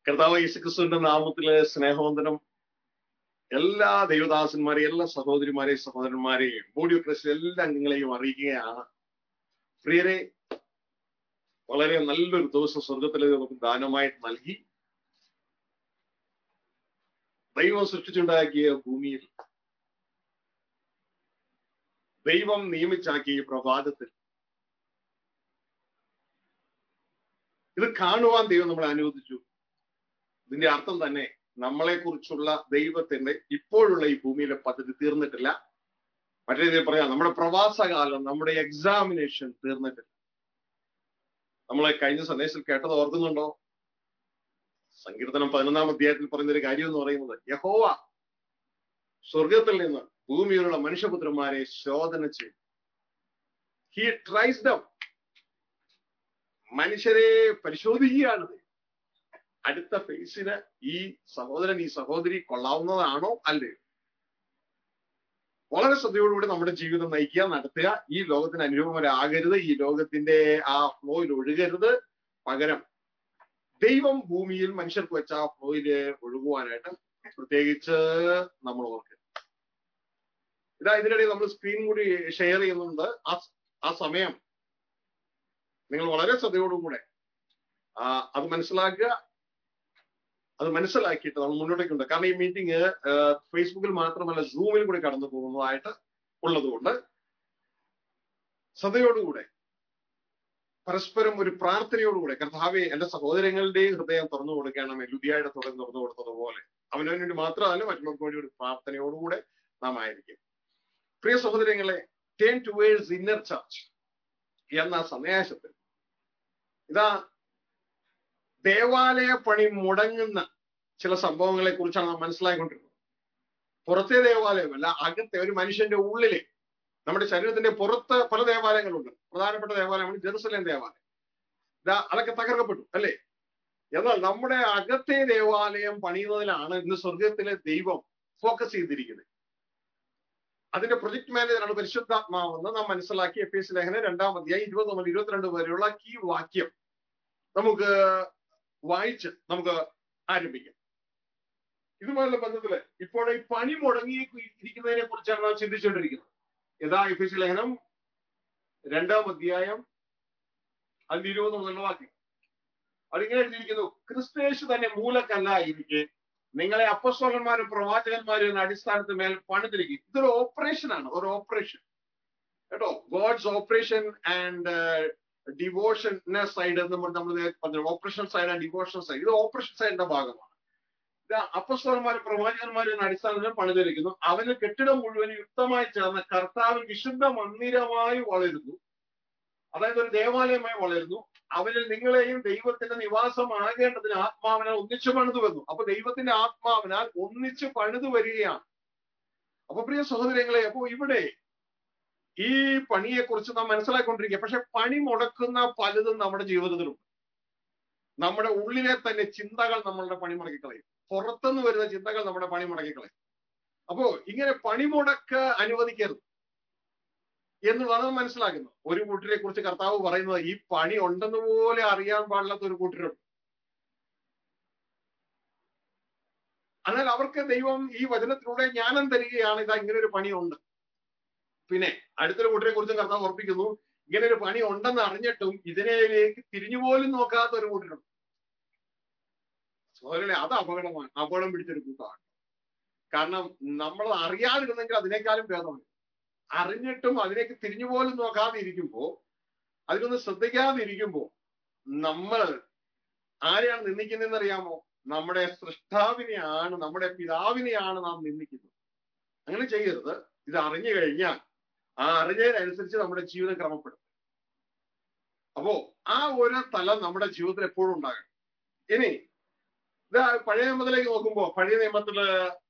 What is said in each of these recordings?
കർത്താവ് യേശുക്രിസ്തുവിന്റെ നാമത്തില് സ്നേഹവന്ദനം എല്ലാ ദൈവദാസന്മാരെയും എല്ലാ സഹോദരിമാരെയും സഹോദരന്മാരെയും ബോഡി ഓഫ് ക്രൈസ്റ്റ് എല്ലാ അംഗങ്ങളെയും അറിയിക്കുകയാണ് പ്രിയരെ വളരെ നല്ലൊരു ദിവസം സ്വർഗത്തിൽ നമുക്ക് ദാനമായിട്ട് നൽകി ദൈവം സൃഷ്ടിച്ചുണ്ടാക്കിയ ഭൂമിയിൽ ദൈവം നിയമിച്ചാക്കിയ പ്രഭാതത്തിൽ ഇത് കാണുവാൻ ദൈവം നമ്മളെ അനുവദിച്ചു ഇതിന്റെ അർത്ഥം തന്നെ നമ്മളെ കുറിച്ചുള്ള ദൈവത്തിന്റെ ഇപ്പോഴുള്ള ഈ ഭൂമിയിലെ പദ്ധതി തീർന്നിട്ടില്ല മറ്റേ രീതിയിൽ പറയാം നമ്മുടെ പ്രവാസകാലം നമ്മുടെ എക്സാമിനേഷൻ തീർന്നിട്ടില്ല നമ്മളെ കഴിഞ്ഞ സന്ദേശത്തിൽ കേട്ടത് ഓർക്കുന്നുണ്ടോ സങ്കീർത്തനം പതിനൊന്നാം അധ്യായത്തിൽ പറയുന്ന ഒരു കാര്യം എന്ന് പറയുന്നത് യഹോവ സ്വർഗത്തിൽ നിന്ന് ഭൂമിയിലുള്ള മനുഷ്യപുത്രന്മാരെ ശോധന ചെയ്യും ഹി ട്രൈസ് ദം മനുഷ്യരെ പരിശോധിക്കുകയാണ് അടുത്ത ഫേസിന് ഈ സഹോദരൻ ഈ സഹോദരി കൊള്ളാവുന്നതാണോ അല്ലയോ വളരെ ശ്രദ്ധയോടുകൂടി നമ്മുടെ ജീവിതം നയിക്കുക നടത്തുക ഈ ലോകത്തിന് അനുരൂപമരാകരുത് ഈ ലോകത്തിന്റെ ആ ഫ്ലോയിൽ ഒഴുകരുത് പകരം ദൈവം ഭൂമിയിൽ മനുഷ്യർക്ക് വെച്ച ആ ഫ്ലോയില് ഒഴുകുവാനായിട്ട് പ്രത്യേകിച്ച് നമ്മൾ ഓർക്കുക ഇതാ ഇതിനിടയിൽ നമ്മൾ സ്ക്രീൻ കൂടി ഷെയർ ചെയ്യുന്നുണ്ട് ആ ആ സമയം നിങ്ങൾ വളരെ ശ്രദ്ധയോടുകൂടെ അത് മനസ്സിലാക്കുക അത് മനസ്സിലാക്കിയിട്ട് നമ്മൾ മുന്നോട്ടേക്കുണ്ട് കാരണം ഈ മീറ്റിംഗ് ഫേസ്ബുക്കിൽ മാത്രമല്ല സൂമിൽ കൂടി കടന്നു പോകുന്നതായിട്ട് ഉള്ളതുകൊണ്ട് ശ്രദ്ധയോടുകൂടെ പരസ്പരം ഒരു പ്രാർത്ഥനയോടുകൂടെ കർത്താവെ എന്റെ സഹോദരങ്ങളുടെ ഹൃദയം തുറന്നു കൊടുക്കണം ലുതിയായുടെ തുറന്ന് തുറന്നു കൊടുത്തതുപോലെ അവനവന് വേണ്ടി മാത്രമല്ല മറ്റുള്ളവർക്ക് വേണ്ടി ഒരു പ്രാർത്ഥനയോടുകൂടെ നാം ആയിരിക്കും പ്രിയ സഹോദരങ്ങളെ ടേൺ ടുവേഴ്സ് ഇന്നർ ചർച്ച് എന്ന സന്ദേശത്തിൽ ഇതാ ദേവാലയ പണി മുടങ്ങുന്ന ചില സംഭവങ്ങളെ കുറിച്ചാണ് നാം മനസ്സിലാക്കിക്കൊണ്ടിരുന്നത് പുറത്തെ ദേവാലയമല്ല അകത്തെ ഒരു മനുഷ്യന്റെ ഉള്ളിലെ നമ്മുടെ ശരീരത്തിന്റെ പുറത്ത് പല ദേവാലയങ്ങളുണ്ട് പ്രധാനപ്പെട്ട ദേവാലയമാണ് ജെറുസലേം ദേവാലയം ഇതാ അതൊക്കെ തകർക്കപ്പെട്ടു അല്ലേ എന്നാൽ നമ്മുടെ അകത്തെ ദേവാലയം പണിയുന്നതിലാണ് ഇന്ന് സ്വർഗത്തിലെ ദൈവം ഫോക്കസ് ചെയ്തിരിക്കുന്നത് അതിന്റെ പ്രൊജക്ട് മാനേജറാണ് പരിശുദ്ധാത്മാവെന്ന് നാം മനസ്സിലാക്കി എഫ് എസ് ലേഖനം രണ്ടാം അധ്യായം ഇരുപത് മുതൽ ഇരുപത്തിരണ്ട് വരെയുള്ള കീ വാക്യം നമുക്ക് വായിച്ച് നമുക്ക് ആരംഭിക്കാം ഇതുപോലുള്ള ബന്ധത്തില് ഇപ്പോൾ ഈ പണി മുടങ്ങി ഇരിക്കുന്നതിനെ കുറിച്ചാണ് നാം ചിന്തിച്ചുകൊണ്ടിരിക്കുന്നത് യഥാ എഫ് എസ് ലേഖനം രണ്ടാം അധ്യായം അതിന്റെ ഇരുപത് മുതലുള്ള വാക്യം അതിങ്ങനെ എഴുതിയിരിക്കുന്നു ക്രിസ്തേശു തന്നെ മൂലക്കല്ലായിരിക്കെ നിങ്ങളെ അപ്പസ്വലന്മാരും പ്രവാചകന്മാരും എന്ന അടിസ്ഥാനത്തിന് മേൽ പണിതിരിക്കും ഇതൊരു ഓപ്പറേഷൻ ആണ് ഒരു ഓപ്പറേഷൻ കേട്ടോ God's operation and devotion side എന്ന് നമ്മൾ പറഞ്ഞു operation side and devotion side ഇത് ഓപ്പറേഷൻ സൈഡിന്റെ ഭാഗമാണ് ഇത് അപ്പസ്വലന്മാരും പ്രവാചകന്മാരും എന്ന അടിസ്ഥാനത്തിൽ പണിതിരിക്കുന്നു അവന് കെട്ടിടം മുഴുവൻ യുക്തമായി ചേർന്ന കർത്താവിൽ വിശുദ്ധ മന്ദിരമായി വളരുന്നു അതായത് ഒരു ദേവാലയമായി വളരുന്നു അവനിൽ നിങ്ങളെയും ദൈവത്തിന്റെ നിവാസമാകേണ്ടതിന് ആത്മാവിനാൽ ഒന്നിച്ചു പണിതു വന്നു അപ്പൊ ദൈവത്തിന്റെ ആത്മാവിനാൽ ഒന്നിച്ച് പണിതു വരികയാണ് അപ്പൊ പ്രിയ സഹോദരങ്ങളെ അപ്പോ ഇവിടെ ഈ പണിയെ കുറിച്ച് നാം മനസ്സിലാക്കിക്കൊണ്ടിരിക്കുക പക്ഷെ പണി മുടക്കുന്ന പലതും നമ്മുടെ ജീവിതത്തിലുണ്ട് നമ്മുടെ ഉള്ളിലെ തന്നെ ചിന്തകൾ നമ്മളുടെ പണി മുടക്കിക്കളയും പുറത്തുനിന്ന് വരുന്ന ചിന്തകൾ നമ്മുടെ പണി മുടക്കിക്കളയും അപ്പോ ഇങ്ങനെ പണിമുടക്ക് അനുവദിക്കരുത് എന്നുള്ളതാണ് മനസ്സിലാക്കുന്നത് ഒരു കൂട്ടരെ കുറിച്ച് കർത്താവ് പറയുന്നത് ഈ പണി ഉണ്ടെന്ന് പോലെ അറിയാൻ പാടില്ലാത്ത ഒരു കൂട്ടരുണ്ട് എന്നാൽ അവർക്ക് ദൈവം ഈ വചനത്തിലൂടെ ജ്ഞാനം തരികയാണ് ഇതാ ഇങ്ങനെ ഒരു പണിയുണ്ട് പിന്നെ അടുത്തൊരു കൂട്ടരെ കുറിച്ച് കർത്താവ് ഓർപ്പിക്കുന്നു ഇങ്ങനെ ഒരു പണി ഉണ്ടെന്ന് അറിഞ്ഞിട്ടും ഇതിനേക്ക് തിരിഞ്ഞുപോലും നോക്കാത്ത ഒരു കൂട്ടരുണ്ട് സോദരനെ അത് അപകടമാണ് അപകടം പിടിച്ചൊരു കൂട്ടമാണ് കാരണം നമ്മൾ അറിയാതിരുന്നെങ്കിൽ അതിനേക്കാളും ഭേദമാണ് അറിഞ്ഞിട്ടും അതിലേക്ക് തിരിഞ്ഞു പോലും നോക്കാതെ ഇരിക്കുമ്പോ അതിനൊന്ന് ശ്രദ്ധിക്കാതെ ഇരിക്കുമ്പോ നമ്മൾ ആരെയാണ് നിന്ദിക്കുന്നതെന്ന് അറിയാമോ നമ്മുടെ സൃഷ്ടാവിനെയാണ് നമ്മുടെ പിതാവിനെയാണ് നാം നിന്ദിക്കുന്നത് അങ്ങനെ ചെയ്യരുത് ഇത് അറിഞ്ഞു കഴിഞ്ഞാൽ ആ അറിഞ്ഞതിനനുസരിച്ച് നമ്മുടെ ജീവിതം ക്രമപ്പെടും അപ്പോ ആ ഒരു തലം നമ്മുടെ ജീവിതത്തിൽ എപ്പോഴും ഉണ്ടാകണം ഇനി ഇത് പഴയ നിയമത്തിലേക്ക് നോക്കുമ്പോ പഴയ നിയമത്തില്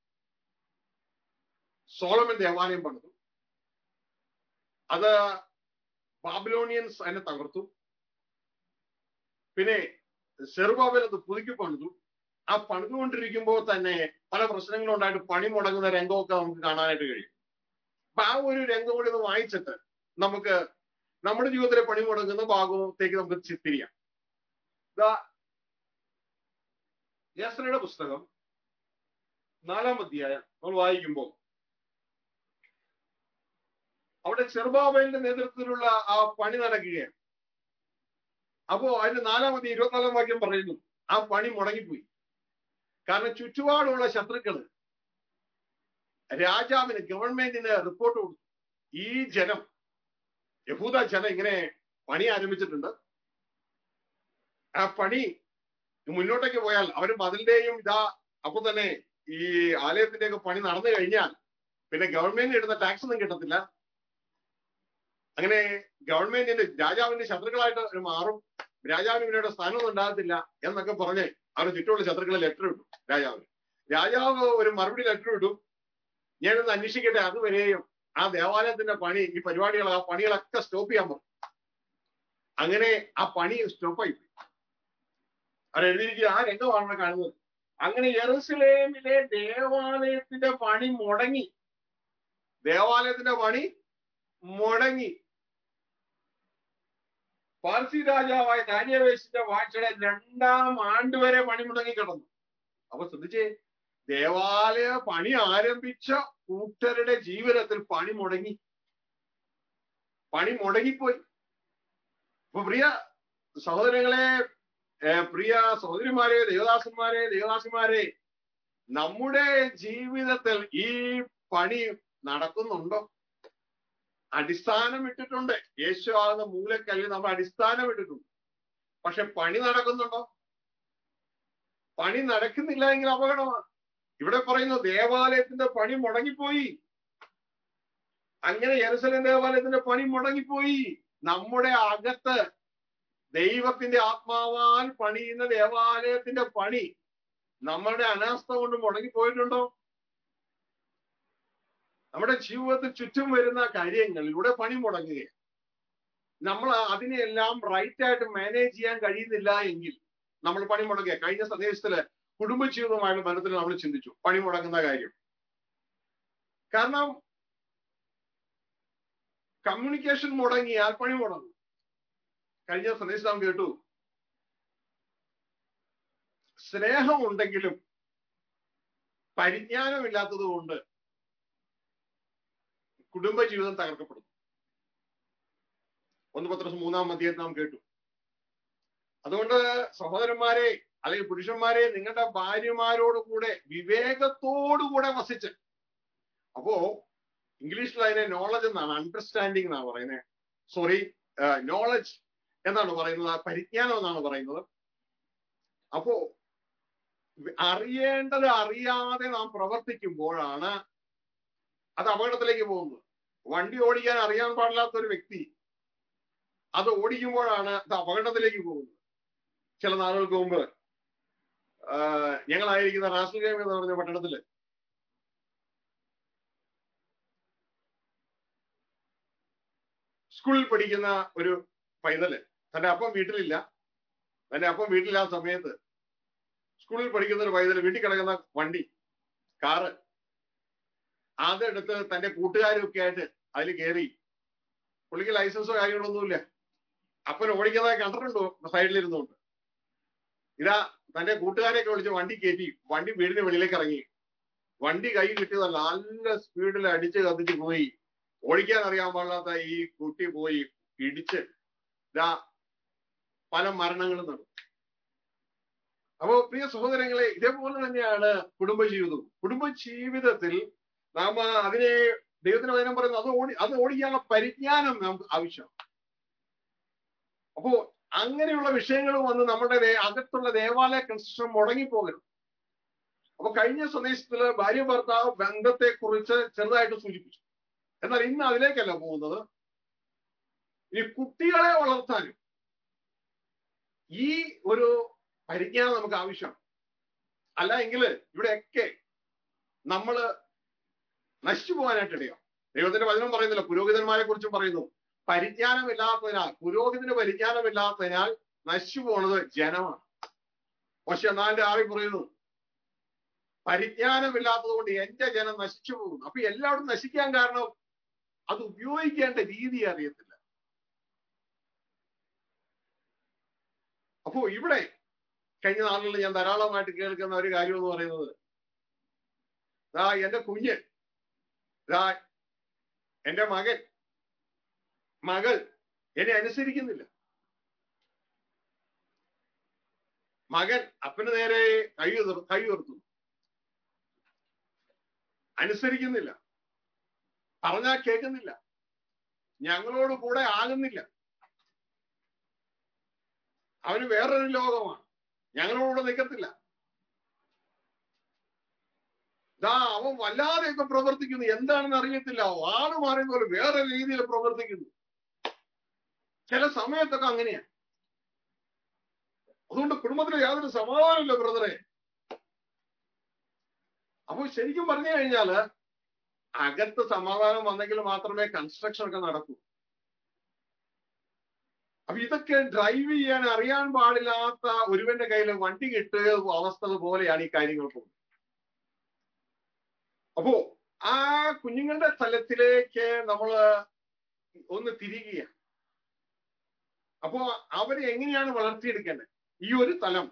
സോളമൻ ദേവാലയം പണിതു അത് ബാബിലോണിയൻസ് അതിനെ തകർത്തു പിന്നെ സെറുബാബിൽ അത് പുതുക്കി പണിതു ആ പണിതുകൊണ്ടിരിക്കുമ്പോൾ തന്നെ പല പ്രശ്നങ്ങളും ഉണ്ടായിട്ട് പണി മുടങ്ങുന്ന രംഗമൊക്കെ നമുക്ക് കാണാനായിട്ട് കഴിയും അപ്പൊ ആ ഒരു രംഗം കൂടി ഒന്ന് വായിച്ചിട്ട് നമുക്ക് നമ്മുടെ ജീവിതത്തിലെ പണി മുടങ്ങുന്ന ഭാഗത്തേക്ക് നമുക്ക് തിരിയാം യാസ്രയുടെ പുസ്തകം നാലാം അധ്യായം നമ്മൾ വായിക്കുമ്പോൾ അവിടെ ചെറുബാബലിന്റെ നേതൃത്വത്തിലുള്ള ആ പണി നടക്കുകയാണ് അപ്പോ അതിന്റെ നാലാമത് ഇരുപത്തിനാലാം വാക്യം പറയുന്നു ആ പണി മുടങ്ങിപ്പോയി കാരണം ചുറ്റുപാടുള്ള ശത്രുക്കള് രാജാവിന് ഗവൺമെന്റിന് റിപ്പോർട്ട് കൊടുത്തു ഈ ജനം യഹൂദ ജനം ഇങ്ങനെ പണി ആരംഭിച്ചിട്ടുണ്ട് ആ പണി മുന്നോട്ടേക്ക് പോയാൽ അവര് മതിലിന്റെയും ഇതാ അപ്പൊ തന്നെ ഈ ആലയത്തിന്റെയൊക്കെ പണി നടന്നു കഴിഞ്ഞാൽ പിന്നെ ഗവൺമെന്റിന് ഇടുന്ന ടാക്സ് ഒന്നും കിട്ടത്തില്ല അങ്ങനെ ഗവൺമെന്റിന്റെ രാജാവിന്റെ ശത്രുക്കളായിട്ട് അവർ മാറും രാജാവിന് ഇവരുടെ സ്ഥാനമൊന്നും ഉണ്ടാകത്തില്ല എന്നൊക്കെ പറഞ്ഞ് അവർ ചുറ്റുമുള്ള ശത്രുക്കളെ ലെറ്റർ ഇട്ടു രാജാവിന് രാജാവ് ഒരു മറുപടി ലെറ്റർ ഇട്ടു ഞാനൊന്ന് അന്വേഷിക്കട്ടെ അതുവരെയും ആ ദേവാലയത്തിന്റെ പണി ഈ പരിപാടികൾ ആ പണികളൊക്കെ സ്റ്റോപ്പ് ചെയ്യാൻ പറഞ്ഞു അങ്ങനെ ആ പണി സ്റ്റോപ്പായി അവർ എഴുതിയിരിക്കുക ആ രംഗമാണ് കാണുന്നത് അങ്ങനെ യെറുസലേമിലെ ദേവാലയത്തിന്റെ പണി മുടങ്ങി ദേവാലയത്തിന്റെ പണി മുടങ്ങി പാർസി രാജാവായ ദാനിയവേശിന്റെ വാഴ്ചയുടെ രണ്ടാം ആണ്ട് വരെ പണി മുടങ്ങി കിടന്നു അപ്പൊ ശ്രദ്ധിച്ചേ ദേവാലയ പണി ആരംഭിച്ച കൂട്ടരുടെ ജീവിതത്തിൽ പണി മുടങ്ങി പണി മുടങ്ങിപ്പോയി അപ്പൊ പ്രിയ സഹോദരങ്ങളെ പ്രിയ സഹോദരിമാരെ ദേവദാസന്മാരെ ദേവദാസിമാരെ നമ്മുടെ ജീവിതത്തിൽ ഈ പണി നടക്കുന്നുണ്ടോ അടിസ്ഥാനം ഇട്ടിട്ടുണ്ട് യേശു ആകുന്ന മൂലക്കല്ലിൽ നമ്മൾ അടിസ്ഥാനം ഇട്ടിട്ടുണ്ട് പക്ഷെ പണി നടക്കുന്നുണ്ടോ പണി നടക്കുന്നില്ല എങ്കിൽ അപകടമാണ് ഇവിടെ പറയുന്നു ദേവാലയത്തിന്റെ പണി മുടങ്ങിപ്പോയി അങ്ങനെ യെറുസലേം ദേവാലയത്തിന്റെ പണി മുടങ്ങിപ്പോയി നമ്മുടെ അകത്ത് ദൈവത്തിന്റെ ആത്മാവാൽ പണിയുന്ന ദേവാലയത്തിന്റെ പണി നമ്മളുടെ അനാസ്ഥ കൊണ്ട് മുടങ്ങിപ്പോയിട്ടുണ്ടോ നമ്മുടെ ജീവിതത്തിൽ ചുറ്റും വരുന്ന കാര്യങ്ങളിലൂടെ പണി മുടങ്ങുകയാണ് നമ്മൾ അതിനെല്ലാം റൈറ്റ് ആയിട്ട് മാനേജ് ചെയ്യാൻ കഴിയുന്നില്ല എങ്കിൽ നമ്മൾ പണി മുടങ്ങുക കഴിഞ്ഞ സന്ദേശത്തില് കുടുംബജീവിതമായിട്ട് ബന്ധത്തിൽ നമ്മൾ ചിന്തിച്ചു പണി മുടങ്ങുന്ന കാര്യം കാരണം കമ്മ്യൂണിക്കേഷൻ മുടങ്ങിയാൽ പണി മുടങ്ങും കഴിഞ്ഞ സന്ദേശം നാം കേട്ടു സ്നേഹമുണ്ടെങ്കിലും പരിജ്ഞാനമില്ലാത്തത് കൊണ്ട് കുടുംബജീവിതം തകർക്കപ്പെടുന്നു ഒന്ന് പത്രസ് മൂന്നാം അധ്യായം നാം കേട്ടു അതുകൊണ്ട് സഹോദരന്മാരെ അല്ലെങ്കിൽ പുരുഷന്മാരെ നിങ്ങളുടെ ഭാര്യമാരോട് കൂടെ വിവേകത്തോടുകൂടെ വസിച്ച് അപ്പോ ഇംഗ്ലീഷിൽ അതിനെ നോളജ് എന്നാണ് അണ്ടർസ്റ്റാൻഡിങ് എന്നാണ് പറയുന്നത് സോറി നോളജ് എന്നാണ് പറയുന്നത് പരിജ്ഞാനം എന്നാണ് പറയുന്നത് അപ്പോ അറിയേണ്ടത് അറിയാതെ നാം പ്രവർത്തിക്കുമ്പോഴാണ് അത് അപകടത്തിലേക്ക് പോകുന്നത് വണ്ടി ഓടിക്കാൻ അറിയാൻ പാടില്ലാത്ത ഒരു വ്യക്തി അത് ഓടിക്കുമ്പോഴാണ് അത് അപകടത്തിലേക്ക് പോകുന്നത് ചില നാളുകൾക്ക് മുമ്പ് ഞങ്ങളായിരിക്കുന്ന റാസൽ ഗെയിം എന്ന് പറഞ്ഞ പട്ടണത്തില് സ്കൂളിൽ പഠിക്കുന്ന ഒരു പൈതല് തന്റെ അപ്പം വീട്ടിലില്ല തന്റെ അപ്പം വീട്ടിലില്ലാത്ത സമയത്ത് സ്കൂളിൽ പഠിക്കുന്ന ഒരു പൈതല് വീട്ടിൽ കിടക്കുന്ന വണ്ടി കാറ് അതെടുത്ത് തന്റെ കൂട്ടുകാരൊക്കെ ആയിട്ട് അതിൽ കയറി പുള്ളിക്ക് ലൈസൻസോ കാര്യങ്ങളൊന്നുമില്ല അപ്പൻ ഓടിക്കുന്നതായി കണ്ടിട്ടുണ്ടോ സൈഡിലിരുന്നുകൊണ്ട് ഇതാ തന്റെ കൂട്ടുകാരെയൊക്കെ വിളിച്ച് വണ്ടി കയറ്റി വണ്ടി വീടിന് വെളിയിലേക്ക് ഇറങ്ങി വണ്ടി കൈ കിട്ടിയത് നല്ല സ്പീഡിൽ അടിച്ച് കത്തിച്ച് പോയി ഓടിക്കാൻ അറിയാൻ പാടില്ലാത്ത ഈ കുട്ടി പോയി ഇടിച്ച് ഇതാ പല മരണങ്ങളും നടന്നു അപ്പോ പ്രിയ സഹോദരങ്ങളെ ഇതേപോലെ തന്നെയാണ് കുടുംബജീവിതവും കുടുംബജീവിതത്തിൽ നാം അതിനെ ദൈവത്തിന് വചനം പറയുന്നത് അത് ഓടി അത് ഓടിക്കാനുള്ള പരിജ്ഞാനം നമുക്ക് ആവശ്യം അപ്പോ അങ്ങനെയുള്ള വിഷയങ്ങൾ വന്ന് നമ്മുടെ അകത്തുള്ള ദേവാലയ കൺസ്ട്രക്ഷൻ മുടങ്ങിപ്പോകരുത് അപ്പൊ കഴിഞ്ഞ സന്ദേശത്തില് ഭാര്യ ഭർത്താവ് ബന്ധത്തെ കുറിച്ച് ചെറുതായിട്ട് സൂചിപ്പിച്ചു എന്നാൽ ഇന്ന് അതിലേക്കല്ല പോകുന്നത് ഈ കുട്ടികളെ വളർത്താനും ഈ ഒരു പരിജ്ഞാനം നമുക്ക് ആവശ്യമാണ് അല്ല എങ്കിൽ ഇവിടെയൊക്കെ നമ്മള് നശിച്ചു പോകാനായിട്ട് ഇടയാം ദൈവത്തിന്റെ വചനം പറയുന്നില്ല പുരോഹിതന്മാരെ കുറിച്ചും പറയുന്നു പരിജ്ഞാനമില്ലാത്തതിനാൽ പുരോഹിതന് പരിജ്ഞാനമില്ലാത്തതിനാൽ നശിച്ചു പോണത് ജനമാണ് പക്ഷെ നാലിന്റെ ആറി പറയുന്നു പരിജ്ഞാനമില്ലാത്തത് കൊണ്ട് എന്റെ ജനം നശിച്ചു പോകുന്നു അപ്പൊ എല്ലാവരും നശിക്കാൻ കാരണം അത് ഉപയോഗിക്കേണ്ട രീതി അറിയത്തില്ല അപ്പോ ഇവിടെ കഴിഞ്ഞ നാളുകളിൽ ഞാൻ ധാരാളമായിട്ട് കേൾക്കുന്ന ഒരു കാര്യം എന്ന് പറയുന്നത് ദാ എന്റെ കുഞ്ഞ് ദാ എന്റെ മകൻ മകൾ എന്നെ അനുസരിക്കുന്നില്ല മകൻ അപ്പന് നേരെ കൈ ഉയർ- കൈ ഉയർത്തുന്നു അനുസരിക്കുന്നില്ല പറഞ്ഞാ കേൾക്കുന്നില്ല ഞങ്ങളോട് കൂടെ ആകുന്നില്ല അവന് വേറൊരു ലോകമാണ് ഞങ്ങളോട് നിൽക്കത്തില്ല ദാ അവൻ വല്ലാതെയൊക്കെ പ്രവർത്തിക്കുന്നു എന്താണെന്ന് അറിയത്തില്ല ആള് മാറിയ പോലെ വേറെ രീതിയിൽ പ്രവർത്തിക്കുന്നു ചില സമയത്തൊക്കെ അങ്ങനെയാ അതുകൊണ്ട് കുടുംബത്തിൽ യാതൊരു സമാധാനമില്ല ബ്രദറെ അപ്പൊ ശരിക്കും പറഞ്ഞു കഴിഞ്ഞാല് അകത്ത് സമാധാനം വന്നെങ്കിൽ മാത്രമേ കൺസ്ട്രക്ഷൻ ഒക്കെ നടക്കൂ അപ്പൊ ഇതൊക്കെ ഡ്രൈവ് ചെയ്യാൻ അറിയാൻ പാടില്ലാത്ത ഒരുവന്റെ കയ്യിൽ വണ്ടി കിട്ടുക അവസ്ഥ പോലെയാണ് ഈ കാര്യങ്ങൾ പോകുന്നത് അപ്പോ ആ കുഞ്ഞുങ്ങളുടെ തലത്തിലേക്ക് നമ്മൾ ഒന്ന് തിരികുക അപ്പോ അവരെ എങ്ങനെയാണ് വളർത്തിയെടുക്കേണ്ടത് ഈ ഒരു തലം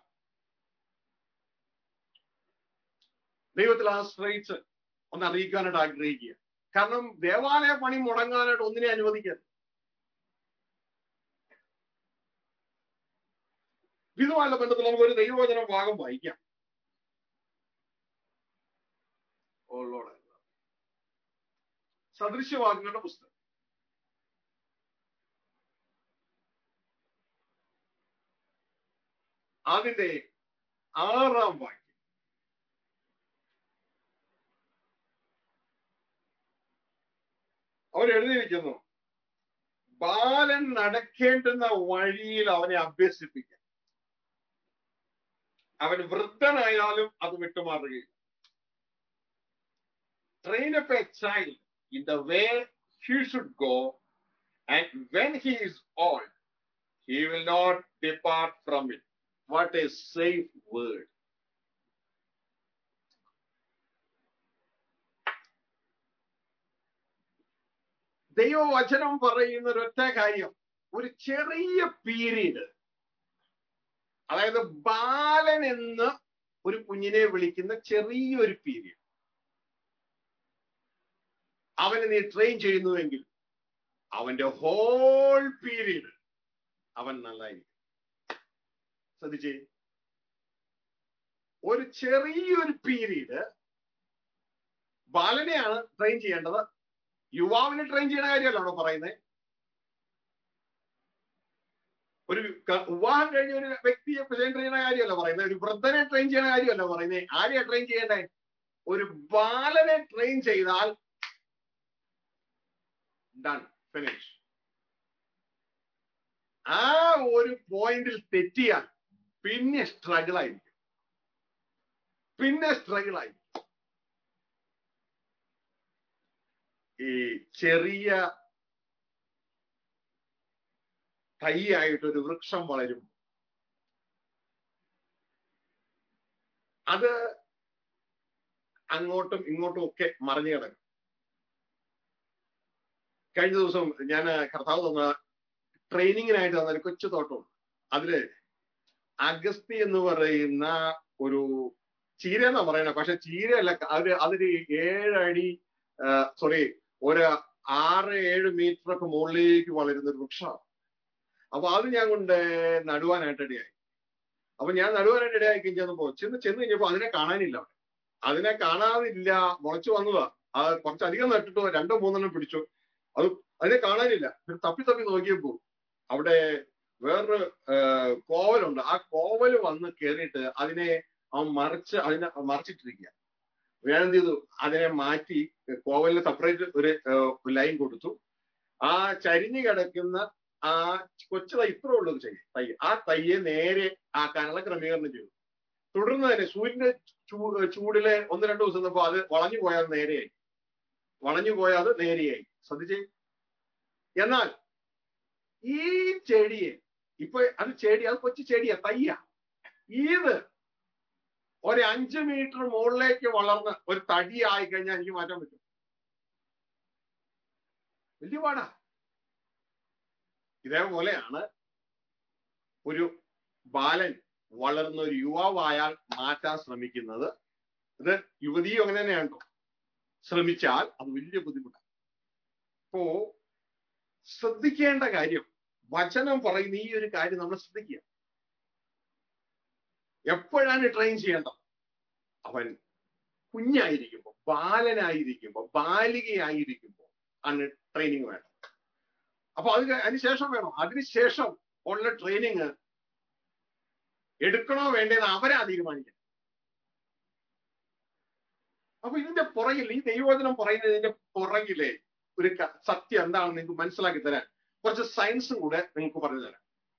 ദൈവത്തിൽ ആശ്രയിച്ച് ഒന്ന് അറിയിക്കാനായിട്ട് ആഗ്രഹിക്കുക കാരണം ദേവാലയ പണി മുടങ്ങാനായിട്ട് ഒന്നിനെ അനുവദിക്കരുത് ഇതുമായുള്ള ബന്ധത്തിൽ നമുക്ക് ഒരു ദൈവവചനം ഭാഗം വായിക്കാം ഓ Lord. സദൃശ്യവാക്യങ്ങളുടെ പുസ്തകം അതിന്റെ ആറാം വാക്യം അവർ എഴുതിയിരിക്കുന്നു ബാലൻ നടക്കേണ്ടുന്ന വഴിയിൽ അവനെ അഭ്യസിപ്പിക്കാം അവൻ വൃദ്ധനായാലും അത് വിട്ടുമാറുകയില്ല train up a child in the way he should go, and when he is old, he will not depart from it. What a safe word. ദൈവവചനം പറയുന്ന ഒരൊറ്റ കാര്യം ഒരു ചെറിയ പീരീഡ് അതായത് ബാലൻ എന്ന് ഒരു കുഞ്ഞിനെ വിളിക്കുന്ന ചെറിയൊരു പീരീഡ് അവനെ നീ ട്രെയിൻ ചെയ്യുന്നുവെങ്കിൽ അവന്റെ ഹോൾ പീരീഡ് അവൻ നന്നായിരിക്കും ശ്രദ്ധിച്ചേ ഒരു ചെറിയൊരു പീരീഡ് ബാലനെയാണ് ട്രെയിൻ ചെയ്യേണ്ടത് യുവാവിനെ ട്രെയിൻ ചെയ്യുന്ന കാര്യമല്ല അവിടെ പറയുന്നത് ഒരു ക- വിവാഹം കഴിഞ്ഞ ഒരു വ്യക്തിയെ ട്രെയിൻ ചെയ്യുന്ന കാര്യമല്ല പറയുന്നത് ഒരു വൃദ്ധനെ ട്രെയിൻ ചെയ്യുന്ന കാര്യമല്ല പറയുന്നത് ആരെയാ ട്രെയിൻ ചെയ്യേണ്ടേ ഒരു ബാലനെ ട്രെയിൻ ചെയ്താൽ ഡൺ ഫിനിഷ് ആ ഒരു പോയിന്റിൽ തെറ്റിയാൽ പിന്നെ സ്ട്രഗിൾ ആയിരിക്കും പിന്നെ സ്ട്രഗിൾ ആയിരിക്കും ഈ ചെറിയ തൈയായിട്ട് ഒരു വൃക്ഷം വളരും അത് അങ്ങോട്ടും ഇങ്ങോട്ടും ഒക്കെ മറിഞ്ഞു കിടക്കും കഴിഞ്ഞ ദിവസം ഞാൻ കർത്താവ് തന്ന ട്രെയിനിങ്ങിനായിട്ട് തന്ന ഒരു കൊച്ചു തോട്ടമുണ്ട് അതില് അഗസ്തി എന്ന് പറയുന്ന ഒരു ചീര എന്നാ പറയണത് പക്ഷെ ചീരയല്ല അത് അതൊരു ഏഴടി സോറി ഒരു ആറ് ഏഴ് മീറ്റർ ഒക്കെ മുകളിലേക്ക് വളരുന്ന ഒരു വൃക്ഷമാണ് അപ്പൊ അത് ഞാൻ കൊണ്ട് നടുവാനായിട്ട് ഇടയായി അപ്പൊ ഞാൻ നടുവാനായിട്ട് ഇടയായി കഴിഞ്ഞപ്പോ ചെന്ന് ചെന്ന് കഴിഞ്ഞപ്പോ അതിനെ കാണാനില്ല അവിടെ അതിനെ കാണാനില്ല മുളച്ചു വന്നതാ ആ കുറച്ചധികം നട്ടിട്ടോ രണ്ടോ മൂന്നെണ്ണം പിടിച്ചു അത് അതിനെ കാണാനില്ല പിന്നെ തപ്പി തപ്പി നോക്കിയപ്പോ അവിടെ വേറൊരു കോവലുണ്ട് ആ കോവല് വന്ന് കയറിയിട്ട് അതിനെ അവൻ മറിച്ച് അതിനെ മറിച്ചിട്ടിരിക്കുക ഞാൻ എന്ത് ചെയ്തു അതിനെ മാറ്റി കോവലിന് സെപ്പറേറ്റ് ഒരു ലൈൻ കൊടുത്തു ആ ചരിഞ്ഞു കിടക്കുന്ന ആ കൊച്ചു തൈ ഇത്ര ഉള്ളത് ചെയ്യും തൈ ആ തയ്യെ നേരെ ആക്കാനുള്ള ക്രമീകരണം ചെയ്തു തുടർന്ന് തന്നെ സൂര്യന്റെ ചൂ ചൂടിലെ ഒന്ന് രണ്ട് ദിവസം നിന്നപ്പോ അത് വളഞ്ഞു പോയാൽ നേരെയായി വളഞ്ഞു പോയാൽ അത് നേരെയായി ശ്രദ്ധിച്ചേ എന്നാൽ ഈ ചെടിയെ ഇപ്പൊ അത് ചെടി അത് കൊച്ചു ചെടിയാ തയ്യ ഇത് ഒരു അഞ്ച് മീറ്റർ മുകളിലേക്ക് വളർന്ന് ഒരു തടി ആയി കഴിഞ്ഞാൽ എനിക്ക് മാറ്റാൻ പറ്റും വലിയ പാടാ ഇതേപോലെയാണ് ഒരു ബാലൻ വളർന്ന ഒരു യുവാവായാൽ മാറ്റാൻ ശ്രമിക്കുന്നത് ഇത് യുവതിയും അങ്ങനെ തന്നെയാണ് കേട്ടോ ശ്രമിച്ചാൽ അത് വലിയ ബുദ്ധിമുട്ടാണ് അപ്പോ ശ്രദ്ധിക്കേണ്ട കാര്യം വചനം പറയുന്ന ഈ ഒരു കാര്യം നമ്മൾ ശ്രദ്ധിക്കുക എപ്പോഴാണ് ട്രെയിൻ ചെയ്യേണ്ടത് അവൻ കുഞ്ഞായിരിക്കുമ്പോൾ ബാലനായിരിക്കുമ്പോൾ ബാലികയായിരിക്കുമ്പോൾ ആണ് ട്രെയിനിങ് വേണം അപ്പൊ അത് അതിനുശേഷം വേണം അതിനുശേഷം ഉള്ള ട്രെയിനിങ് എടുക്കണോ വേണ്ടതെന്ന് അവരാ തീരുമാനിക്കണം അപ്പൊ ഇതിന്റെ പുറകിൽ ഈ ദൈവവചനം പറയുന്നതിന്റെ പുറകിലെ ഒരു സത്യം എന്താണെന്ന് നിങ്ങൾക്ക് മനസ്സിലാക്കി തരാൻ കുറച്ച് സയൻസും കൂടെ നിങ്ങൾക്ക് പറഞ്ഞു തരാം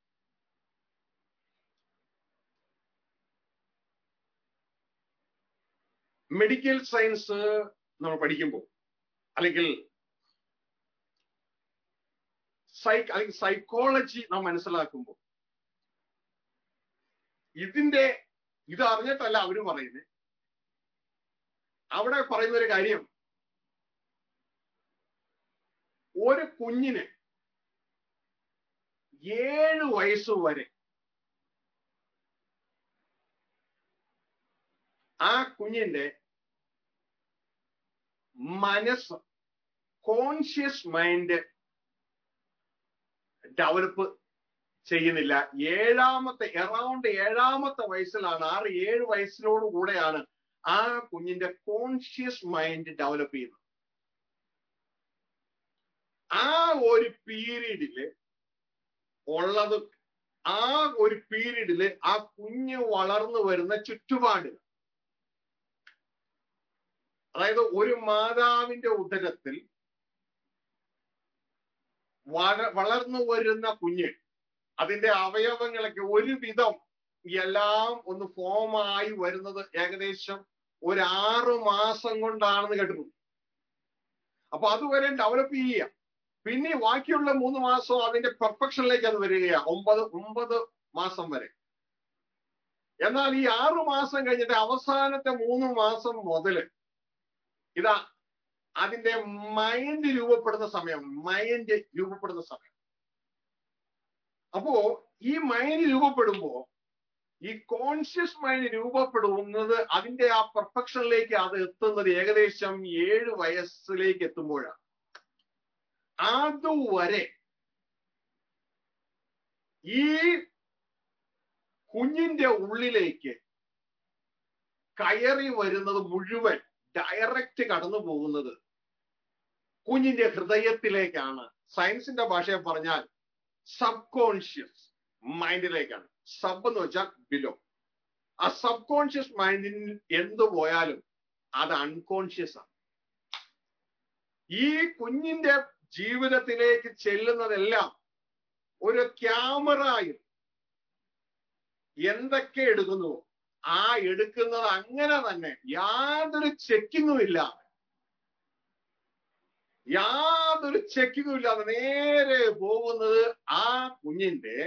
മെഡിക്കൽ സയൻസ് നമ്മൾ പഠിക്കുമ്പോൾ അല്ലെങ്കിൽ സൈക്ക് അല്ലെങ്കിൽ സൈക്കോളജി നാം മനസ്സിലാക്കുമ്പോൾ ഇതിന്റെ ഇത് അറിഞ്ഞിട്ടല്ല അവര് പറയുന്നത് അവിടെ പറയുന്ന ഒരു കാര്യം ഒരു കുഞ്ഞിന് ഏഴ് വയസ്സ് വരെ ആ കുഞ്ഞിന്റെ മനസ്സ് കോൺഷ്യസ് മൈൻഡ് ഡെവലപ്പ് ചെയ്യുന്നില്ല ഏഴാമത്തെ എറൗണ്ട് ഏഴാമത്തെ വയസ്സിലാണ് ആറ് ഏഴ് വയസ്സിനോട് കൂടെയാണ് ആ കുഞ്ഞിന്റെ കോൺഷ്യസ് മൈൻഡ് ഡെവലപ്പ് ചെയ്യുന്നത് ആ ഒരു പീരീഡില് ഉള്ളത് ആ ഒരു പീരീഡില് ആ കുഞ്ഞ് വളർന്നു വരുന്ന ചുറ്റുപാടുകൾ അതായത് ഒരു മാതാവിന്റെ ഉദരത്തിൽ വളർന്നു വരുന്ന കുഞ്ഞ് അതിന്റെ അവയവങ്ങളൊക്കെ ഒരുവിധം എല്ലാം ഒന്ന് ഫോമായി വരുന്നത് ഏകദേശം ഒരു ആറു മാസം കൊണ്ടാണെന്ന് കേട്ടിട്ടുണ്ട് അപ്പൊ അതുവരെ ഡെവലപ്പ് ചെയ്യുക പിന്നെ ബാക്കിയുള്ള മൂന്ന് മാസം അതിന്റെ പെർഫെക്ഷനിലേക്ക് അത് വരികയാ ഒമ്പത് ഒമ്പത് മാസം വരെ എന്നാൽ ഈ ആറു മാസം കഴിഞ്ഞിട്ട് അവസാനത്തെ മൂന്ന് മാസം മുതല് ഇതാ അതിന്റെ മൈൻഡ് രൂപപ്പെടുന്ന സമയം മൈൻഡ് രൂപപ്പെടുന്ന സമയം അപ്പോ ഈ മൈൻഡ് രൂപപ്പെടുമ്പോ ഈ കോൺഷ്യസ് മൈൻഡ് രൂപപ്പെടുന്നത് അതിന്റെ ആ പെർഫെക്ഷനിലേക്ക് അത് എത്തുന്നത് ഏകദേശം ഏഴ് വയസ്സിലേക്ക് എത്തുമ്പോഴാണ് അതുവരെ ഈ കുഞ്ഞിന്റെ ഉള്ളിലേക്ക് കയറി വരുന്നത് മുഴുവൻ ഡയറക്റ്റ് കടന്നു പോകുന്നത് കുഞ്ഞിന്റെ ഹൃദയത്തിലേക്കാണ് സയൻസിന്റെ ഭാഷയെ പറഞ്ഞാൽ സബ് കോൺഷ്യസ് മൈൻഡിലേക്കാണ് സബ് എന്ന് വെച്ചാൽ ബിലോ ആ സബ് കോൺഷ്യസ് മൈൻഡിൽ എന്തു പോയാലും അത് അൺകോൺഷ്യസ് ആണ് ഈ കുഞ്ഞിന്റെ ജീവിതത്തിലേക്ക് ചെല്ലുന്നതെല്ലാം ഒരു ക്യാമറയിൽ എന്തൊക്കെ എടുക്കുന്നുവോ ആ എടുക്കുന്നത് അങ്ങനെ തന്നെ യാതൊരു ചെക്കിങ്ങും ഇല്ലാതെ യാതൊരു ചെക്കിങ്ങും ഇല്ലാതെ നേരെ പോകുന്നത് ആ കുഞ്ഞിന്റെ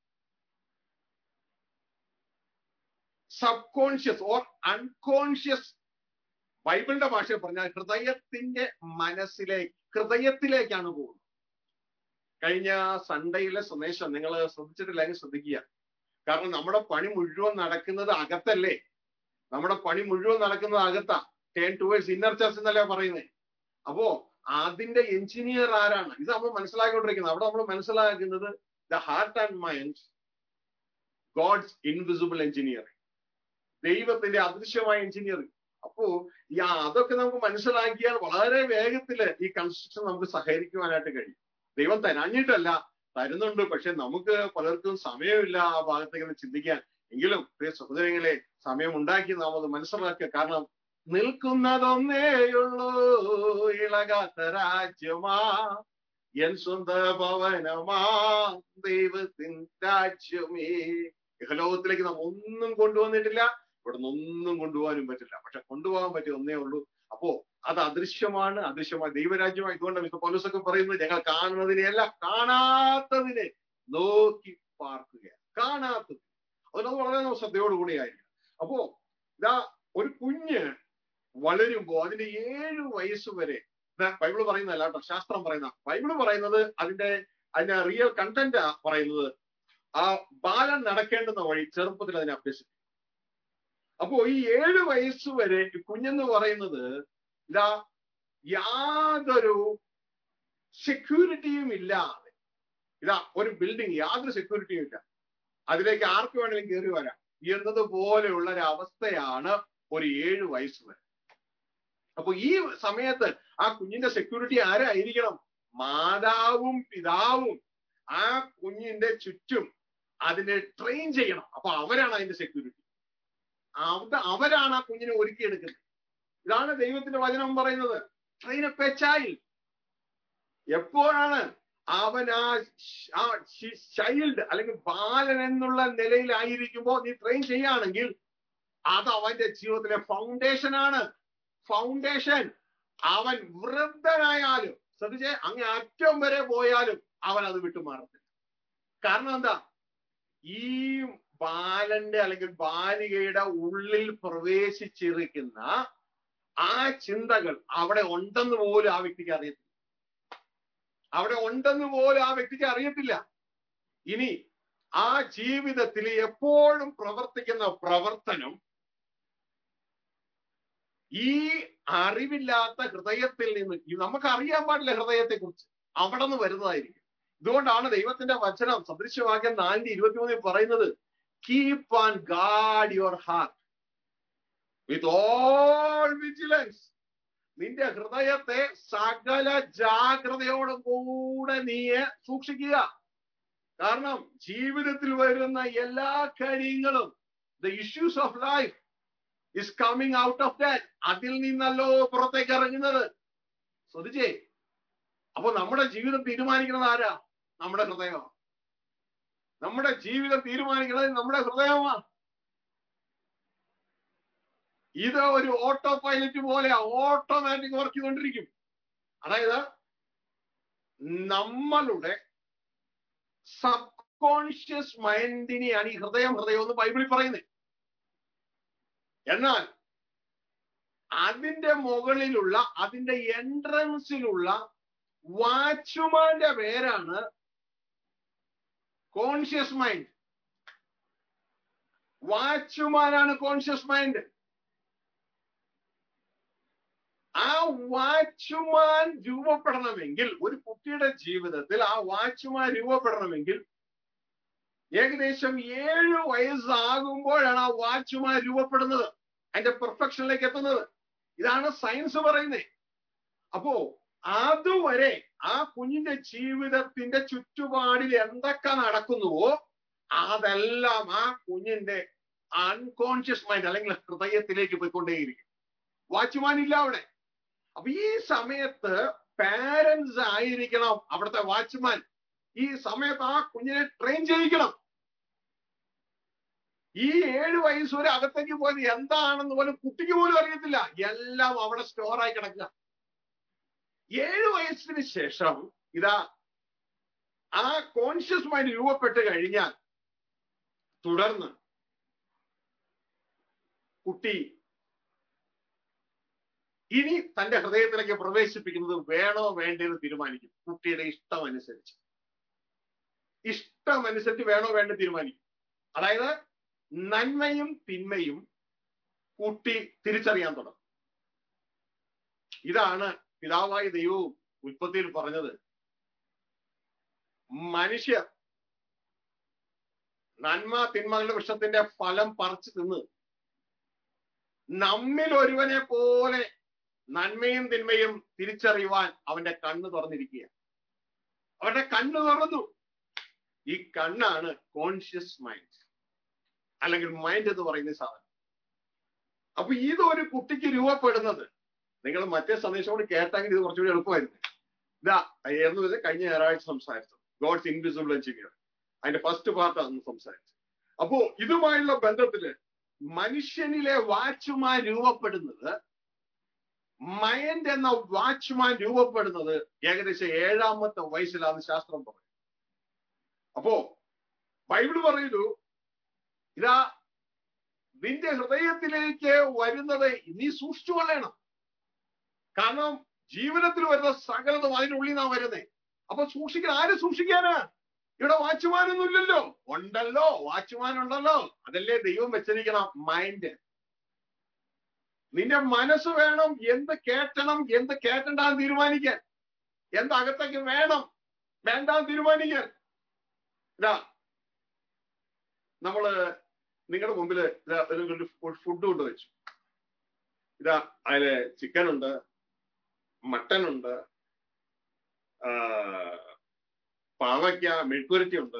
സബ് കോൺഷ്യസ് ഓർ അൺകോൺഷ്യസ് ബൈബിളിന്റെ ഭാഷയിൽ പറഞ്ഞാൽ ഹൃദയത്തിന്റെ മനസ്സിലേക്ക് ഹൃദയത്തിലേക്കാണ് പോകുന്നത് കഴിഞ്ഞ സൺഡേയിലെ സന്ദേശം നിങ്ങൾ ശ്രദ്ധിച്ചിട്ടില്ലെങ്കിൽ ശ്രദ്ധിക്കുക കാരണം നമ്മുടെ പണി മുഴുവൻ നടക്കുന്നത് അകത്തല്ലേ നമ്മുടെ പണി മുഴുവൻ നടക്കുന്നത് അകത്താ ടേൺ ടുവേഴ്സ് ഇന്നർ ചർച്ച് എന്നല്ലേ പറയുന്നത് അപ്പോ അതിന്റെ എഞ്ചിനീയർ ആരാണ് ഇത് നമ്മൾ മനസ്സിലാക്കിക്കൊണ്ടിരിക്കുന്നത് അവിടെ നമ്മൾ മനസ്സിലാക്കുന്നത് the heart and mind God's invisible engineering ദൈവത്തിന്റെ അദൃശ്യമായ എഞ്ചിനീയറിംഗ് അപ്പോ ഈ അതൊക്കെ നമുക്ക് മനസ്സിലാക്കിയാൽ വളരെ വേഗത്തില് ഈ കൺസ്ട്രക്ഷൻ നമുക്ക് സഹകരിക്കുവാനായിട്ട് കഴിയും ദൈവം തരാഞ്ഞിട്ടല്ല തരുന്നുണ്ട് പക്ഷെ നമുക്ക് പലർക്കും സമയമില്ല ആ ഭാഗത്തേക്ക് ചിന്തിക്കാൻ എങ്കിലും പ്രിയ സഹോദരങ്ങളെ സമയം ഉണ്ടാക്കി നാം അത് മനസ്സിലാക്കുക കാരണം നിൽക്കുന്നതൊന്നേയുള്ളൂ ഇളകാത്ത രാജ്യമാ എൻ സ്വന്ത ഭവനമാ ദൈവത്തിൻ രാജ്യമേ ഇഹലോകത്തിലേക്ക് നാം ഒന്നും കൊണ്ടുവന്നിട്ടില്ല ഇവിടെ ഒന്നും കൊണ്ടുപോകാനും പറ്റില്ല പക്ഷെ കൊണ്ടുപോകാൻ പറ്റിയ ഒന്നേ ഉള്ളൂ അപ്പോ അത് അദൃശ്യമാണ് അദൃശ്യമായ ദൈവരാജ്യമായി ഇതുകൊണ്ട് മിസ്റ്റർ പൗലോസൊക്കെ പറയുന്നത് ഞങ്ങൾ കാണുന്നതിനെയല്ല കാണാത്തതിനെ നോക്കി പാർക്കുക കാണാത്തത് അതിനത് വളരെ ശ്രദ്ധയോടുകൂടിയായിരിക്കും അപ്പോ ഇതാ ഒരു കുഞ്ഞ് വളരുമ്പോ അതിന്റെ ഏഴു വയസ്സ് വരെ ബൈബിള് പറയുന്നതല്ല കേട്ടോ ശാസ്ത്രം പറയുന്ന ബൈബിള് പറയുന്നത് അതിന്റെ അതിന്റെ റിയൽ കണ്ടന്റ് പറയുന്നത് ആ ബാലൻ നടക്കേണ്ടുന്ന വഴി ചെറുപ്പത്തിൽ അതിനെ അഭ്യസിക്കും അപ്പോ ഈ ഏഴ് വയസ്സ് വരെ ഈ കുഞ്ഞെന്ന് പറയുന്നത് ഇതാ യാതൊരു സെക്യൂരിറ്റിയും ഇല്ലാതെ ഇതാ ഒരു ബിൽഡിംഗ് യാതൊരു സെക്യൂരിറ്റിയും ഇല്ല അതിലേക്ക് ആർക്ക് വേണമെങ്കിലും കയറി വരാം എന്നതുപോലെയുള്ള ഒരു അവസ്ഥയാണ് ഒരു ഏഴ് വയസ്സ് വരെ അപ്പൊ ഈ സമയത്ത് ആ കുഞ്ഞിന്റെ സെക്യൂരിറ്റി ആരായിരിക്കണം മാതാവും പിതാവും ആ കുഞ്ഞിന്റെ ചുറ്റും അതിനെ ട്രെയിൻ ചെയ്യണം അപ്പൊ അവരാണ് അതിന്റെ സെക്യൂരിറ്റി അത് അവരാണ് ആ കുഞ്ഞിനെ ഒരുക്കിയെടുക്കുന്നത് ഇതാണ് ദൈവത്തിന്റെ വചനം പറയുന്നത് ട്രെയിൻ എ ചൈൽഡ് എപ്പോഴാണ് അവൻ ആ ആ ചൈൽഡ് അല്ലെങ്കിൽ ബാലൻ എന്നുള്ള നിലയിലായിരിക്കുമ്പോൾ നീ ട്രെയിൻ ചെയ്യുകയാണെങ്കിൽ അത് അവന്റെ ജീവിതത്തിലെ ഫൗണ്ടേഷൻ ആണ് ഫൗണ്ടേഷൻ അവൻ വൃദ്ധനായാലും ശ്രദ്ധിച്ചേ അങ്ങ് അറ്റം വരെ പോയാലും അവൻ അത് വിട്ടുമാറത്തില്ല കാരണം എന്താ ഈ ബാലന്റെ അല്ലെങ്കിൽ ബാലികയുടെ ഉള്ളിൽ പ്രവേശിച്ചിരിക്കുന്ന ആ ചിന്തകൾ അവിടെ ഉണ്ടെന്ന് പോലും ആ വ്യക്തിക്ക് അറിയത്തില്ല അവിടെ ഉണ്ടെന്ന് പോലും ആ വ്യക്തിക്ക് അറിയത്തില്ല ഇനി ആ ജീവിതത്തിൽ എപ്പോഴും പ്രവർത്തിക്കുന്ന പ്രവർത്തനം ഈ അറിവില്ലാത്ത ഹൃദയത്തിൽ നിന്ന് നമുക്ക് അറിയാൻ പാടില്ല ഹൃദയത്തെ കുറിച്ച് അവിടെ നിന്ന് വരുന്നതായിരിക്കും ഇതുകൊണ്ടാണ് ദൈവത്തിന്റെ വചനം സദൃശ്യവാക്യം നാലിന്റെ ഇരുപത്തിമൂന്നിൽ പറയുന്നത് keep and guard your heart with all vigilance നിന്റെ ഹൃദയത്തെ സകല ജാഗ്രതയോടും കൂടെ നീ സൂക്ഷിക്കുക കാരണം ജീവിതത്തിൽ വരുന്ന എല്ലാ കാര്യങ്ങളും the issues of life is coming out of that അതിൽ നിന്നല്ലോ പുറത്തേക്ക് ഇറങ്ങുന്നത് ശ്രദ്ധിച്ചേ അപ്പൊ നമ്മുടെ ജീവിതം തീരുമാനിക്കുന്നത് ആരാ നമ്മുടെ ഹൃദയമാണ് നമ്മുടെ ജീവിതം തീരുമാനിക്കുന്നത് നമ്മുടെ ഹൃദയമാണ് ഇത് ഒരു ഓട്ടോ പൈലറ്റ് പോലെ ഓട്ടോമാറ്റിക് വർക്ക് ചെയ്തുകൊണ്ടിരിക്കും അതായത് നമ്മളുടെ സബ് കോൺഷ്യസ് മൈൻഡിനെയാണ് ഈ ഹൃദയം ഹൃദയം എന്ന് ബൈബിളിൽ പറയുന്നത് എന്നാൽ അതിന്റെ മുകളിലുള്ള അതിന്റെ എൻട്രൻസിലുള്ള വാച്ച്മാന്റെ പേരാണ് കോൺഷ്യസ് മൈൻഡ് വാച്ച്മാനാണ് കോൺഷ്യസ് മൈൻഡ് ആ വാച്ച്മാൻ രൂപപ്പെടണമെങ്കിൽ ഒരു കുട്ടിയുടെ ജീവിതത്തിൽ ആ വാച്ച്മാൻ രൂപപ്പെടണമെങ്കിൽ ഏകദേശം ഏഴ് വയസ്സാകുമ്പോഴാണ് ആ വാച്ച്മാൻ രൂപപ്പെടുന്നത് അതിന്റെ പെർഫെക്ഷനിലേക്ക് എത്തുന്നത് ഇതാണ് സയൻസ് പറയുന്നത് അപ്പോ അതുവരെ ആ കുഞ്ഞിന്റെ ജീവിതത്തിന്റെ ചുറ്റുപാടിൽ എന്തൊക്കെ നടക്കുന്നുവോ അതെല്ലാം ആ കുഞ്ഞിന്റെ അൺകോൺഷ്യസ് മൈൻഡ് അല്ലെങ്കിൽ ഹൃദയത്തിലേക്ക് പോയിക്കൊണ്ടേയിരിക്കും വാച്ച്മാൻ ഇല്ല അവിടെ അപ്പൊ ഈ സമയത്ത് പാരന്റ്സ് ആയിരിക്കണം അവിടുത്തെ വാച്ച്മാൻ ഈ സമയത്ത് ആ കുഞ്ഞിനെ ട്രെയിൻ ചെയ്യിക്കണം ഈ ഏഴ് വയസ്സ് വരെ അകത്തേക്ക് പോയത് എന്താണെന്ന് പോലും കുട്ടിക്ക് പോലും അറിയത്തില്ല എല്ലാം അവിടെ സ്റ്റോറായി കിടക്കുക ഏഴ് വയസ്സിന് ശേഷം ഇതാ ആ കോൺഷ്യസ് മൈൻഡ് രൂപപ്പെട്ട് കഴിഞ്ഞാൽ തുടർന്ന് കുട്ടി ഇനി തന്റെ ഹൃദയത്തിലേക്ക് പ്രവേശിപ്പിക്കുന്നത് വേണോ വേണ്ടെന്ന് തീരുമാനിക്കും കുട്ടിയുടെ ഇഷ്ടം അനുസരിച്ച് ഇഷ്ടം അനുസരിച്ച് വേണോ വേണ്ട തീരുമാനിക്കും അതായത് നന്മയും തിന്മയും കുട്ടി തിരിച്ചറിയാൻ തുടങ്ങും ഇതാണ് പിതാവായ ദൈവവും ഉൽപ്പത്തിയിൽ പറഞ്ഞത് മനുഷ്യർ നന്മ തിന്മകളുടെ വൃക്ഷത്തിന്റെ ഫലം പറിച്ചു തിന്ന് നമ്മിൽ ഒരുവനെ പോലെ നന്മയും തിന്മയും തിരിച്ചറിയുവാൻ അവന്റെ കണ്ണ് തുറന്നിരിക്കുക അവന്റെ കണ്ണ് തുറന്നു ഈ കണ്ണാണ് കോൺഷ്യസ് മൈൻഡ് അല്ലെങ്കിൽ മൈൻഡ് എന്ന് പറയുന്ന സാധനം അപ്പൊ ഇതൊരു കുട്ടിക്ക് രൂപപ്പെടുന്നത് നിങ്ങൾ മറ്റേ സന്ദേശം കൂടി കേട്ടെങ്കിൽ ഇത് കുറച്ചുകൂടി എളുപ്പമായിരുന്നു ഇതാ ആയിരുന്നു ഇത് കഴിഞ്ഞ ഞായറാഴ്ച സംസാരിച്ചത് ഗോഡ്സ് ഇൻവിസിബിൾ എഞ്ചിനീയർ അതിന്റെ ഫസ്റ്റ് പാർട്ടാണ് അന്ന് സംസാരിച്ചത് അപ്പോ ഇതുമായുള്ള ബന്ധത്തില് മനുഷ്യനിലെ വാച്ച്മാൻ രൂപപ്പെടുന്നത് മൈൻഡ് എന്ന വാച്ച്മാൻ രൂപപ്പെടുന്നത് ഏകദേശം ഏഴാമത്തെ വയസ്സിലാണ് ശാസ്ത്രം പറയുന്നത് അപ്പോ ബൈബിള് പറയുന്നു ഇതാ നിന്റെ ഹൃദയത്തിലേക്ക് വരുന്നത് നീ സൂക്ഷിച്ചു കൊള്ളണം കാരണം ജീവിതത്തിൽ വരുന്ന സകലതും അതിനുള്ളിൽ നിന്നാ വരുന്നേ അപ്പൊ സൂക്ഷിക്കാൻ ആര് സൂക്ഷിക്കാനാ ഇവിടെ വാച്ച്മാനൊന്നും ഇല്ലല്ലോ ഉണ്ടല്ലോ വാച്ച്മാൻ ഉണ്ടല്ലോ അതല്ലേ ദൈവം വെച്ചിരിക്കണം മൈൻഡ് നിന്റെ മനസ്സ് വേണം എന്ത് കേട്ടണം എന്ത് കേട്ടണ്ടാന്ന് തീരുമാനിക്കാൻ എന്ത് അകത്തേക്ക് വേണം വേണ്ടാന്ന് തീരുമാനിക്കാൻ ഇതാ നമ്മള് നിങ്ങളുടെ മുമ്പില് ഇതാ ഒരു ഫുഡ് കൊണ്ട് വെച്ചു ഇതാ അതില് ചിക്കൻ ഉണ്ട് മട്ടൻ ഉണ്ട് പാവയ്ക്ക മെഴുക്കുരട്ടി ഉണ്ട്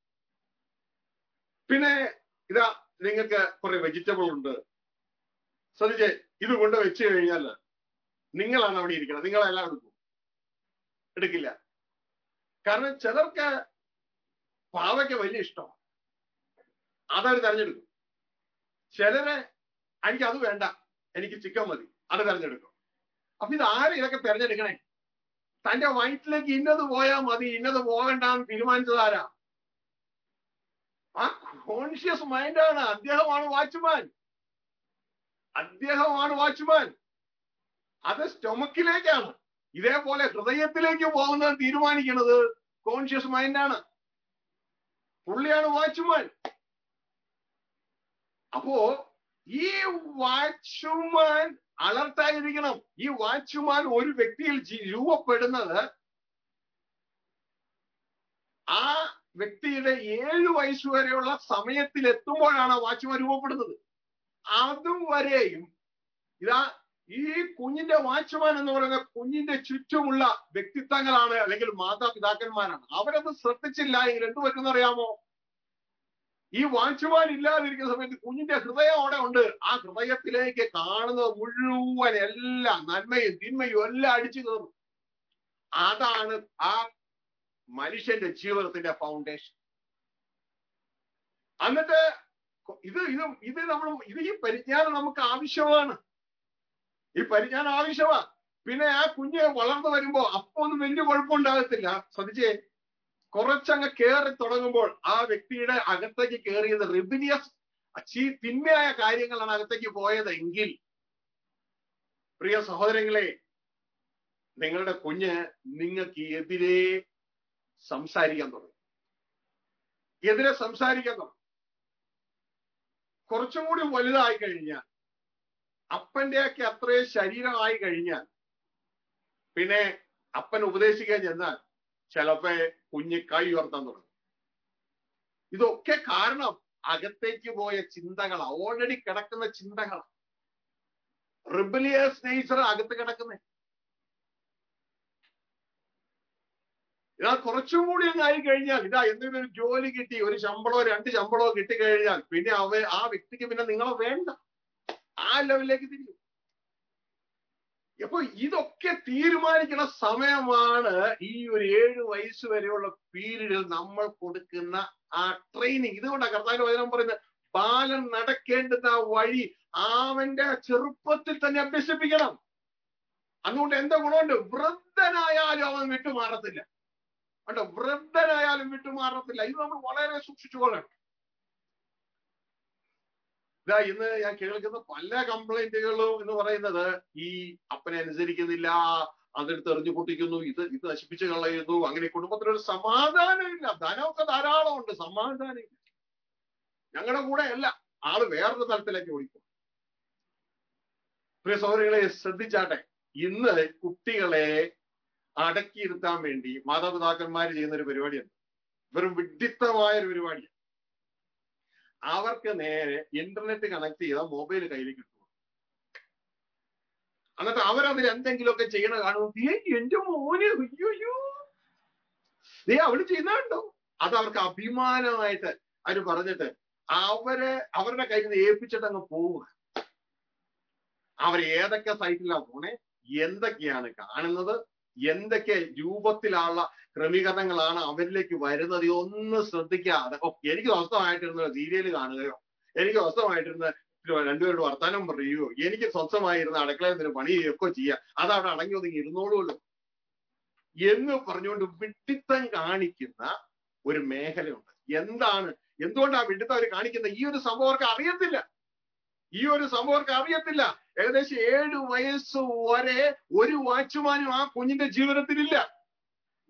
പിന്നെ ഇതാ നിങ്ങൾക്ക് കുറെ വെജിറ്റബിൾ ഉണ്ട് ശ്രദ്ധിച്ചേ ഇത് കൊണ്ട് വെച്ച് കഴിഞ്ഞാൽ നിങ്ങളാണ് അവിടെ ഇരിക്കുന്നത് നിങ്ങളെല്ലാം എടുക്കും എടുക്കില്ല കാരണം ചിലർക്ക് പാവയ്ക്ക വലിയ ഇഷ്ടമാണ് അതവർ തെരഞ്ഞെടുക്കും ചിലര് എനിക്ക് അത് വേണ്ട എനിക്ക് ചിക്കൻ മതി അത് തെരഞ്ഞെടുക്കും അപ്പൊ ഇത് ആരും ഇതൊക്കെ തെരഞ്ഞെടുക്കണേ തന്റെ വയറ്റിലേക്ക് ഇന്നത് പോയാൽ മതി ഇന്നത് പോകണ്ടെന്ന് തീരുമാനിച്ചതാരാ ആ കോൺഷ്യസ് മൈൻഡാണ് അദ്ദേഹമാണ് വാച്ച്മാൻ അദ്ദേഹമാണ് വാച്ച്മാൻ അത് സ്റ്റൊമക്കിലേക്കാണ് ഇതേപോലെ ഹൃദയത്തിലേക്ക് പോകുന്നത് തീരുമാനിക്കുന്നത് കോൺഷ്യസ് മൈൻഡാണ് പുള്ളിയാണ് വാച്ച്മാൻ അപ്പോ ഈ വാച്ച്മാൻ അലർട്ടായിരിക്കണം ഈ വാച്ച്മാൻ ഒരു വ്യക്തിയിൽ രൂപപ്പെടുന്നത് ആ വ്യക്തിയുടെ ഏഴു വയസ്സ് വരെയുള്ള സമയത്തിൽ എത്തുമ്പോഴാണ് വാച്ച്മാൻ രൂപപ്പെടുന്നത് അതും വരെയും ഇതാ ഈ കുഞ്ഞിന്റെ വാച്ച്മാൻ എന്ന് പറയുന്ന കുഞ്ഞിന്റെ ചുറ്റുമുള്ള വ്യക്തിത്വങ്ങളാണ് അല്ലെങ്കിൽ മാതാപിതാക്കന്മാരാണ് അവരത് ശ്രദ്ധിച്ചില്ല എങ്കിൽ എന്ത് പറ്റുന്നറിയാമോ ഈ വാച്ച്മാൻ ഇല്ലാതിരിക്കുന്ന സമയത്ത് കുഞ്ഞിന്റെ ഹൃദയം അവിടെ ഉണ്ട് ആ ഹൃദയത്തിലേക്ക് കാണുന്നത് മുഴുവൻ എല്ലാം നന്മയും തിന്മയും എല്ലാം അടിച്ചു കയറും അതാണ് ആ മനുഷ്യന്റെ ജീവിതത്തിന്റെ ഫൗണ്ടേഷൻ എന്നിട്ട് ഇത് ഇത് ഇത് നമ്മൾ ഇത് ഈ പരിജ്ഞാനം നമുക്ക് ആവശ്യമാണ് ഈ പരിജ്ഞാനം ആവശ്യമാണ് പിന്നെ ആ കുഞ്ഞ് വളർന്നു വരുമ്പോ അപ്പൊ ഒന്നും വലിയ കുഴപ്പമുണ്ടാകത്തില്ല ശ്രദ്ധിച്ചേ കുറച്ചങ്ങ് കയറി തുടങ്ങുമ്പോൾ ആ വ്യക്തിയുടെ അകത്തേക്ക് കയറിയത് റിബിനിയസ് ചീ തിന്മയായ കാര്യങ്ങളാണ് അകത്തേക്ക് പോയത് എങ്കിൽ പ്രിയ സഹോദരങ്ങളെ നിങ്ങളുടെ കുഞ്ഞ് നിങ്ങൾക്ക് എതിരെ സംസാരിക്കാൻ തുടങ്ങും എതിരെ സംസാരിക്കാൻ തുടങ്ങും കുറച്ചും കൂടി വലുതായി കഴിഞ്ഞാൽ അപ്പന്റെയൊക്കെ അത്രയും ശരീരമായി കഴിഞ്ഞാൽ പിന്നെ അപ്പൻ ഉപദേശിക്കാൻ ചെന്നാൽ ചിലപ്പോ കുഞ്ഞ് കൈ ഉയർത്താൻ തുടങ്ങും ഇതൊക്കെ കാരണം അകത്തേക്ക് പോയ ചിന്തകളാ ഓൾറെഡി കിടക്കുന്ന ചിന്തകളാ റിബലിയസ് നേച്ചർ അകത്ത് കിടക്കുന്നേ ഇതാ കുറച്ചും കൂടി അങ്ങ് ആയി കഴിഞ്ഞാൽ ഇതാ എന്തെങ്കിലും ഒരു ജോലി കിട്ടി ഒരു ശമ്പളമോ രണ്ട് ശമ്പളമോ കിട്ടിക്കഴിഞ്ഞാൽ പിന്നെ അവ ആ വ്യക്തിക്ക് പിന്നെ നിങ്ങളെ വേണ്ട ആ ലെവലിലേക്ക് തിരിയും അപ്പൊ ഇതൊക്കെ തീരുമാനിക്കുന്ന സമയമാണ് ഈ ഒരു ഏഴ് വയസ്സ് വരെയുള്ള പീരീഡിൽ നമ്മൾ കൊടുക്കുന്ന ആ ട്രെയിനിങ് ഇതുകൊണ്ടാണ് കർത്താവിന്റെ വചനം പറയുന്നത് ബാലൻ നടക്കേണ്ടുന്ന വഴി അവന്റെ ചെറുപ്പത്തിൽ തന്നെ അഭ്യസിപ്പിക്കണം അതുകൊണ്ട് എന്താ ഗുണമുണ്ട് വൃദ്ധനായാലും അവൻ വിട്ടുമാറത്തില്ല കണ്ടോ വൃദ്ധനായാലും വിട്ടുമാറത്തില്ല ഇത് നമ്മൾ വളരെ സൂക്ഷിച്ചുകൊള്ളണം ഇതാ ഇന്ന് ഞാൻ കേൾക്കുന്ന പല കംപ്ലൈന്റുകളും എന്ന് പറയുന്നത് ഈ അപ്പനെ അനുസരിക്കുന്നില്ല അതെടുത്ത് എറിഞ്ഞു പൊട്ടിക്കുന്നു ഇത് ഇത് നശിപ്പിച്ച് കളയുന്നു അങ്ങനെ കുടുംബത്തിനൊരു സമാധാനമില്ല ധനമൊക്കെ ധാരാളം ഉണ്ട് സമാധാനമില്ല ഞങ്ങളുടെ കൂടെ അല്ല ആള് വേറൊരു തലത്തിലേക്ക് ഓടിക്കും പ്രിയ സഹോദരികളെ ശ്രദ്ധിച്ചാട്ടെ ഇന്ന് കുട്ടികളെ അടക്കിയിരുത്താൻ വേണ്ടി മാതാപിതാക്കന്മാർ ചെയ്യുന്ന ഒരു പരിപാടിയാണ് വെറും വിഡിത്തമായ ഒരു പരിപാടിയാണ് അവർക്ക് നേരെ ഇന്റർനെറ്റ് കണക്ട് ചെയ്ത മൊബൈൽ കയ്യിലേക്ക് കിട്ടും എന്നിട്ട് അവരതിൽ എന്തെങ്കിലുമൊക്കെ ചെയ്യണ കാണുമ്പോൾ ഏ എന്റെ മോന് അയ്യോ ഏ അവള് ചെയ്യുന്നുണ്ടോ അത് അവർക്ക് അഭിമാനമായിട്ട് അവര് പറഞ്ഞിട്ട് അവരെ അവരുടെ കയ്യിൽ നിന്ന് ഏൽപ്പിച്ചിട്ട് അങ്ങ് പോവുക അവർ ഏതൊക്കെ സൈറ്റിലാണ് പോണേ എന്തൊക്കെയാണ് കാണുന്നത് എന്തൊക്കെ രൂപത്തിലുള്ള ക്രമീകരണങ്ങളാണ് അവരിലേക്ക് വരുന്നത് ഒന്ന് ശ്രദ്ധിക്കാതെ ഓ എനിക്ക് സ്വസ്ഥമായിട്ടിരുന്ന സീരിയൽ കാണുകയോ എനിക്ക് സ്വസ്ഥമായിട്ടിരുന്ന രണ്ടുപേരുടെ വർത്താനം പറയുകയോ എനിക്ക് സ്വസ്ഥമായിരുന്ന അടുക്കളയിൽ നിന്ന് പണി ചെയ്യുകയൊക്കെ ചെയ്യാം അത് അവിടെ അടങ്ങി ഒതുങ്ങി ഇരുന്നോളൂല്ലോ എന്ന് പറഞ്ഞുകൊണ്ട് വിഡിത്തം കാണിക്കുന്ന ഒരു മേഖലയുണ്ട് എന്താണ് എന്തുകൊണ്ടാണ് വിഡിത്തം അവർ കാണിക്കുന്നത് ഈ ഒരു സംഭവം അവർക്ക് അറിയത്തില്ല ഈ ഒരു സംഭവം അവർക്ക് അറിയത്തില്ല ഏകദേശം ഏഴ് വയസ്സ് വരെ ഒരു വാച്ച്മാനും ആ കുഞ്ഞിന്റെ ജീവിതത്തിലില്ല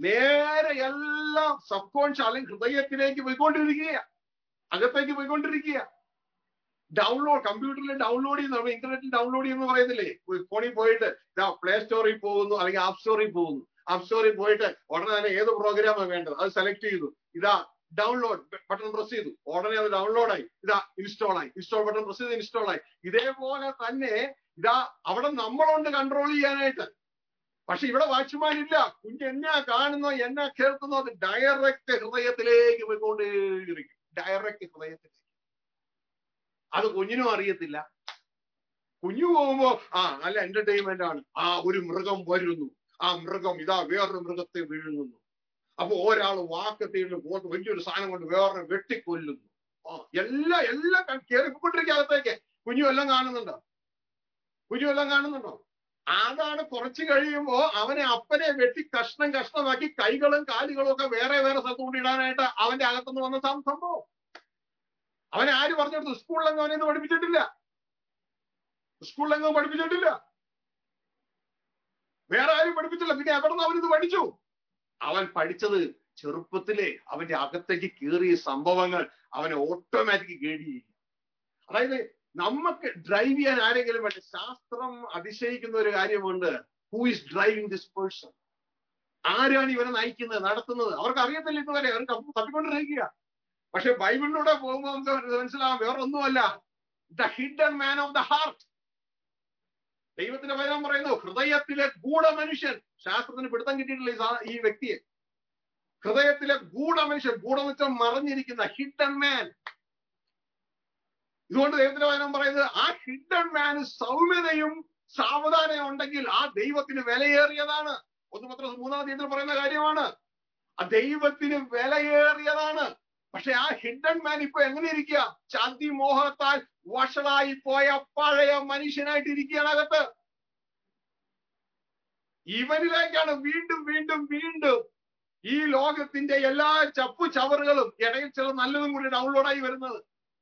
നേരെ എല്ലാം സബ് കോൺഷ്യസ് അല്ലെങ്കിൽ ഹൃദയത്തിലേക്ക് പോയിക്കൊണ്ടിരിക്കുക അകത്തേക്ക് പോയിക്കൊണ്ടിരിക്കുക ഡൗൺലോഡ് കമ്പ്യൂട്ടറിൽ ഡൗൺലോഡ് ചെയ്യുന്ന ഇന്റർനെറ്റിൽ ഡൗൺലോഡ് ചെയ്യുന്ന പറയുന്നില്ലേ ഫോണിൽ പോയിട്ട് ഇതാ പ്ലേ സ്റ്റോറിൽ പോകുന്നു അല്ലെങ്കിൽ ആപ്പ് സ്റ്റോറിൽ പോകുന്നു ആപ്പ് സ്റ്റോറിൽ പോയിട്ട് ഉടനെ തന്നെ ഏത് പ്രോഗ്രാമാണ് വേണ്ടത് അത് സെലക്ട് ചെയ്തു ഇതാ ഡൗൺലോഡ് ബട്ടൺ പ്രസ് ചെയ്തു ഉടനെ അത് ഡൗൺലോഡ് ആയി ഇതാ ഇൻസ്റ്റാൾ ആയി ഇൻസ്റ്റാൾ ബട്ടൺ പ്രസ് ചെയ്ത് ഇൻസ്റ്റാൾ ആയി ഇതേപോലെ തന്നെ ഇതാ അവിടെ നമ്മളുണ്ട് കൺട്രോൾ ചെയ്യാനായിട്ട് പക്ഷെ ഇവിടെ വാച്ച്മാൻ ഇല്ല കുഞ്ഞ് എന്നാ കാണുന്നോ എന്നാ കേൾക്കുന്നോ അത് ഡയറക്റ്റ് ഹൃദയത്തിലേക്ക് പോയിക്കൊണ്ടേയിരിക്കും ഡയറക്റ്റ് ഹൃദയത്തിലേക്ക് അത് കുഞ്ഞിനും അറിയത്തില്ല കുഞ്ഞു പോകുമ്പോ ആ നല്ല എന്റർടൈൻമെന്റ് ആണ് ആ ഒരു മൃഗം വരുന്നു ആ മൃഗം ഇതാ വേറൊരു മൃഗത്തെ വിഴുങ്ങുന്നു അപ്പൊ ഒരാൾ വാക്കത്തിൽ പോട്ട് വലിയൊരു സാധനം കൊണ്ട് വേറെ വെട്ടിക്കൊല്ലുന്നു ആ എല്ലാം എല്ലാം കയറിക്കൊണ്ടിരിക്കുക അകത്തേക്ക് കുഞ്ഞു എല്ലാം കാണുന്നുണ്ടോ കുഞ്ഞു എല്ലാം കാണുന്നുണ്ടോ അതാണ് കുറച്ച് കഴിയുമ്പോ അവനെ അപ്പനെ വെട്ടി കഷ്ണം കഷ്ണമാക്കി കൈകളും കാലുകളും ഒക്കെ വേറെ വേറെ സ്ഥലത്ത് കൊണ്ടിടാനായിട്ട് അവന്റെ അകത്തുനിന്ന് വന്ന സംഭവം അവനെ ആര് പറഞ്ഞെടുത്തു സ്കൂളിലെങ്ങും അവനെ പഠിപ്പിച്ചിട്ടില്ല സ്കൂളിലെങ്ങും പഠിപ്പിച്ചിട്ടില്ല വേറെ ആരും പഠിപ്പിച്ചില്ല പിന്നെ എവിടെ നിന്ന് അവനിത് പഠിച്ചു അവൻ പഠിച്ചത് ചെറുപ്പത്തിലെ അവന്റെ അകത്തേക്ക് കയറിയ സംഭവങ്ങൾ അവനെ ഓട്ടോമാറ്റിക് ഗൈഡ് ചെയ്യും അതായത് നമുക്ക് ഡ്രൈവ് ചെയ്യാൻ ആരെങ്കിലും വേണ്ട ശാസ്ത്രം അതിശയിക്കുന്ന ഒരു കാര്യമുണ്ട് who is driving this person ആരാണ് ഇവനെ നയിക്കുന്നത് നടത്തുന്നത് അവർക്ക് അറിയത്തില്ല ഇതുവരെ അവർ തപ്പിക്കൊണ്ടിരിക്കുക പക്ഷെ ബൈബിളിലൂടെ പോകുമ്പോൾ നമുക്ക് മനസ്സിലാവാം വേറൊന്നുമല്ല the hidden man of the heart ദൈവത്തിന്റെ വചനം പറയുന്നു ഹൃദയത്തിലെ ഗൂഢമനുഷ്യൻ ശാസ്ത്രത്തിന് പിടുത്തം കിട്ടിയിട്ടില്ല ഈ സാ- ഈ വ്യക്തിയെ ഹൃദയത്തിലെ ഗൂഢമനുഷ്യൻ ഗൂഢം വെച്ചാൽ മറഞ്ഞിരിക്കുന്ന ഹിഡൻ മാൻ ഇതുകൊണ്ട് ദൈവത്തിന്റെ വചനം പറയുന്നത് ആ ഹിഡൻ മാന് സൗമ്യതയും സാവധാനവും ഉണ്ടെങ്കിൽ ആ ദൈവത്തിന് വിലയേറിയതാണ് ഒന്ന് പത്രം മൂന്നാം തീയതി പറയുന്ന കാര്യമാണ് ആ ദൈവത്തിന് വിലയേറിയതാണ് പക്ഷെ ആ ഹിഡൻ മാൻ ഇപ്പൊ എങ്ങനെ ഇരിക്കുക ചാന്തി മോഹത്താൽ വഷളായി പോയ പഴയ മനുഷ്യനായിട്ട് ഇരിക്കുകയാണ് അകത്ത് ഇവനിലേക്കാണ് വീണ്ടും വീണ്ടും വീണ്ടും ഈ ലോകത്തിന്റെ എല്ലാ ചപ്പു ചവറുകളും ഇടയിൽ ചില നല്ലതും കൂടി ഡൗൺലോഡായി വരുന്നത്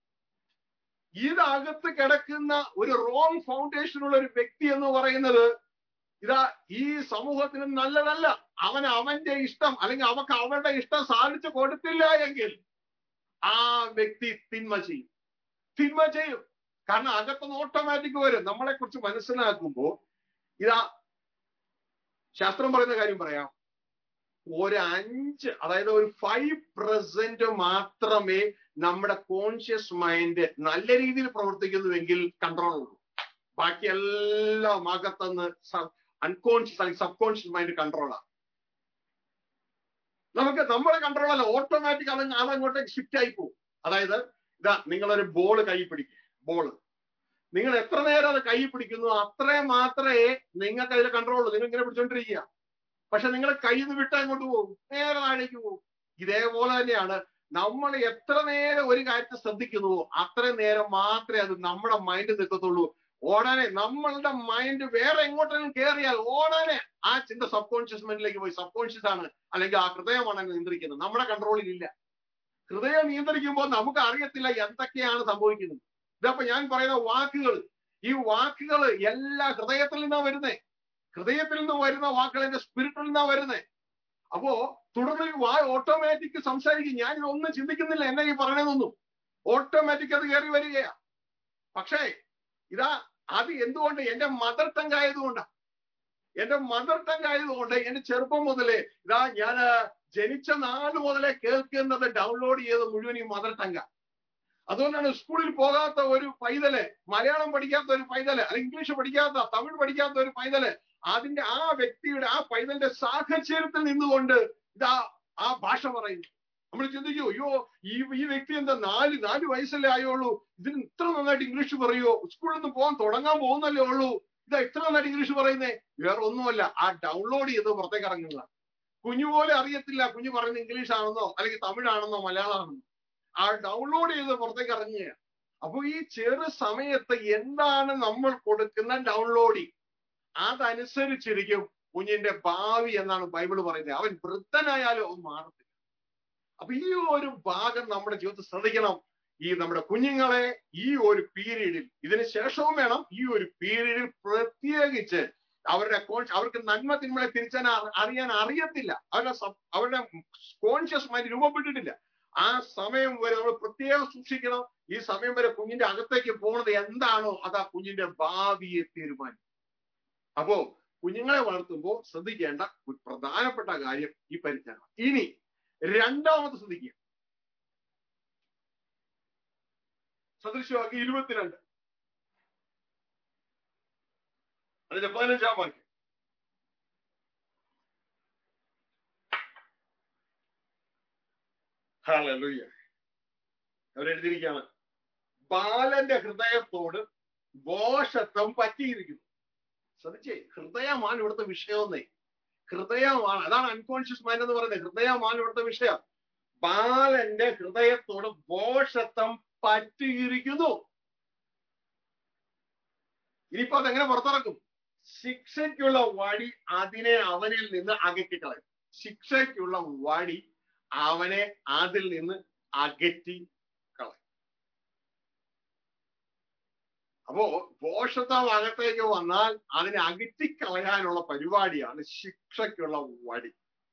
ഇതകത്ത് കിടക്കുന്ന ഒരു റോങ് ഫൗണ്ടേഷൻ ഉള്ള ഒരു വ്യക്തി എന്ന് പറയുന്നത് ഇതാ ഈ സമൂഹത്തിന് നല്ലതല്ല അവൻ അവന്റെ ഇഷ്ടം അല്ലെങ്കിൽ അവക്ക് അവരുടെ ഇഷ്ടം സാധിച്ചു കൊടുത്തില്ല എങ്കിൽ ആ വ്യക്തി തിന്മ ചെയ്യും തിന്മ ചെയ്യും കാരണം അകത്തുനിന്ന് ഓട്ടോമാറ്റിക് വരും നമ്മളെ കുറിച്ച് മനസ്സിലാക്കുമ്പോൾ ഇതാ ശാസ്ത്രം പറയുന്ന കാര്യം പറയാം ഒരു അഞ്ച് അതായത് ഒരു ഫൈവ് പെർസെന്റ് മാത്രമേ നമ്മുടെ കോൺഷ്യസ് മൈൻഡ് നല്ല രീതിയിൽ പ്രവർത്തിക്കുന്നുവെങ്കിൽ കൺട്രോൾ ഉള്ളൂ ബാക്കി എല്ലാം അകത്തുനിന്ന് അൺകോൺഷ്യസ് അല്ലെങ്കിൽ സബ് കോൺഷ്യസ് മൈൻഡ് കൺട്രോളാണ് നമുക്ക് നമ്മുടെ കൺട്രോൾ അല്ല ഓട്ടോമാറ്റിക് അത് അതങ്ങോട്ടേക്ക് ഷിഫ്റ്റ് ആയി പോകും അതായത് ഇതാ നിങ്ങളൊരു ബോൾ കൈ പിടിക്കുക ബോള് നിങ്ങൾ എത്ര നേരം അത് കൈ പിടിക്കുന്നു അത്രയും മാത്രമേ നിങ്ങൾക്ക് അതിൽ കൺട്രോൾ ഉള്ളൂ നിങ്ങൾ ഇങ്ങനെ പിടിച്ചോണ്ടിരിക്കുക പക്ഷെ നിങ്ങൾ കയ്യിൽ നിന്ന് വിട്ട് അങ്ങോട്ട് പോകും നേരെ താഴേക്ക് പോകും ഇതേപോലെ തന്നെയാണ് നമ്മൾ എത്ര നേരം ഒരു കാര്യത്തെ ശ്രദ്ധിക്കുന്നുവോ അത്രയും നേരം മാത്രമേ അത് നമ്മുടെ മൈൻഡ് നിൽക്കത്തുള്ളൂ ഉടനെ നമ്മളുടെ മൈൻഡ് വേറെ എങ്ങോട്ടെങ്കിലും കയറിയാൽ ഉടനെ ആ ചിന്ത സബ് കോൺഷ്യസ് മൈൻഡിലേക്ക് പോയി സബ് കോൺഷ്യസ് ആണ് അല്ലെങ്കിൽ ആ ഹൃദയമാണ് അതിനെ നിയന്ത്രിക്കുന്നത് നമ്മുടെ കൺട്രോളിൽ ഇല്ല ഹൃദയം നിയന്ത്രിക്കുമ്പോൾ നമുക്ക് അറിയത്തില്ല എന്തൊക്കെയാണ് സംഭവിക്കുന്നത് ഇതപ്പോ ഞാൻ പറയുന്ന വാക്കുകൾ ഈ വാക്കുകൾ എല്ലാ ഹൃദയത്തിൽ നിന്നാ വരുന്നേ ഹൃദയത്തിൽ നിന്ന് വരുന്ന വാക്കുകൾ എന്റെ സ്പിരിറ്റിൽ നിന്നാ വരുന്നേ അപ്പോ തുടർന്ന് ഈ വാ ഓട്ടോമാറ്റിക് സംസാരിക്കും ഞാൻ ഇതൊന്നും ചിന്തിക്കുന്നില്ല എന്നെ ഈ പറയണമെന്നൊന്നും ഓട്ടോമാറ്റിക് അത് കയറി വരികയാ പക്ഷേ ഇതാ അത് എന്തുകൊണ്ട് എന്റെ മദർ ടങ് ആയതുകൊണ്ടാണ് എന്റെ മദർ ടങ് ആയതുകൊണ്ട് എന്റെ ചെറുപ്പം മുതലേ ഇതാ ഞാൻ ജനിച്ച നാൾ മുതലേ കേൾക്കുന്നത് ഡൗൺലോഡ് ചെയ്ത് മുഴുവൻ ഈ മദർ ടങ്ക അതുകൊണ്ടാണ് സ്കൂളിൽ പോകാത്ത ഒരു പൈതല് മലയാളം പഠിക്കാത്ത ഒരു പൈതല് അല്ലെങ്കിൽ ഇംഗ്ലീഷ് പഠിക്കാത്ത തമിഴ് പഠിക്കാത്ത ഒരു പൈതല് അതിന്റെ ആ വ്യക്തിയുടെ ആ പൈതലിന്റെ സാഹചര്യത്തിൽ നിന്നുകൊണ്ട് ഇതാ ആ ഭാഷ പറയുന്നു നമ്മൾ ചിന്തിക്കൂ അയ്യോ ഈ ഈ വ്യക്തി എന്താ നാല് നാല് വയസ്സല്ലേ ആയുള്ളൂ ഇതിന് ഇത്ര നന്നായിട്ട് ഇംഗ്ലീഷ് പറയുമോ സ്കൂളിൽ നിന്ന് പോകാൻ തുടങ്ങാൻ പോകുന്നല്ലേ ഉള്ളൂ ഇതാ ഇത്ര നന്നായിട്ട് ഇംഗ്ലീഷ് പറയുന്നേ വേറെ ഒന്നുമല്ല ആ ഡൗൺലോഡ് ചെയ്ത് പുറത്തേക്ക് ഇറങ്ങുന്നതാണ് കുഞ്ഞു പോലെ അറിയത്തില്ല കുഞ്ഞു പറയുന്ന ഇംഗ്ലീഷ് ആണെന്നോ അല്ലെങ്കിൽ തമിഴാണെന്നോ മലയാളമാണെന്നോ ആ ഡൗൺലോഡ് ചെയ്ത് പുറത്തേക്ക് ഇറങ്ങുകയാണ് അപ്പൊ ഈ ചെറു സമയത്ത് എന്താണ് നമ്മൾ കൊടുക്കുന്ന ഡൗൺലോഡിങ് അതനുസരിച്ചിരിക്കും കുഞ്ഞിന്റെ ഭാവി എന്നാണ് ബൈബിൾ പറയുന്നത് അവൻ വൃദ്ധനായാലും അവൻ മാറത്തില്ല അപ്പൊ ഈ ഒരു ഭാഗം നമ്മുടെ ജീവിതത്തിൽ ശ്രദ്ധിക്കണം ഈ നമ്മുടെ കുഞ്ഞുങ്ങളെ ഈ ഒരു പീരീഡിൽ ഇതിന് ശേഷവും വേണം ഈ ഒരു പീരീഡിൽ പ്രത്യേകിച്ച് അവരുടെ കോൺഷ് അവർക്ക് നന്മ തിന്മകളെ തിരിച്ചാൻ അറിയാൻ അറിയത്തില്ല അവരുടെ സ- അവരുടെ കോൺഷ്യസ് മൈൻഡ് രൂപപ്പെട്ടിട്ടില്ല ആ സമയം വരെ നമ്മൾ പ്രത്യേകം സൂക്ഷിക്കണം ഈ സമയം വരെ കുഞ്ഞിന്റെ അകത്തേക്ക് പോകുന്നത് എന്താണോ അത് ആ കുഞ്ഞിന്റെ ഭാവിയെ തീരുമാനിക്കും അപ്പോ കുഞ്ഞുങ്ങളെ വളർത്തുമ്പോൾ ശ്രദ്ധിക്കേണ്ട ഒരു പ്രധാനപ്പെട്ട കാര്യം ഈ പരിജ്ഞാനം ഇനി രണ്ടാമത് ശ്രദ്ധിക്കുക സദൃശവാക്യം ഇരുപത്തിരണ്ട് അതിന്റെ പതിനഞ്ചാം വാക്യം ഹല്ലേലൂയ അവരെഴുതിയിരിക്കുകയാണ് ബാലന്റെ ഹൃദയത്തോട് ദോഷത്വം പറ്റിയിരിക്കുന്നു ശ്രദ്ധിച്ചേ ഹൃദയമാണ് ഇവിടുത്തെ വിഷയമെന്നേ ഹൃദയമാണ് അതാണ് അൺകോൺഷ്യസ് മൈൻഡ് എന്ന് പറയുന്നത് ഹൃദയമാണ് ഇവിടുത്തെ വിഷയം ബാലന്റെ ഹൃദയത്തോട് ദോഷത്വം പറ്റിയിരിക്കുന്നു ഇനിയിപ്പോ അതെങ്ങനെ പുറത്തിറക്കും ശിക്ഷയ്ക്കുള്ള വഴി അതിനെ അവനിൽ നിന്ന് അകറ്റിക്കളയും ശിക്ഷയ്ക്കുള്ള വഴി അവനെ അതിൽ നിന്ന് അകറ്റി കളയും അപ്പോ ദോഷത്വം അകത്തേക്ക് വന്നാൽ അതിനെ അകറ്റിക്കളയാനുള്ള പരിപാടിയാണ് ശിക്ഷയ്ക്കുള്ള വഴി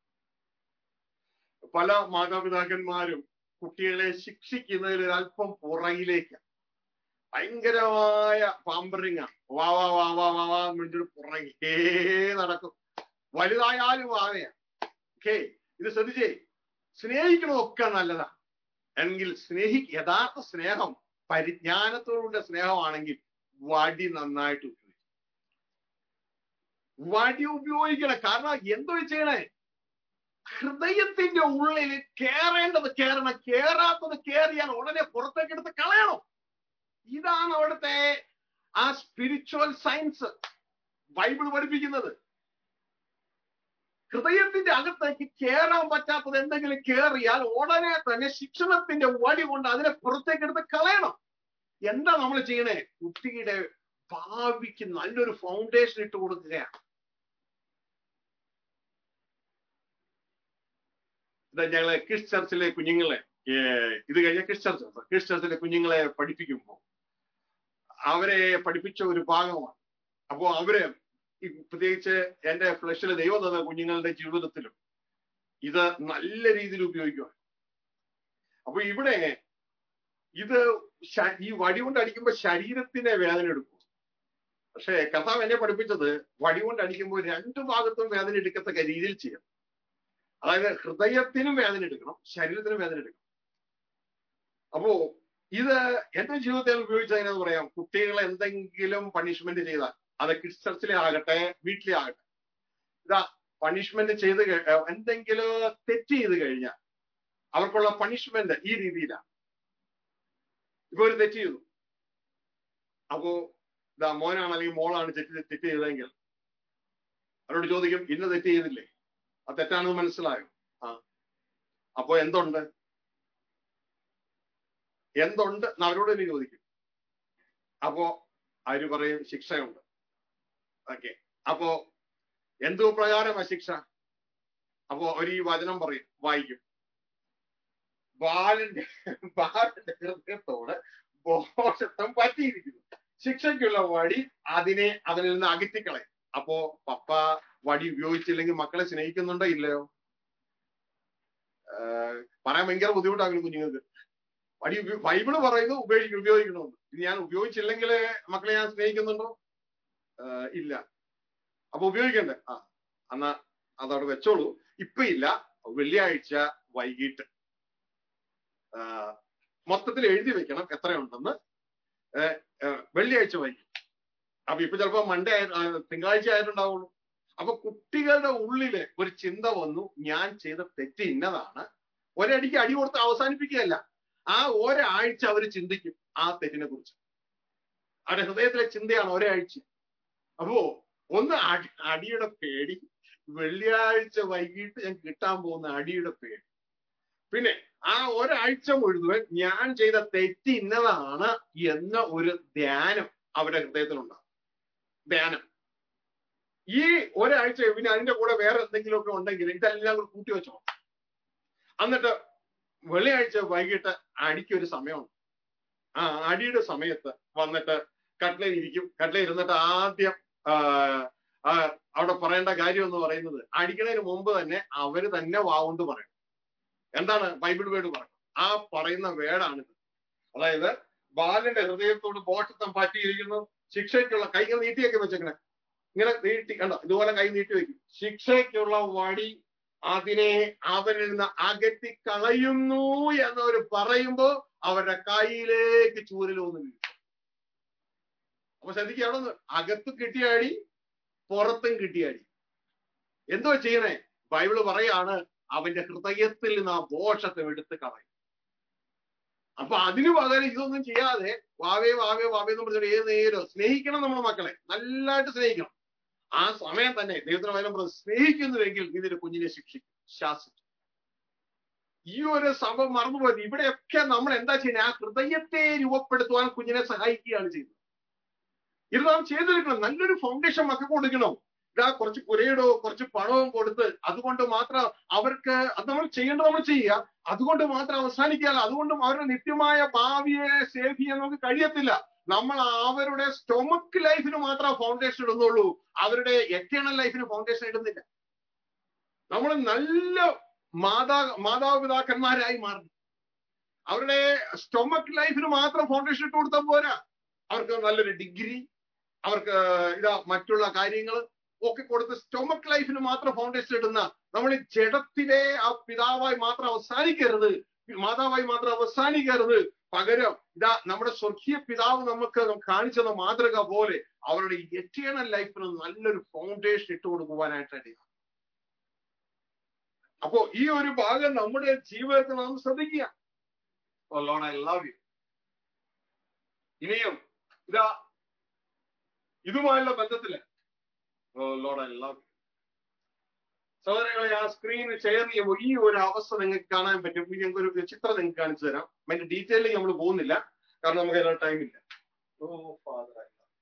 പല മാതാപിതാക്കന്മാരും കുട്ടികളെ ശിക്ഷിക്കുന്നതിൽ ഒരു അല്പം പുറകിലേക്ക് ഭയങ്കരമായ പാമ്പറിങ് വാ വാ വാ വാ വാ വാ എന്നിട്ടൊരു പുറകേ നടക്കും വലുതായാലും വാവയാ ഓക്കേ ഇത് ശ്രദ്ധിച്ചേ സ്നേഹിക്കണമൊക്കെ നല്ലതാ എങ്കിൽ സ്നേഹി യഥാർത്ഥ സ്നേഹം പരിജ്ഞാനത്തോടുള്ള സ്നേഹമാണെങ്കിൽ വടി നന്നായിട്ട് ഉപയോഗിക്കും വടി ഉപയോഗിക്കണം കാരണം എന്തോ ചെയ്യണേ ഹൃദയത്തിന്റെ ഉള്ളിൽ കേറേണ്ടത് കേറണം കേറാത്തത് കേറിയാൽ ഉടനെ പുറത്തേക്കെടുത്ത് കളയണം ഇതാണ് അവിടുത്തെ ആ സ്പിരിച്വൽ സയൻസ് ബൈബിൾ പഠിപ്പിക്കുന്നത് ഹൃദയത്തിന്റെ അകത്തേക്ക് കേറാൻ പറ്റാത്തത് എന്തെങ്കിലും കേറിയാൽ ഉടനെ തന്നെ ശിക്ഷണത്തിന്റെ വടി കൊണ്ട് അതിനെ പുറത്തേക്കെടുത്ത് കളയണം എന്താ നമ്മൾ ചെയ്യണേ കുട്ടിയുടെ ഭാവിക്ക് നല്ലൊരു ഫൗണ്ടേഷൻ ഇട്ട് കൊടുക്കുകയാണ് ഇതാ ഞങ്ങളെ ക്രിസ് ചർച്ചിലെ കുഞ്ഞുങ്ങളെ ഏർ ഇത് കഴിഞ്ഞ ക്രിസ് ചർച്ച് ക്രിസ് ചർച്ചിലെ കുഞ്ഞുങ്ങളെ പഠിപ്പിക്കുമ്പോൾ അവരെ പഠിപ്പിച്ച ഒരു ഭാഗമാണ് അപ്പോ അവര് ഈ പ്രത്യേകിച്ച് എന്റെ ഫ്ലഷിൽ ദൈവം തന്ന കുഞ്ഞുങ്ങളുടെ ജീവിതത്തിലും ഇത് നല്ല രീതിയിൽ ഉപയോഗിക്കുക അപ്പൊ ഇവിടെ ഇത് ശ- ഈ വടി കൊണ്ട് അടിക്കുമ്പോൾ ശരീരത്തിന് വേദന എടുക്കും പക്ഷേ കർത്താവ് എന്നെ പഠിപ്പിച്ചത് വടി കൊണ്ട് അടിക്കുമ്പോൾ രണ്ടു ഭാഗത്തും വേദന എടുക്കത്തക്ക രീതിയിൽ ചെയ്യണം അതായത് ഹൃദയത്തിനും വേദന എടുക്കണം ശരീരത്തിനും വേദന എടുക്കണം അപ്പോ ഇത് എന്റെ ജീവിതത്തിൽ ഉപയോഗിച്ചതിനെന്ന് പറയാം കുട്ടികളെ എന്തെങ്കിലും പണിഷ്മെന്റ് ചെയ്താൽ അത് കിഡ്സ് ചർച്ചിലെ ആകട്ടെ വീട്ടിലെ ആകട്ടെ ഇതാ പണിഷ്മെന്റ് ചെയ്ത് കഴി- ഏർ എന്തെങ്കിലും തെറ്റ് ചെയ്ത് കഴിഞ്ഞാൽ അവർക്കുള്ള പണിഷ്മെന്റ് ഈ രീതിയിലാണ് ഇപ്പൊ ഒരു തെറ്റ് ചെയ്തു അപ്പോ ഇതാ മോനാണ് അല്ലെങ്കിൽ മോളാണ് തെറ്റ് തെറ്റ് ചെയ്തതെങ്കിൽ അവരോട് ചോദിക്കും ഇന്ന് തെറ്റ് ചെയ്തില്ലേ അത് തെറ്റാണെന്ന് മനസ്സിലായോ ആ അപ്പോ എന്തുണ്ട് എന്തുണ്ട് എന്ന് അവരോട് തന്നെ ചോദിക്കും അപ്പോ അവര് പറയും ശിക്ഷയുണ്ട് ഓക്കെ അപ്പോ എന്തോ പ്രകാരമാ ശിക്ഷ അപ്പോ അവർ ഈ വചനം പറയും വായിക്കും ബാലന്റെ ബാലന്റെ ഹൃദയത്തോട് ബോഷത്വം പറ്റിയിരിക്കുന്നു ശിക്ഷയ്ക്കുള്ള വടി അതിനെ അതിൽ നിന്ന് അകറ്റിക്കളയും അപ്പോ പപ്പ വടി ഉപയോഗിച്ചില്ലെങ്കിൽ മക്കളെ സ്നേഹിക്കുന്നുണ്ടോ ഇല്ലയോ ആഹ് പറയാൻ ഭയങ്കര ബുദ്ധിമുട്ടാകും കുഞ്ഞുങ്ങൾക്ക് വടി ഉപയോ- ബൈബിള് പറയുന്നു ഉപയോഗിക്കും ഉപയോഗിക്കണമെന്ന് ഇത് ഞാൻ ഉപയോഗിച്ചില്ലെങ്കിൽ മക്കളെ ഞാൻ സ്നേഹിക്കുന്നുണ്ടോ ആഹ് ഇല്ല അപ്പൊ ഉപയോഗിക്കണ്ടേ ആ എന്നാ അതവിടെ വെച്ചോളൂ ഇപ്പൊ ഇല്ല വെള്ളിയാഴ്ച വൈകിട്ട് ആഹ് മൊത്തത്തിൽ എഴുതി വെക്കണം എത്രയുണ്ടെന്ന് ഏഹ് ഏഹ് വെള്ളിയാഴ്ച വൈകിട്ട് അപ്പൊ ഇപ്പൊ ചിലപ്പോ മൺഡേ ആയി ആ, തിങ്കളാഴ്ച ആയിട്ടുണ്ടാവുള്ളൂ അപ്പൊ കുട്ടികളുടെ ഉള്ളില് ഒരു ചിന്ത വന്നു ഞാൻ ചെയ്ത തെറ്റ് ഇന്നതാണ് ഒരടിക്ക് അടി കൊടുത്ത് അവസാനിപ്പിക്കുകയല്ല ആ ഒരാഴ്ച അവർ ചിന്തിക്കും ആ തെറ്റിനെ കുറിച്ച് അവരുടെ ഹൃദയത്തിലെ ചിന്തയാണ് ഒരാഴ്ച അപ്പോ ഒന്ന് അടി അടിയുടെ പേടി വെള്ളിയാഴ്ച വൈകിട്ട് ഞാൻ കിട്ടാൻ പോകുന്ന അടിയുടെ പേടി പിന്നെ ആ ഒരാഴ്ച മുഴുവൻ ഞാൻ ചെയ്ത തെറ്റ് ഇന്നതാണ് എന്ന ഒരു ധ്യാനം അവരുടെ ഹൃദയത്തിലുണ്ടാകും ധ്യാനം ഈ ഒരാഴ്ച പിന്നെ അതിന്റെ കൂടെ വേറെ എന്തെങ്കിലുമൊക്കെ ഉണ്ടെങ്കിൽ ഇതെല്ലാം കൂടി കൂട്ടി വെച്ചോ എന്നിട്ട് വെള്ളിയാഴ്ച വൈകിട്ട് അടിക്ക് ഒരു സമയമുണ്ട് ആ അടിയുടെ സമയത്ത് വന്നിട്ട് കട്ടിലയിൽ ഇരിക്കും കട്ടിലയിൽ ഇരുന്നിട്ട് ആദ്യം ആ, ആ, അവിടെ പറയേണ്ട കാര്യം എന്ന് പറയുന്നത് അടിക്കുന്നതിന് മുമ്പ് തന്നെ അവര് തന്നെ വാവുകൊണ്ട് പറയണം എന്താണ് ബൈബിൾ വേർഡ് പറയണം ആ പറയുന്ന വേർഡാണിത് അതായത് ബാലന്റെ ഹൃദയത്തോട് ബോഷത്വം പറ്റിയിരിക്കുന്നു ശിക്ഷയ്ക്കുള്ള കൈ ഇങ്ങനെ നീട്ടിയൊക്കെ വെച്ചേക്കണേ ഇങ്ങനെ നീട്ടി കണ്ടോ ഇതുപോലെ കൈ നീട്ടി വെക്കും ശിക്ഷയ്ക്കുള്ള വടി അതിനെ അവനിൽ നിന്ന് അകറ്റി കളയുന്നു എന്നവർ പറയുമ്പോ അവരുടെ കയ്യിലേക്ക് ചൂരൽ ഒന്ന് വീഴും അപ്പൊ ശ്രദ്ധിക്കുക അവിടെ നിന്ന് അകത്ത് കിട്ടിയ അടി പുറത്തും കിട്ടിയ അടി എന്തോ ചെയ്യണേ ബൈബിള് പറയാണ് അവന്റെ ഹൃദയത്തിൽ നിന്ന് ആ ദോഷത്തെ എടുത്ത് കളയും അപ്പൊ അതിനു പകരം ഇതൊന്നും ചെയ്യാതെ വാവേ വാവേ വാവേ എന്ന് പറഞ്ഞിട്ട് ഏത് നേരം സ്നേഹിക്കണം നമ്മുടെ മക്കളെ നല്ലതായിട്ട് സ്നേഹിക്കണം ആ സമയം തന്നെ ദൈവത്തിന് വചനം പറഞ്ഞു സ്നേഹിക്കുന്നുവെങ്കിൽ ഇതിന്റെ കുഞ്ഞിനെ ശിക്ഷിക്കും ശാസിക്കും ഈ ഒരു സംഭവം മറന്നുപോയത് ഇവിടെയൊക്കെ നമ്മൾ എന്താ ചെയ്യുന്നത് ആ ഹൃദയത്തെ രൂപപ്പെടുത്തുവാൻ കുഞ്ഞിനെ സഹായിക്കുകയാണ് ചെയ്യുന്നത് ഇത് നാം ചെയ്തെടുക്കണം നല്ലൊരു ഫൗണ്ടേഷൻ മക്കൾക്ക് കൊടുക്കണം ഇതാ കുറച്ച് പുരയിടോ കുറച്ച് പണവും കൊടുത്ത് അതുകൊണ്ട് മാത്രം അവർക്ക് അത് നമ്മൾ ചെയ്യേണ്ടത് നമ്മൾ ചെയ്യുക അതുകൊണ്ട് മാത്രം അവസാനിക്കാതെ അതുകൊണ്ടും അവരുടെ നിത്യമായ ഭാവിയെ സേവ് ചെയ്യാൻ നമുക്ക് കഴിയത്തില്ല നമ്മൾ അവരുടെ സ്റ്റൊമക്ക് ലൈഫിന് മാത്രം ഫൗണ്ടേഷൻ ഇടുന്നുള്ളൂ അവരുടെ എറ്റേണൽ ലൈഫിന് ഫൗണ്ടേഷൻ ഇടുന്നില്ല നമ്മൾ നല്ല മാതാ മാതാപിതാക്കന്മാരായി മാറണം അവരുടെ സ്റ്റൊമക്ക് ലൈഫിന് മാത്രം ഫൗണ്ടേഷൻ ഇട്ട് കൊടുത്താൽ പോരാ അവർക്ക് നല്ലൊരു ഡിഗ്രി അവർക്ക് ഇതാ മറ്റുള്ള കാര്യങ്ങൾ ഒക്കെ കൊടുത്ത് സ്റ്റൊമക്ക് ലൈഫിന് മാത്രം ഫൗണ്ടേഷൻ ഇടുന്ന നമ്മൾ ഈ ജഡത്തിലെ ആ പിതാവായി മാത്രം അവസാനിക്കരുത് മാതാവായി മാത്രം അവസാനിക്കരുത് പകരം ഇതാ നമ്മുടെ സ്വർഗീയ പിതാവ് നമുക്ക് കാണിച്ചു തന്ന മാതൃക പോലെ അവരുടെ എറ്റേണൽ ലൈഫിന് നല്ലൊരു ഫൗണ്ടേഷൻ ഇട്ട് കൊടുക്കുവാനായിട്ട് ഇടയാണ് അപ്പോ ഈ ഒരു ഭാഗം നമ്മുടെ ജീവിതത്തിൽ നാം ശ്രദ്ധിക്കുക O Lord I love you ഇനിയും ഇതാ ഇതുമായുള്ള ബന്ധത്തില് O Lord I love you സഹോദരങ്ങളെ ആ സ്ക്രീൻ ഷെയർ ചെയ്യുമ്പോൾ ഈ ഒരു അവസ്ഥ നിങ്ങൾക്ക് കാണാൻ പറ്റും ഇനി ഞങ്ങൾക്ക് ഒരു ചിത്രം നിങ്ങൾക്ക് കാണിച്ചു തരാം അതിന്റെ ഡീറ്റെയിലിൽ നമ്മൾ പോകുന്നില്ല കാരണം നമുക്ക് അതിനുള്ള ടൈം ഇല്ല ഓ ഫാദർ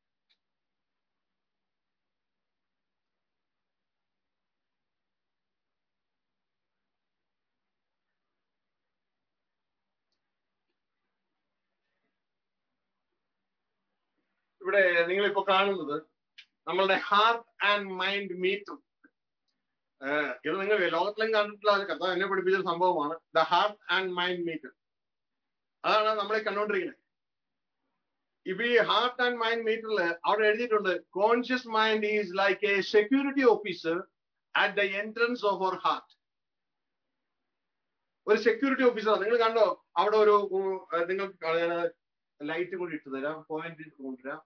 ഇവിടെ നിങ്ങളിപ്പോ കാണുന്നത് നമ്മളുടെ ഹാർട്ട് ആൻഡ് മൈൻഡ് മീറ്റർ ഇത് നിങ്ങൾ ലോകത്തിലും കണ്ടിട്ടുള്ള കഥ എന്നെ പഠിപ്പിച്ച ഒരു സംഭവമാണ് the heart and mind meter അതാണ് നമ്മളെ കണ്ടോണ്ടിരിക്കുന്നത് ഇപ്പൊ ഈ ഹാർട്ട് ആൻഡ് മൈൻഡ് മീറ്ററിൽ അവിടെ എഴുതിയിട്ടുണ്ട് conscious mind is like a security officer at the entrance of our heart ഒരു സെക്യൂരിറ്റി ഓഫീസർ നിങ്ങൾ കണ്ടോ അവിടെ ഒരു നിങ്ങൾ ലൈറ്റ് കൂടി ഇട്ട് തരാം പോയിന്റ് കൊണ്ടുവരാം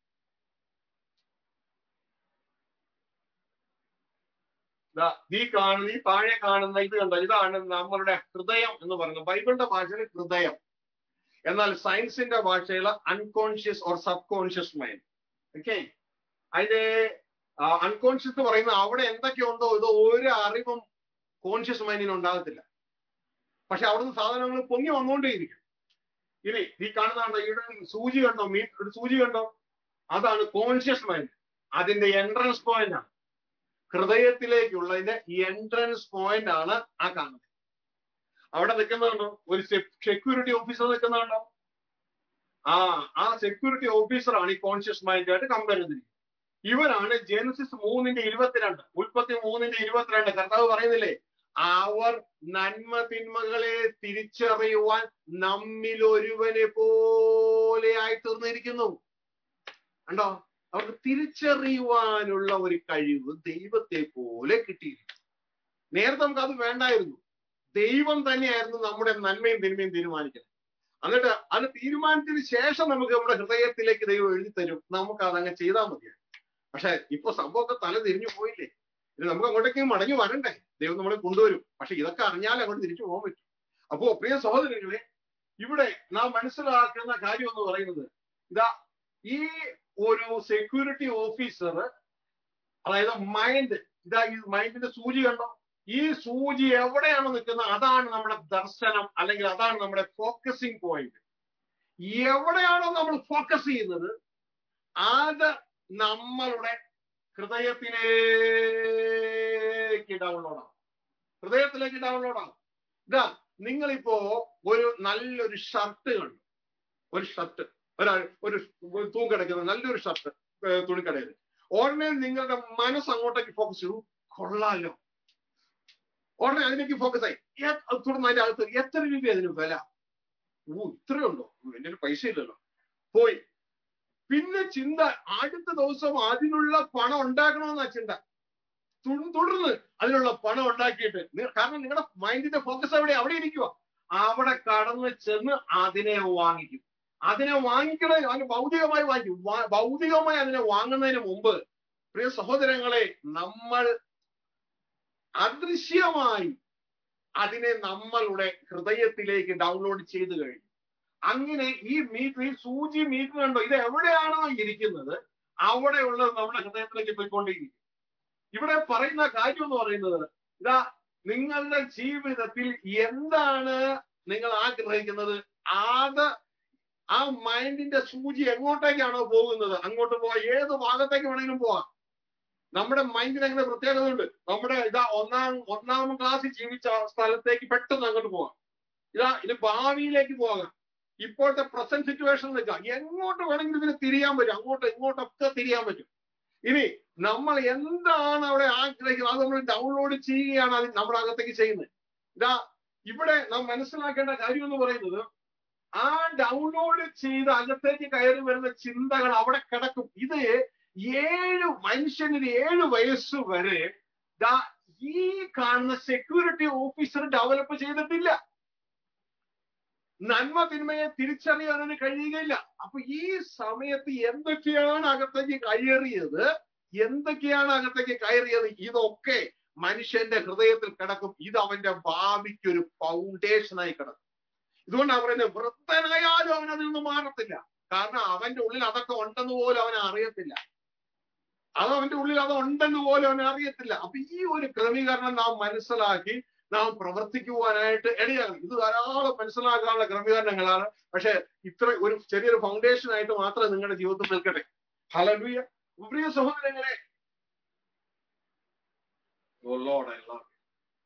ഈ കാണുന്ന ഈ താഴെ കാണുന്ന ഇത് കണ്ടോ ഇതാണ് നമ്മളുടെ ഹൃദയം എന്ന് പറയുന്നത് ബൈബിളിന്റെ ഭാഷയിൽ ഹൃദയം എന്നാൽ സയൻസിന്റെ ഭാഷയിൽ unconscious or subconscious mind okay അതിന്റെ അൺകോൺഷ്യസ് എന്ന് പറയുന്ന അവിടെ എന്തൊക്കെയുണ്ടോ ഇത് ഒരു അറിവും കോൺഷ്യസ് മൈൻഡിന് ഉണ്ടാകത്തില്ല പക്ഷെ അവിടുന്ന് സാധനങ്ങൾ പൊങ്ങി വന്നുകൊണ്ടേയിരിക്കും ഇനി ഈ കാണുന്ന ഇവിടെ സൂചി കണ്ടോ മീ ഒരു സൂചി കണ്ടോ അതാണ് കോൺഷ്യസ് മൈൻഡ് അതിന്റെ എൻട്രൻസ് പോയിന്റ് ആണ് ഹൃദയത്തിലേക്കുള്ളതിന്റെ എൻട്രൻസ് പോയിന്റ് ആണ് ആ കാണുന്നത് അവിടെ നിൽക്കുന്നുണ്ടോ ഒരു സെക്യൂരിറ്റി ഓഫീസർ നിൽക്കുന്നുണ്ടോ ആ ആ സെക്യൂരിറ്റി ഓഫീസറാണ് ഈ കോൺഷ്യസ് മൈൻഡായിട്ട് കമ്പയർ ചെയ്തിരിക്കുന്നത് ഇവരാണ് ജെനസിസ് മൂന്നിന്റെ ഇരുപത്തിരണ്ട് ഉൽപ്പത്തി മൂന്നിന്റെ ഇരുപത്തിരണ്ട് കർത്താവ് പറയുന്നില്ലേ അവർ നന്മ തിന്മകളെ തിരിച്ചറിയുവാൻ നമ്മിൽ ഒരുവനെ പോലെ ആയി തീർന്നിരിക്കുന്നു കണ്ടോ അവർക്ക് തിരിച്ചറിയുവാനുള്ള ഒരു കഴിവ് ദൈവത്തെ പോലെ കിട്ടിയിരിക്കുന്നു നേരത്തെ നമുക്ക് അത് വേണ്ടായിരുന്നു ദൈവം തന്നെയായിരുന്നു നമ്മുടെ നന്മയും തിന്മയും തീരുമാനിക്കുന്നത് എന്നിട്ട് അത് തീരുമാനത്തിന് ശേഷം നമുക്ക് നമ്മുടെ ഹൃദയത്തിലേക്ക് ദൈവം എഴുതി തരും നമുക്ക് അതങ്ങ് ചെയ്താൽ മതിയാണ് പക്ഷെ ഇപ്പൊ സംഭവമൊക്കെ തല തിരിഞ്ഞു പോയില്ലേ ഇത് നമുക്ക് അങ്ങോട്ടേക്ക് മടങ്ങി വരണ്ടേ ദൈവം നമ്മളെ കൊണ്ടുവരും പക്ഷെ ഇതൊക്കെ അറിഞ്ഞാലേ അങ്ങോട്ട് തിരിച്ചു പോകാൻ പറ്റും അപ്പോ പ്രിയ സഹോദരങ്ങളെ ഇവിടെ നാം മനസ്സിലാക്കുന്ന കാര്യം എന്ന് പറയുന്നത് ഇതാ ഈ ഒരു സെക്യൂരിറ്റി ഓഫീസർ അതായത് മൈൻഡ് ഇതാ ഈ മൈൻഡിന്റെ സൂചി കണ്ടോ ഈ സൂചി എവിടെയാണ് നിൽക്കുന്നത് അതാണ് നമ്മുടെ ദർശനം അല്ലെങ്കിൽ അതാണ് നമ്മുടെ ഫോക്കസിങ് പോയിന്റ് എവിടെയാണോ നമ്മൾ ഫോക്കസ് ചെയ്യുന്നത് അത് നമ്മളുടെ ഹൃദയത്തിലേക്ക് ഡൗൺലോഡ് ആവും ഹൃദയത്തിലേക്ക് ഡൗൺലോഡ് ആവും ഇതാ നിങ്ങളിപ്പോ ഒരു നല്ലൊരു ഷർട്ട് കണ്ടു ഒരു ഷർട്ട് ഒരാൾ ഒരു തൂക്കിടക്കുന്ന നല്ലൊരു ഷർട്ട് തുണിക്കടയിൽ ഉടനെ നിങ്ങളുടെ മനസ്സ് അങ്ങോട്ടേക്ക് ഫോക്കസ് ചെയ്തു കൊള്ളാലോ ഉടനെ അതിലേക്ക് ഫോക്കസ് ആയി ഏ- അത് തുടർന്ന് അതിന്റെ അകത്ത് എത്ര രൂപ അതിന് വില ഓ ഇത്രയുണ്ടോ എന്റെ കയ്യിൽ പൈസ ഇല്ലല്ലോ പോയി പിന്നെ ചിന്ത അടുത്ത ദിവസം അതിനുള്ള പണം ഉണ്ടാക്കണമെന്നാ ചിന്ത തു- തുടർന്ന് അതിനുള്ള പണം ഉണ്ടാക്കിയിട്ട് നി- കാരണം നിങ്ങളുടെ മൈൻഡിന്റെ ഫോക്കസ് അവിടെ അവിടെ ഇരിക്കുക അവിടെ കടന്ന് ചെന്ന് അതിനെ വാങ്ങിക്കും അതിനെ വാങ്ങിക്കണ അതിന് ഭൗതികമായി വാങ്ങിക്കും വാ- ഭൗതികമായി അതിനെ വാങ്ങുന്നതിന് മുമ്പ് പ്രിയ സഹോദരങ്ങളെ നമ്മൾ അദൃശ്യമായി അതിനെ നമ്മളുടെ ഹൃദയത്തിലേക്ക് ഡൗൺലോഡ് ചെയ്തു കഴിഞ്ഞു അങ്ങനെ ഈ മീറ്റർ ഈ സൂചി മീറ്റർ കണ്ടോ ഇത് എവിടെയാണോ ഇരിക്കുന്നത് അവിടെയുള്ളത് നമ്മുടെ ഹൃദയത്തിലേക്ക് പോയിക്കൊണ്ടിരിക്കും ഇവിടെ പറയുന്ന കാര്യം എന്ന് പറയുന്നത് ഇതാ നിങ്ങളുടെ ജീവിതത്തിൽ എന്താണ് നിങ്ങൾ ആഗ്രഹിക്കുന്നത് അത് ആ മൈൻഡിന്റെ സൂചി എങ്ങോട്ടേക്കാണോ പോകുന്നത് അങ്ങോട്ട് പോവാം ഏത് ഭാഗത്തേക്ക് വേണമെങ്കിലും പോവാം നമ്മുടെ മൈൻഡിന് അങ്ങനെ പ്രത്യേകത ഉണ്ട് നമ്മുടെ ഇതാ ഒന്നാം ഒന്നാം ക്ലാസ്സിൽ ജീവിച്ച സ്ഥലത്തേക്ക് പെട്ടെന്ന് അങ്ങോട്ട് പോവാം ഇതാ ഇത് ഭാവിയിലേക്ക് പോകാം ഇപ്പോഴത്തെ പ്രസന്റ് സിറ്റുവേഷൻ നിൽക്കാം എങ്ങോട്ട് വേണമെങ്കിലും ഇതിന് തിരിയാൻ പറ്റും അങ്ങോട്ട് ഇങ്ങോട്ടൊക്കെ തിരിയാൻ പറ്റും ഇനി നമ്മൾ എന്താണ് അവിടെ ആഗ്രഹിക്കുന്നത് അത് നമ്മൾ ഡൗൺലോഡ് ചെയ്യുകയാണ് അത് നമ്മുടെ അകത്തേക്ക് ചെയ്യുന്നത് ഇതാ ഇവിടെ നാം മനസ്സിലാക്കേണ്ട കാര്യം എന്ന് പറയുന്നത് ആ ഡൗൺലോഡ് ചെയ്ത് അകത്തേക്ക് കയറി വരുന്ന ചിന്തകൾ അവിടെ കിടക്കും ഇത് ഏഴ് മനുഷ്യന് ഏഴ് വയസ്സ് വരെ ദാ ഈ കാണുന്ന സെക്യൂരിറ്റി ഓഫീസർ ഡെവലപ്പ് ചെയ്തിട്ടില്ല നന്മ തിന്മയെ തിരിച്ചറിയാൻ കഴിയുകയില്ല അപ്പൊ ഈ സമയത്ത് എന്തൊക്കെയാണ് അകത്തേക്ക് കയറിയത് എന്തൊക്കെയാണ് അകത്തേക്ക് കയറിയത് ഇതൊക്കെ മനുഷ്യന്റെ ഹൃദയത്തിൽ കിടക്കും ഇത് അവന്റെ ഭാവിക്ക് ഒരു ഫൗണ്ടേഷനായി കിടക്കും ഇതുകൊണ്ടാണ് പറയുന്നത് വൃദ്ധനായാലും അവൻ അതിൽ നിന്ന് മാറത്തില്ല കാരണം അവന്റെ ഉള്ളിൽ അതൊക്കെ ഉണ്ടെന്ന് പോലും അവൻ അറിയത്തില്ല അത് അവന്റെ ഉള്ളിൽ അത് ഉണ്ടെന്ന് പോലും അവൻ അറിയത്തില്ല അപ്പൊ ഈ ഒരു ക്രമീകരണം നാം മനസ്സിലാക്കി നാം പ്രവർത്തിക്കുവാനായിട്ട് ഇടയാകും ഇത് ധാരാളം മനസ്സിലാക്കാനുള്ള ക്രമീകരണങ്ങളാണ് പക്ഷെ ഇത്ര ഒരു ചെറിയൊരു ഫൗണ്ടേഷൻ ആയിട്ട് മാത്രമേ നിങ്ങളുടെ ജീവിതത്തിൽ നിൽക്കട്ടെ ഹലലുയ പ്രിയ സഹോദരങ്ങളെ Oh Lord, I love you.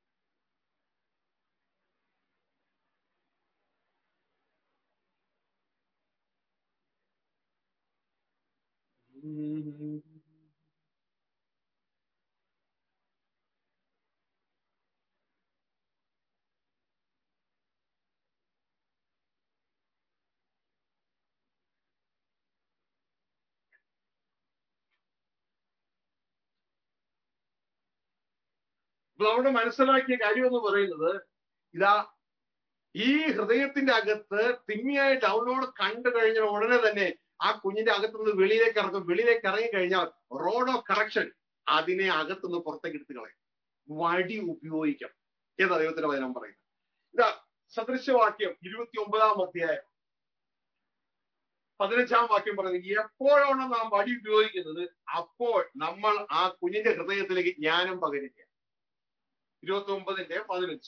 അപ്പൊ അവിടെ മനസ്സിലാക്കിയ കാര്യം എന്ന് പറയുന്നത് ഇതാ ഈ ഹൃദയത്തിന്റെ അകത്ത് തിന്മയായ ഡൗൺലോഡ് കണ്ടു കഴിഞ്ഞ ഉടനെ തന്നെ ആ കുഞ്ഞിന്റെ അകത്തുനിന്ന് വെളിയിലേക്ക് ഇറങ്ങും വെളിയിലേക്ക് ഇറങ്ങി കഴിഞ്ഞാൽ റോഡ് ഓഫ് കറക്ഷൻ അതിനെ അകത്തുനിന്ന് പുറത്തേക്ക് എടുത്ത് കളയും വടി ഉപയോഗിക്കണം ഏതാ ദൈവത്തിന്റെ വചനം പറയുന്നത് ഇതാ സദൃശവാക്യം ഇരുപത്തി ഒമ്പതാം അധ്യായം പതിനഞ്ചാം വാക്യം പറയുന്നത് എപ്പോഴാണ് നാം വടി ഉപയോഗിക്കുന്നത് അപ്പോൾ നമ്മൾ ആ കുഞ്ഞിന്റെ ഹൃദയത്തിലേക്ക് ജ്ഞാനം പകരുക ഇരുപത്തി ഒമ്പതിന്റെ പതിനഞ്ച്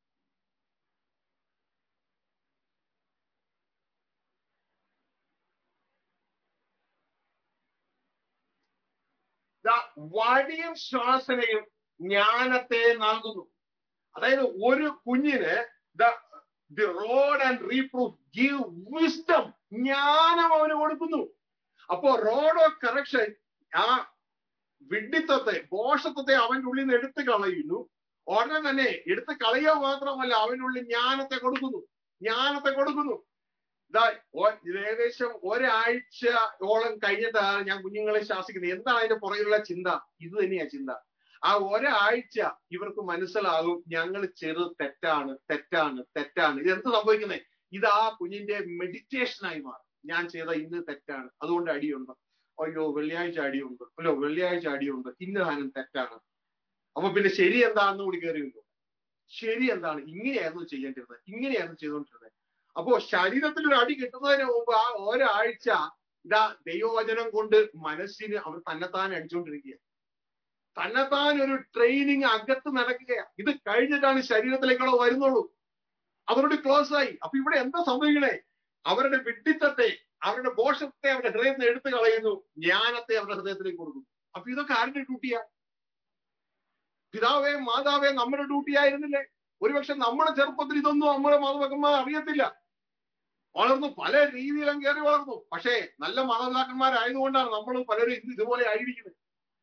ദാ വടിയും ശ്വാസനയും ജ്ഞാനത്തെ നൽകുന്നു അതായത് ഒരു കുഞ്ഞിന് the rod and reproof give wisdom ജ്ഞാനം അവന് കൊടുക്കുന്നു അപ്പോ റോഡ് ഓഫ് കറക്ഷൻ ആ വിഡിത്തത്തെ ദോഷത്വത്തെ അവന്റെ ഉള്ളിൽ നിന്ന് എടുത്തു കളയുന്നു ഉടനെ തന്നെ എടുത്ത് കളയുക മാത്രമല്ല അവനുള്ളിൽ ജ്ഞാനത്തെ കൊടുക്കുന്നു ജ്ഞാനത്തെ കൊടുക്കുന്നു ഇതാ ഒ- ഇത് ഏകദേശം ഒരാഴ്ചയോളം കഴിഞ്ഞിട്ടാണ് ഞാൻ കുഞ്ഞുങ്ങളെ ശാസിക്കുന്നത് എന്താണ് അതിന്റെ പുറകിലുള്ള ചിന്ത ഇത് തന്നെയാ ചിന്ത ആ ഒരാഴ്ച ഇവർക്ക് മനസ്സിലാകും ഞങ്ങൾ ചെയ്തത് തെറ്റാണ് തെറ്റാണ് തെറ്റാണ് ഇത് എന്ത് സംഭവിക്കുന്നത് ഇത് ആ കുഞ്ഞിന്റെ മെഡിറ്റേഷനായി മാറും ഞാൻ ചെയ്ത ഇന്ന് തെറ്റാണ് അതുകൊണ്ട് അടിയുണ്ട് അയ്യോ വെള്ളിയാഴ്ച അടിയുണ്ട് അല്ലോ വെള്ളിയാഴ്ച അടിയുണ്ട് ഇന്ന് താനും തെറ്റാണ് അപ്പൊ പിന്നെ ശരി എന്താണെന്ന് കൂടി കയറിയുള്ളൂ ശരി എന്താണ് ഇങ്ങനെയായിരുന്നു ചെയ്യേണ്ടിരുന്നത് ഇങ്ങനെയായിരുന്നു ചെയ്തുകൊണ്ടിരുന്നത് അപ്പോ ശരീരത്തിൽ ഒരു അടി കിട്ടുന്നതിന് മുമ്പ് ആ ഒരാഴ്ച ഇതാ ദൈവവചനം കൊണ്ട് മനസ്സിന് അവർ തന്നെത്താൻ അടിച്ചുകൊണ്ടിരിക്കുക തന്നെത്താൻ ഒരു ട്രെയിനിങ് അകത്ത് നടക്കുകയാണ് ഇത് കഴിഞ്ഞിട്ടാണ് ശരീരത്തിലേക്കുള്ള വരുന്നുള്ളൂ അവരോട് ക്ലോസ് ആയി അപ്പൊ ഇവിടെ എന്താ സംഭവിക്കണേ അവരുടെ വിഡിത്തത്തെ അവരുടെ ദോഷത്തെ അവരുടെ ഹൃദയത്തിൽ എടുത്തു കളയുന്നു ജ്ഞാനത്തെ അവരുടെ ഹൃദയത്തിലേക്ക് കൊടുക്കുന്നു അപ്പൊ ഇതൊക്കെ ആരുടെ ഡ്യൂട്ടിയാ പിതാവേ മാതാവേ നമ്മുടെ ഡ്യൂട്ടി ആയിരുന്നില്ലേ ഒരുപക്ഷെ നമ്മുടെ ചെറുപ്പത്തിൽ ഇതൊന്നും നമ്മുടെ മാതാപിതാക്കന്മാർ അറിയത്തില്ല വളർന്നു പല രീതിയിലും കയറി വളർന്നു പക്ഷേ നല്ല മാതാപിതാക്കന്മാരായതുകൊണ്ടാണ് നമ്മൾ പലരും ഇന്ന് ഇതുപോലെ ആയിരിക്കുന്നത്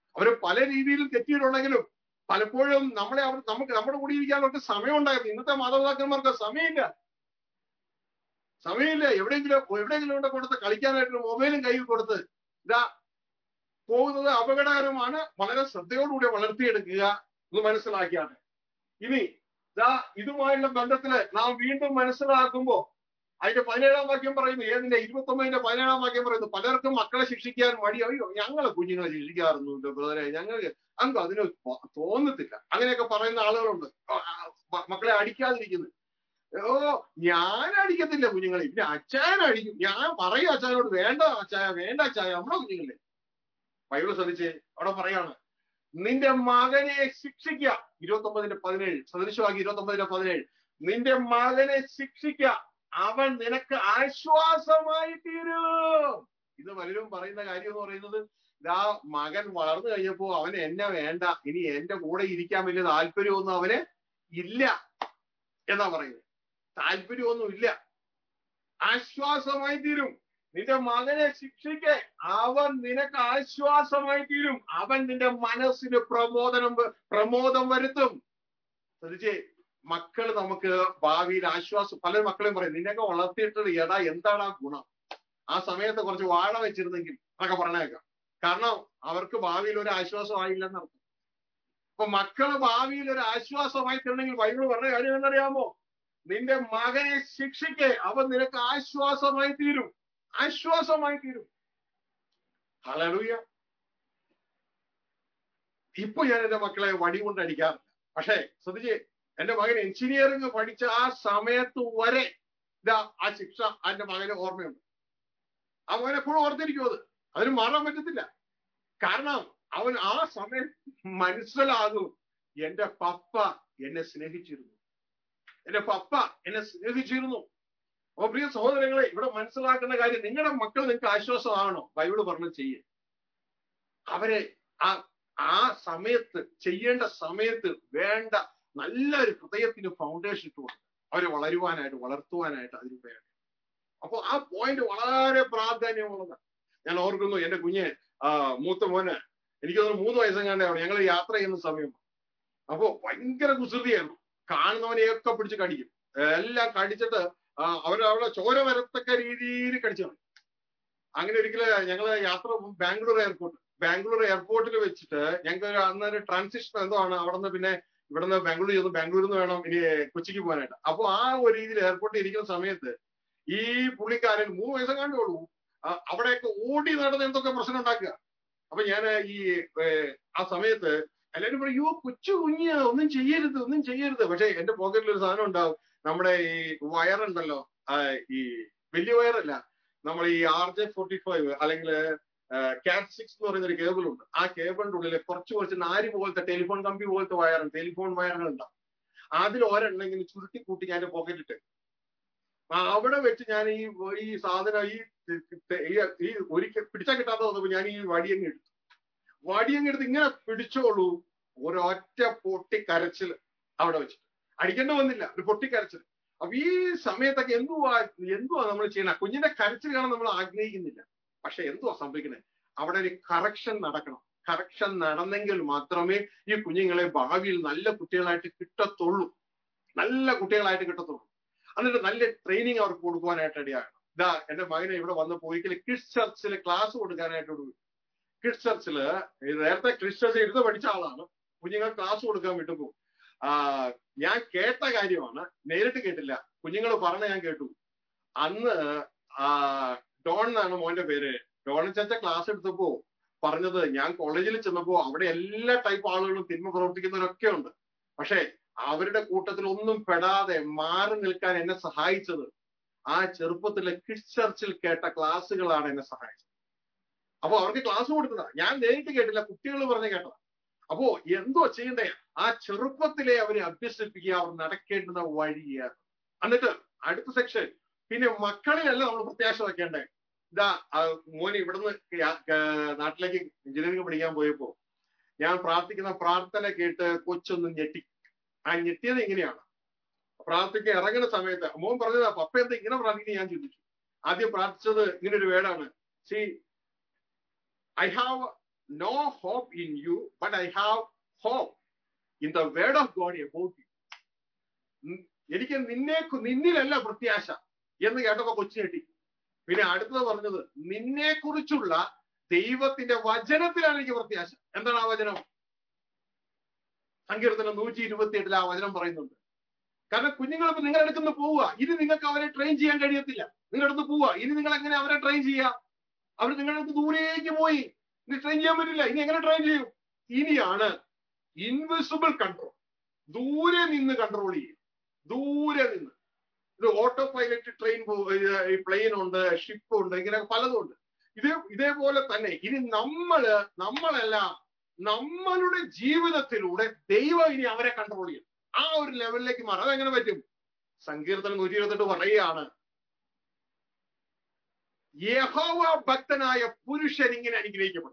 അവര് പല രീതിയിലും തെറ്റിയിട്ടുണ്ടെങ്കിലും പലപ്പോഴും നമ്മളെ അവർ നമുക്ക് നമ്മുടെ കൂടെ ഇരിക്കാൻ അവർക്ക് സമയം ഉണ്ടായിരുന്നു ഇന്നത്തെ മാതാപിതാക്കന്മാർക്ക് സമയമില്ല സമയമില്ല എവിടെയെങ്കിലും എവിടെയെങ്കിലും ഇവിടെ കൊടുത്ത് കളിക്കാനായിട്ട് മൊബൈലും കയ്യിൽ കൊടുത്ത് ഇതാ പോകുന്നത് അപകടകരമാണ് വളരെ ശ്രദ്ധയോടുകൂടി വളർത്തിയെടുക്കുക എന്ന് മനസ്സിലാക്കിയാണ് ഇനി ഇതാ ഇതുമായുള്ള ബന്ധത്തില് നാം വീണ്ടും മനസ്സിലാക്കുമ്പോ അതിന്റെ പതിനേഴാം വാക്യം പറയുന്നു ഏതിന്റെ ഇരുപത്തി ഒമ്പതിന്റെ പതിനേഴാം വാക്യം പറയുന്നു പലർക്കും മക്കളെ ശിക്ഷിക്കാൻ മടി അയ്യോ ഞങ്ങളെ കുഞ്ഞുങ്ങളെ ശിക്ഷിക്കാറൊന്നുമില്ല ബ്രദറെ ഞങ്ങൾക്ക് അങ്ങ് അതിന് തോന്നത്തില്ല അങ്ങനെയൊക്കെ പറയുന്ന ആളുകളുണ്ട് മക്കളെ അടിക്കാതിരിക്കുന്നത് ഓ ഞാൻ അടിക്കത്തില്ല കുഞ്ഞുങ്ങളെ പിന്നെ അച്ചായൻ അടിക്കും ഞാൻ പറയും അച്ചായനോട് വേണ്ട അച്ചായ വേണ്ട അച്ചായ നമ്മുടെ കുഞ്ഞുങ്ങളെ ബൈബിൾ ശ്രദ്ധിച്ച് അവിടെ പറയാണ് നിന്റെ മകനെ ശിക്ഷിക്കുക ഇരുപത്തി ഒമ്പതിന്റെ പതിനേഴ് സദൃശമാക്കി ഇരുപത്തി ഒമ്പതിന്റെ പതിനേഴ് നിന്റെ മകനെ ശിക്ഷിക്കുക അവൻ നിനക്ക് ആശ്വാസമായി തീരും ഇത് പലരും പറയുന്ന കാര്യം എന്ന് പറയുന്നത് ഇതാ മകൻ വളർന്നു കഴിഞ്ഞപ്പോ അവൻ എന്നെ വേണ്ട ഇനി എന്റെ കൂടെ ഇരിക്കാൻ വലിയ താല്പര്യമൊന്നും അവന് ഇല്ല എന്നാ പറയുന്നത് താല്പര്യമൊന്നും ഇല്ല ആശ്വാസമായി തീരും നിന്റെ മകനെ ശിക്ഷിക്കെ അവൻ നിനക്ക് ആശ്വാസമായി തീരും അവൻ നിന്റെ മനസ്സിന് പ്രമോദനം പ്രമോദം വരുത്തും ശ്രദ്ധിച്ചേ മക്കള് നമുക്ക് ഭാവിയിൽ ആശ്വാസം പല മക്കളെയും പറയും നിന്നെയൊക്കെ വളർത്തിയിട്ട് എടാ എന്താണ് ആ ഗുണം ആ സമയത്ത് കുറച്ച് വാഴ വെച്ചിരുന്നെങ്കിൽ എന്നൊക്കെ പറഞ്ഞേക്കാം കാരണം അവർക്ക് ഭാവിയിൽ ഒരു ആശ്വാസമായില്ലെന്നർത്ഥം അപ്പൊ മക്കള് ഭാവിയിൽ ഒരു ആശ്വാസമായി തരണമെങ്കിൽ ബൈബിൾ പറഞ്ഞ കാര്യം എന്നറിയാമോ നിന്റെ മകനെ ശിക്ഷിക്കെ അവൻ നിനക്ക് ആശ്വാസമായി തീരും ആശ്വാസമായി തീരും ഹലലൂയ ഇപ്പൊ ഞാൻ എന്റെ മക്കളെ വടി കൊണ്ട് അടിക്കാറില്ല പക്ഷേ ശ്രദ്ധിച്ചേ എന്റെ മകൻ എഞ്ചിനീയറിംഗ് പഠിച്ച ആ സമയത്ത് വരെ ഇതാ ആ ശിക്ഷ എന്റെ മകന് ഓർമ്മയുണ്ട് ആ മകൻ എപ്പോഴും ഓർത്തിരിക്കും അത് അതിന് മാറാൻ പറ്റത്തില്ല കാരണം അവൻ ആ സമയം മനസ്സിലാകും എന്റെ പപ്പ എന്നെ സ്നേഹിച്ചിരുന്നു എന്റെ പപ്പ എന്നെ സ്നേഹിച്ചിരുന്നു അപ്പൊ പ്രിയ സഹോദരങ്ങളെ ഇവിടെ മനസ്സിലാക്കുന്ന കാര്യം നിങ്ങളുടെ മക്കൾ നിങ്ങൾക്ക് ആശ്വാസമാണോ ബൈബിള് പറഞ്ഞ് ചെയ്യേ അവരെ ആ ആ സമയത്ത് ചെയ്യേണ്ട സമയത്ത് വേണ്ട നല്ലൊരു ഹൃദയത്തിന് ഫൗണ്ടേഷൻ ഇട്ട് കൊടുക്കുക അവരെ വളരുവാനായിട്ട് വളർത്തുവാനായിട്ട് അതിന് വേണം അപ്പൊ ആ പോയിന്റ് വളരെ പ്രാധാന്യമുള്ളതാണ് ഞാൻ ഓർക്കുന്നു എന്റെ കുഞ്ഞ് ആ മൂത്ത മോന് എനിക്ക് തോന്നുന്നു മൂന്ന് വയസ്സെങ്ങാണ്ടാണ് ഞങ്ങൾ യാത്ര ചെയ്യുന്ന സമയം അപ്പോ ഭയങ്കര കുസൃതിയായിരുന്നു കാണുന്നവനെയൊക്കെ പിടിച്ച് കടിക്കും എല്ലാം കടിച്ചിട്ട് അവരവിടെ ചോര വരത്തക്ക രീതിയിൽ കടിച്ചു അങ്ങനെ ഒരിക്കല് ഞങ്ങള് യാത്ര ബാംഗ്ലൂർ എയർപോർട്ട് ബാംഗ്ലൂർ എയർപോർട്ടിൽ വെച്ചിട്ട് ഞങ്ങൾക്ക് അന്ന് ഒരു ട്രാൻസിഷൻ എന്തോ ആണ് അവിടെ നിന്ന് പിന്നെ ഇവിടെ നിന്ന് ബാംഗ്ലൂർ ചെന്ന് ബാംഗ്ലൂരിൽ നിന്ന് വേണം ഇനി കൊച്ചിക്ക് പോകാനായിട്ട് അപ്പൊ ആ ഒരു രീതിയിൽ എയർപോർട്ടിൽ ഇരിക്കുന്ന സമയത്ത് ഈ പുള്ളിക്കാരൻ മൂന്ന് വയസ്സെങ്ങാണ്ടേ ഉള്ളൂ അവിടെയൊക്കെ ഓടി നടന്ന് എന്തൊക്കെ പ്രശ്നം ഉണ്ടാക്കുക അപ്പൊ ഞാൻ ഈ ആ സമയത്ത് എല്ലാവരും പറയും യോ കൊച്ചു കുഞ്ഞ് ഒന്നും ചെയ്യരുത് ഒന്നും ചെയ്യരുത് പക്ഷെ എന്റെ പോക്കറ്റിൽ ഒരു സാധനം ഉണ്ടാവും നമ്മുടെ ഈ വയറുണ്ടല്ലോ ഈ വലിയ വയറല്ല നമ്മൾ ഈ ആർ ജെ ഫോർട്ടി ഫൈവ് അല്ലെങ്കിൽ കാറ്റ് സിക്സ് എന്ന് പറയുന്ന ഒരു കേബിൾ ഉണ്ട് ആ കേബിളിന്റെ ഉള്ളിൽ കുറച്ച് കുറച്ച് നാരി പോലത്തെ ടെലിഫോൺ കമ്പി പോലത്തെ വയറുണ്ട് ടെലിഫോൺ വയറുകൾ ഉണ്ടാവും അതിൽ ഒരെണ്ണെങ്കിലും ചുരുട്ടി കൂട്ടി ഞാൻ എന്റെ പോക്കറ്റിട്ട് അവിടെ വെച്ച് ഞാൻ ഈ ഈ സാധനം ഈ ഈ ഒരിക്കൽ പിടിച്ചാൽ കിട്ടാതെ വന്നപ്പോ ഞാൻ ഈ വടിയങ്ങ് എടുത്തു വടിയങ്ങ് എടുത്ത് ഇങ്ങനെ പിടിച്ചോളൂ ഒരൊറ്റ പൊട്ടി കരച്ചിൽ അവിടെ വെച്ചിട്ട് അടിക്കേണ്ട വന്നില്ല ഒരു പൊട്ടി കരച്ചിൽ അപ്പൊ ഈ സമയത്തൊക്കെ എന്തുവാ എന്തുവാ നമ്മൾ ചെയ്യണം കുഞ്ഞിന്റെ കരച്ചിൽ കാണാൻ നമ്മൾ ആഗ്രഹിക്കുന്നില്ല പക്ഷെ എന്തുവാ സംഭവിക്കുന്നത് അവിടെ ഒരു കറക്ഷൻ നടക്കണം കറക്ഷൻ നടന്നെങ്കിൽ മാത്രമേ ഈ കുഞ്ഞുങ്ങളെ ഭാവിയിൽ നല്ല കുട്ടികളായിട്ട് കിട്ടത്തുള്ളൂ നല്ല കുട്ടികളായിട്ട് കിട്ടത്തുള്ളൂ എന്നിട്ട് നല്ല ട്രെയിനിങ് അവർക്ക് കൊടുക്കുവാനായിട്ട് ഇടയാകണം ഇതാ എന്റെ മകനെ ഇവിടെ വന്നപ്പോ ഒരിക്കലും കിഡ്സ് ചർച്ചിൽ ക്ലാസ് കൊടുക്കാനായിട്ട് കിഡ്സ് ചർച്ചില് നേരത്തെ ക്രിസ് ചർച്ച് ഇരുന്ന് പഠിച്ച ആളാണ് കുഞ്ഞുങ്ങൾ ക്ലാസ് കൊടുക്കാൻ വിട്ടപ്പോ ആ ഞാൻ കേട്ട കാര്യമാണ് നേരിട്ട് കേട്ടില്ല കുഞ്ഞുങ്ങൾ പറഞ്ഞ ഞാൻ കേട്ടു അന്ന് ആ ഡോൺ എന്നാണ് മോന്റെ പേര് ഡോൺ ചച്ച ക്ലാസ് എടുത്തപ്പോ പറഞ്ഞത് ഞാൻ കോളേജിൽ ചെന്നപ്പോ അവിടെ എല്ലാ ടൈപ്പ് ആളുകളും തിന്മ പ്രവർത്തിക്കുന്നവരൊക്കെ ഉണ്ട് പക്ഷെ അവരുടെ കൂട്ടത്തിൽ ഒന്നും പെടാതെ മാറി നിൽക്കാൻ എന്നെ സഹായിച്ചത് ആ ചെറുപ്പത്തിലെ കിഡ്സ് ചർച്ചിൽ കേട്ട ക്ലാസ്സുകളാണ് എന്നെ സഹായിച്ചത് അപ്പൊ അവർക്ക് ക്ലാസ് കൊടുത്തതാ ഞാൻ നേരിട്ട് കേട്ടില്ല കുട്ടികൾ പറഞ്ഞ് കേട്ടതാ അപ്പോ എന്തോ ചെയ്യണ്ടേ ആ ചെറുപ്പത്തിലെ അവരെ അഭ്യസിപ്പിക്കുക അവർ നടക്കേണ്ടുന്ന വഴിയാണ് എന്നിട്ട് അടുത്ത സെക്ഷൻ പിന്നെ മക്കളിലല്ല നമ്മൾ പ്രത്യാശ വെക്കേണ്ടേ ഇതാ മോന് ഇവിടുന്ന് നാട്ടിലേക്ക് എഞ്ചിനീയറിംഗ് പഠിക്കാൻ പോയപ്പോ ഞാൻ പ്രാർത്ഥിക്കുന്ന പ്രാർത്ഥന കേട്ട് കൊച്ചൊന്ന് ഞെട്ടി ആ ഞെട്ടിയത് ഇങ്ങനെയാണ് പ്രാർത്ഥിക്കാൻ ഇറങ്ങുന്ന സമയത്ത് മോൻ പറഞ്ഞതാ പപ്പ എന്താ ഇങ്ങനെ പ്രാർത്ഥിക്കുന്നത് ഞാൻ ചിന്തിച്ചു ആദ്യം പ്രാർത്ഥിച്ചത് ഇങ്ങനെ ഒരു വേടാണ് see I have no hope in you but I have hope in the word of God about you എനിക്ക് നിന്നെ നിന്നിലല്ല പ്രത്യാശ എന്ന് കേട്ടപ്പോ കൊച്ചു കെട്ടി പിന്നെ അടുത്തത് പറഞ്ഞത് നിന്നെ കുറിച്ചുള്ള ദൈവത്തിന്റെ വചനത്തിലാണ് എനിക്ക് പ്രത്യാശ എന്താണ് ആ വചനം സങ്കീർത്തനം നൂറ്റി ഇരുപത്തി എട്ടിൽ ആ വചനം പറയുന്നുണ്ട് കാരണം കുഞ്ഞുങ്ങളിപ്പോ നിങ്ങളുടെ അടുത്തുനിന്ന് പോവുക ഇനി നിങ്ങൾക്ക് അവരെ ട്രെയിൻ ചെയ്യാൻ കഴിയത്തില്ല നിങ്ങളുടെ അടുത്ത് പോവുക ഇനി നിങ്ങൾ എങ്ങനെ അവരെ ട്രെയിൻ ചെയ്യുക അവർ നിങ്ങളുടെ അടുത്ത് ദൂരേക്ക് പോയി ഇനി ട്രെയിൻ ചെയ്യാൻ പറ്റില്ല ഇനി എങ്ങനെ ട്രെയിൻ ചെയ്യും ഇനിയാണ് ഇൻവിസിബിൾ കൺട്രോൾ ദൂരെ നിന്ന് കൺട്രോൾ ചെയ്യും ദൂരെ നിന്ന് ഇത് ഓട്ടോ പൈലറ്റ് ട്രെയിൻ പ്ലെയിൻ ഉണ്ട് ഷിപ്പ് ഉണ്ട് ഇങ്ങനെ പലതും ഉണ്ട് ഇത് ഇതേപോലെ തന്നെ ഇനി നമ്മള് നമ്മളല്ല നമ്മളുടെ ജീവിതത്തിലൂടെ ദൈവം ഇനി അവരെ കൺട്രോൾ ചെയ്യും ആ ഒരു ലെവലിലേക്ക് മാറും അതെങ്ങനെ പറ്റും സങ്കീർത്തനം നൂറ്റി ഇരുപത്തെട്ട് പറയുകയാണ് യഹോവ ഭക്തനായ പുരുഷൻ ഇങ്ങനെ അനുഗ്രഹിക്കപ്പെടും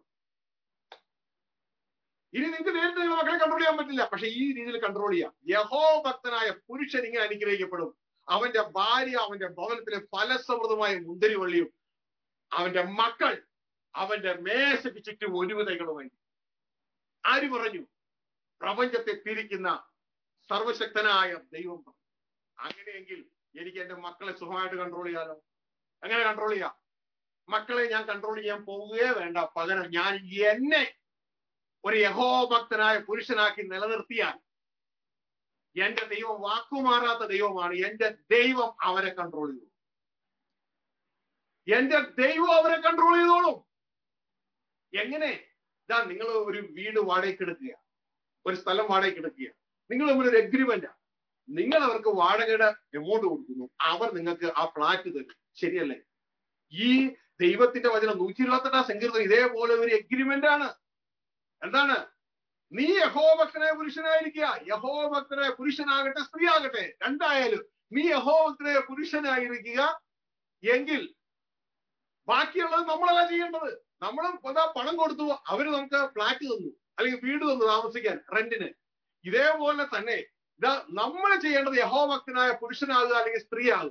ഇനി നിങ്ങൾക്ക് നേരിട്ട് നിങ്ങളുടെ മക്കളെ കൺട്രോൾ ചെയ്യാൻ പറ്റില്ല പക്ഷെ ഈ രീതിയിൽ കൺട്രോൾ ചെയ്യാം യഹോ ഭക്തനായ പുരുഷൻ ഇങ്ങനെ അനുഗ്രഹിക്കപ്പെടും അവന്റെ ഭാര്യ അവന്റെ ഭവനത്തിലെ ഫലസമൃദ്ധമായ മുന്തിരിവള്ളിയും അവന്റെ മക്കൾ അവന്റെ മേശയ്ക്ക് ചുറ്റും ഒരുവിധകളുമായി ആര് പറഞ്ഞു പ്രപഞ്ചത്തെ തിരിക്കുന്ന സർവശക്തനായ ദൈവം പറഞ്ഞു അങ്ങനെയെങ്കിൽ എനിക്ക് എന്റെ മക്കളെ സുഖമായിട്ട് കൺട്രോൾ ചെയ്യാലോ എങ്ങനെ കൺട്രോൾ ചെയ്യാം മക്കളെ ഞാൻ കൺട്രോൾ ചെയ്യാൻ പോവുകയേ വേണ്ട പകരം ഞാൻ എന്നെ ഒരു യഹോഭക്തനായ പുരുഷനാക്കി നിലനിർത്തിയാൽ എന്റെ ദൈവം വാക്കുമാറാത്ത ദൈവമാണ് എന്റെ ദൈവം അവരെ കൺട്രോൾ ചെയ്തു എന്റെ ദൈവം അവരെ കൺട്രോൾ ചെയ്തോളും എങ്ങനെ ഇതാ നിങ്ങൾ ഒരു വീട് വാടകയ്ക്ക് എടുക്കുക ഒരു സ്ഥലം വാടകയ്ക്ക് എടുക്കുക നിങ്ങൾ തമ്മിൽ ഒരു എഗ്രിമെന്റ് നിങ്ങൾ അവർക്ക് വാടകയുടെ എമൗണ്ട് കൊടുക്കുന്നു അവർ നിങ്ങൾക്ക് ആ ഫ്ലാറ്റ് തരും ശരിയല്ലേ ഈ ദൈവത്തിന്റെ വചനം നൂറ്റി ഇരുപത്തെട്ടാം സങ്കീർത്തനം ഇതേപോലെ ഒരു എഗ്രിമെന്റ് ആണ് എന്താണ് നീ യഹോഭക്തനായ പുരുഷനായിരിക്കുക യഹോഭക്തനായ പുരുഷനാകട്ടെ സ്ത്രീ ആകട്ടെ രണ്ടായാലും നീ യഹോഭക്തനായ പുരുഷനായിരിക്കുക എങ്കിൽ ബാക്കിയുള്ളത് നമ്മളല്ല ചെയ്യേണ്ടത് നമ്മളും എന്താ പണം കൊടുത്തു അവര് നമുക്ക് ഫ്ലാറ്റ് തന്നു അല്ലെങ്കിൽ വീട് തന്നു താമസിക്കാൻ റെന്റിന് ഇതേപോലെ തന്നെ ഇതാ നമ്മൾ ചെയ്യേണ്ടത് യഹോഭക്തനായ പുരുഷനാകുക അല്ലെങ്കിൽ സ്ത്രീ ആകുക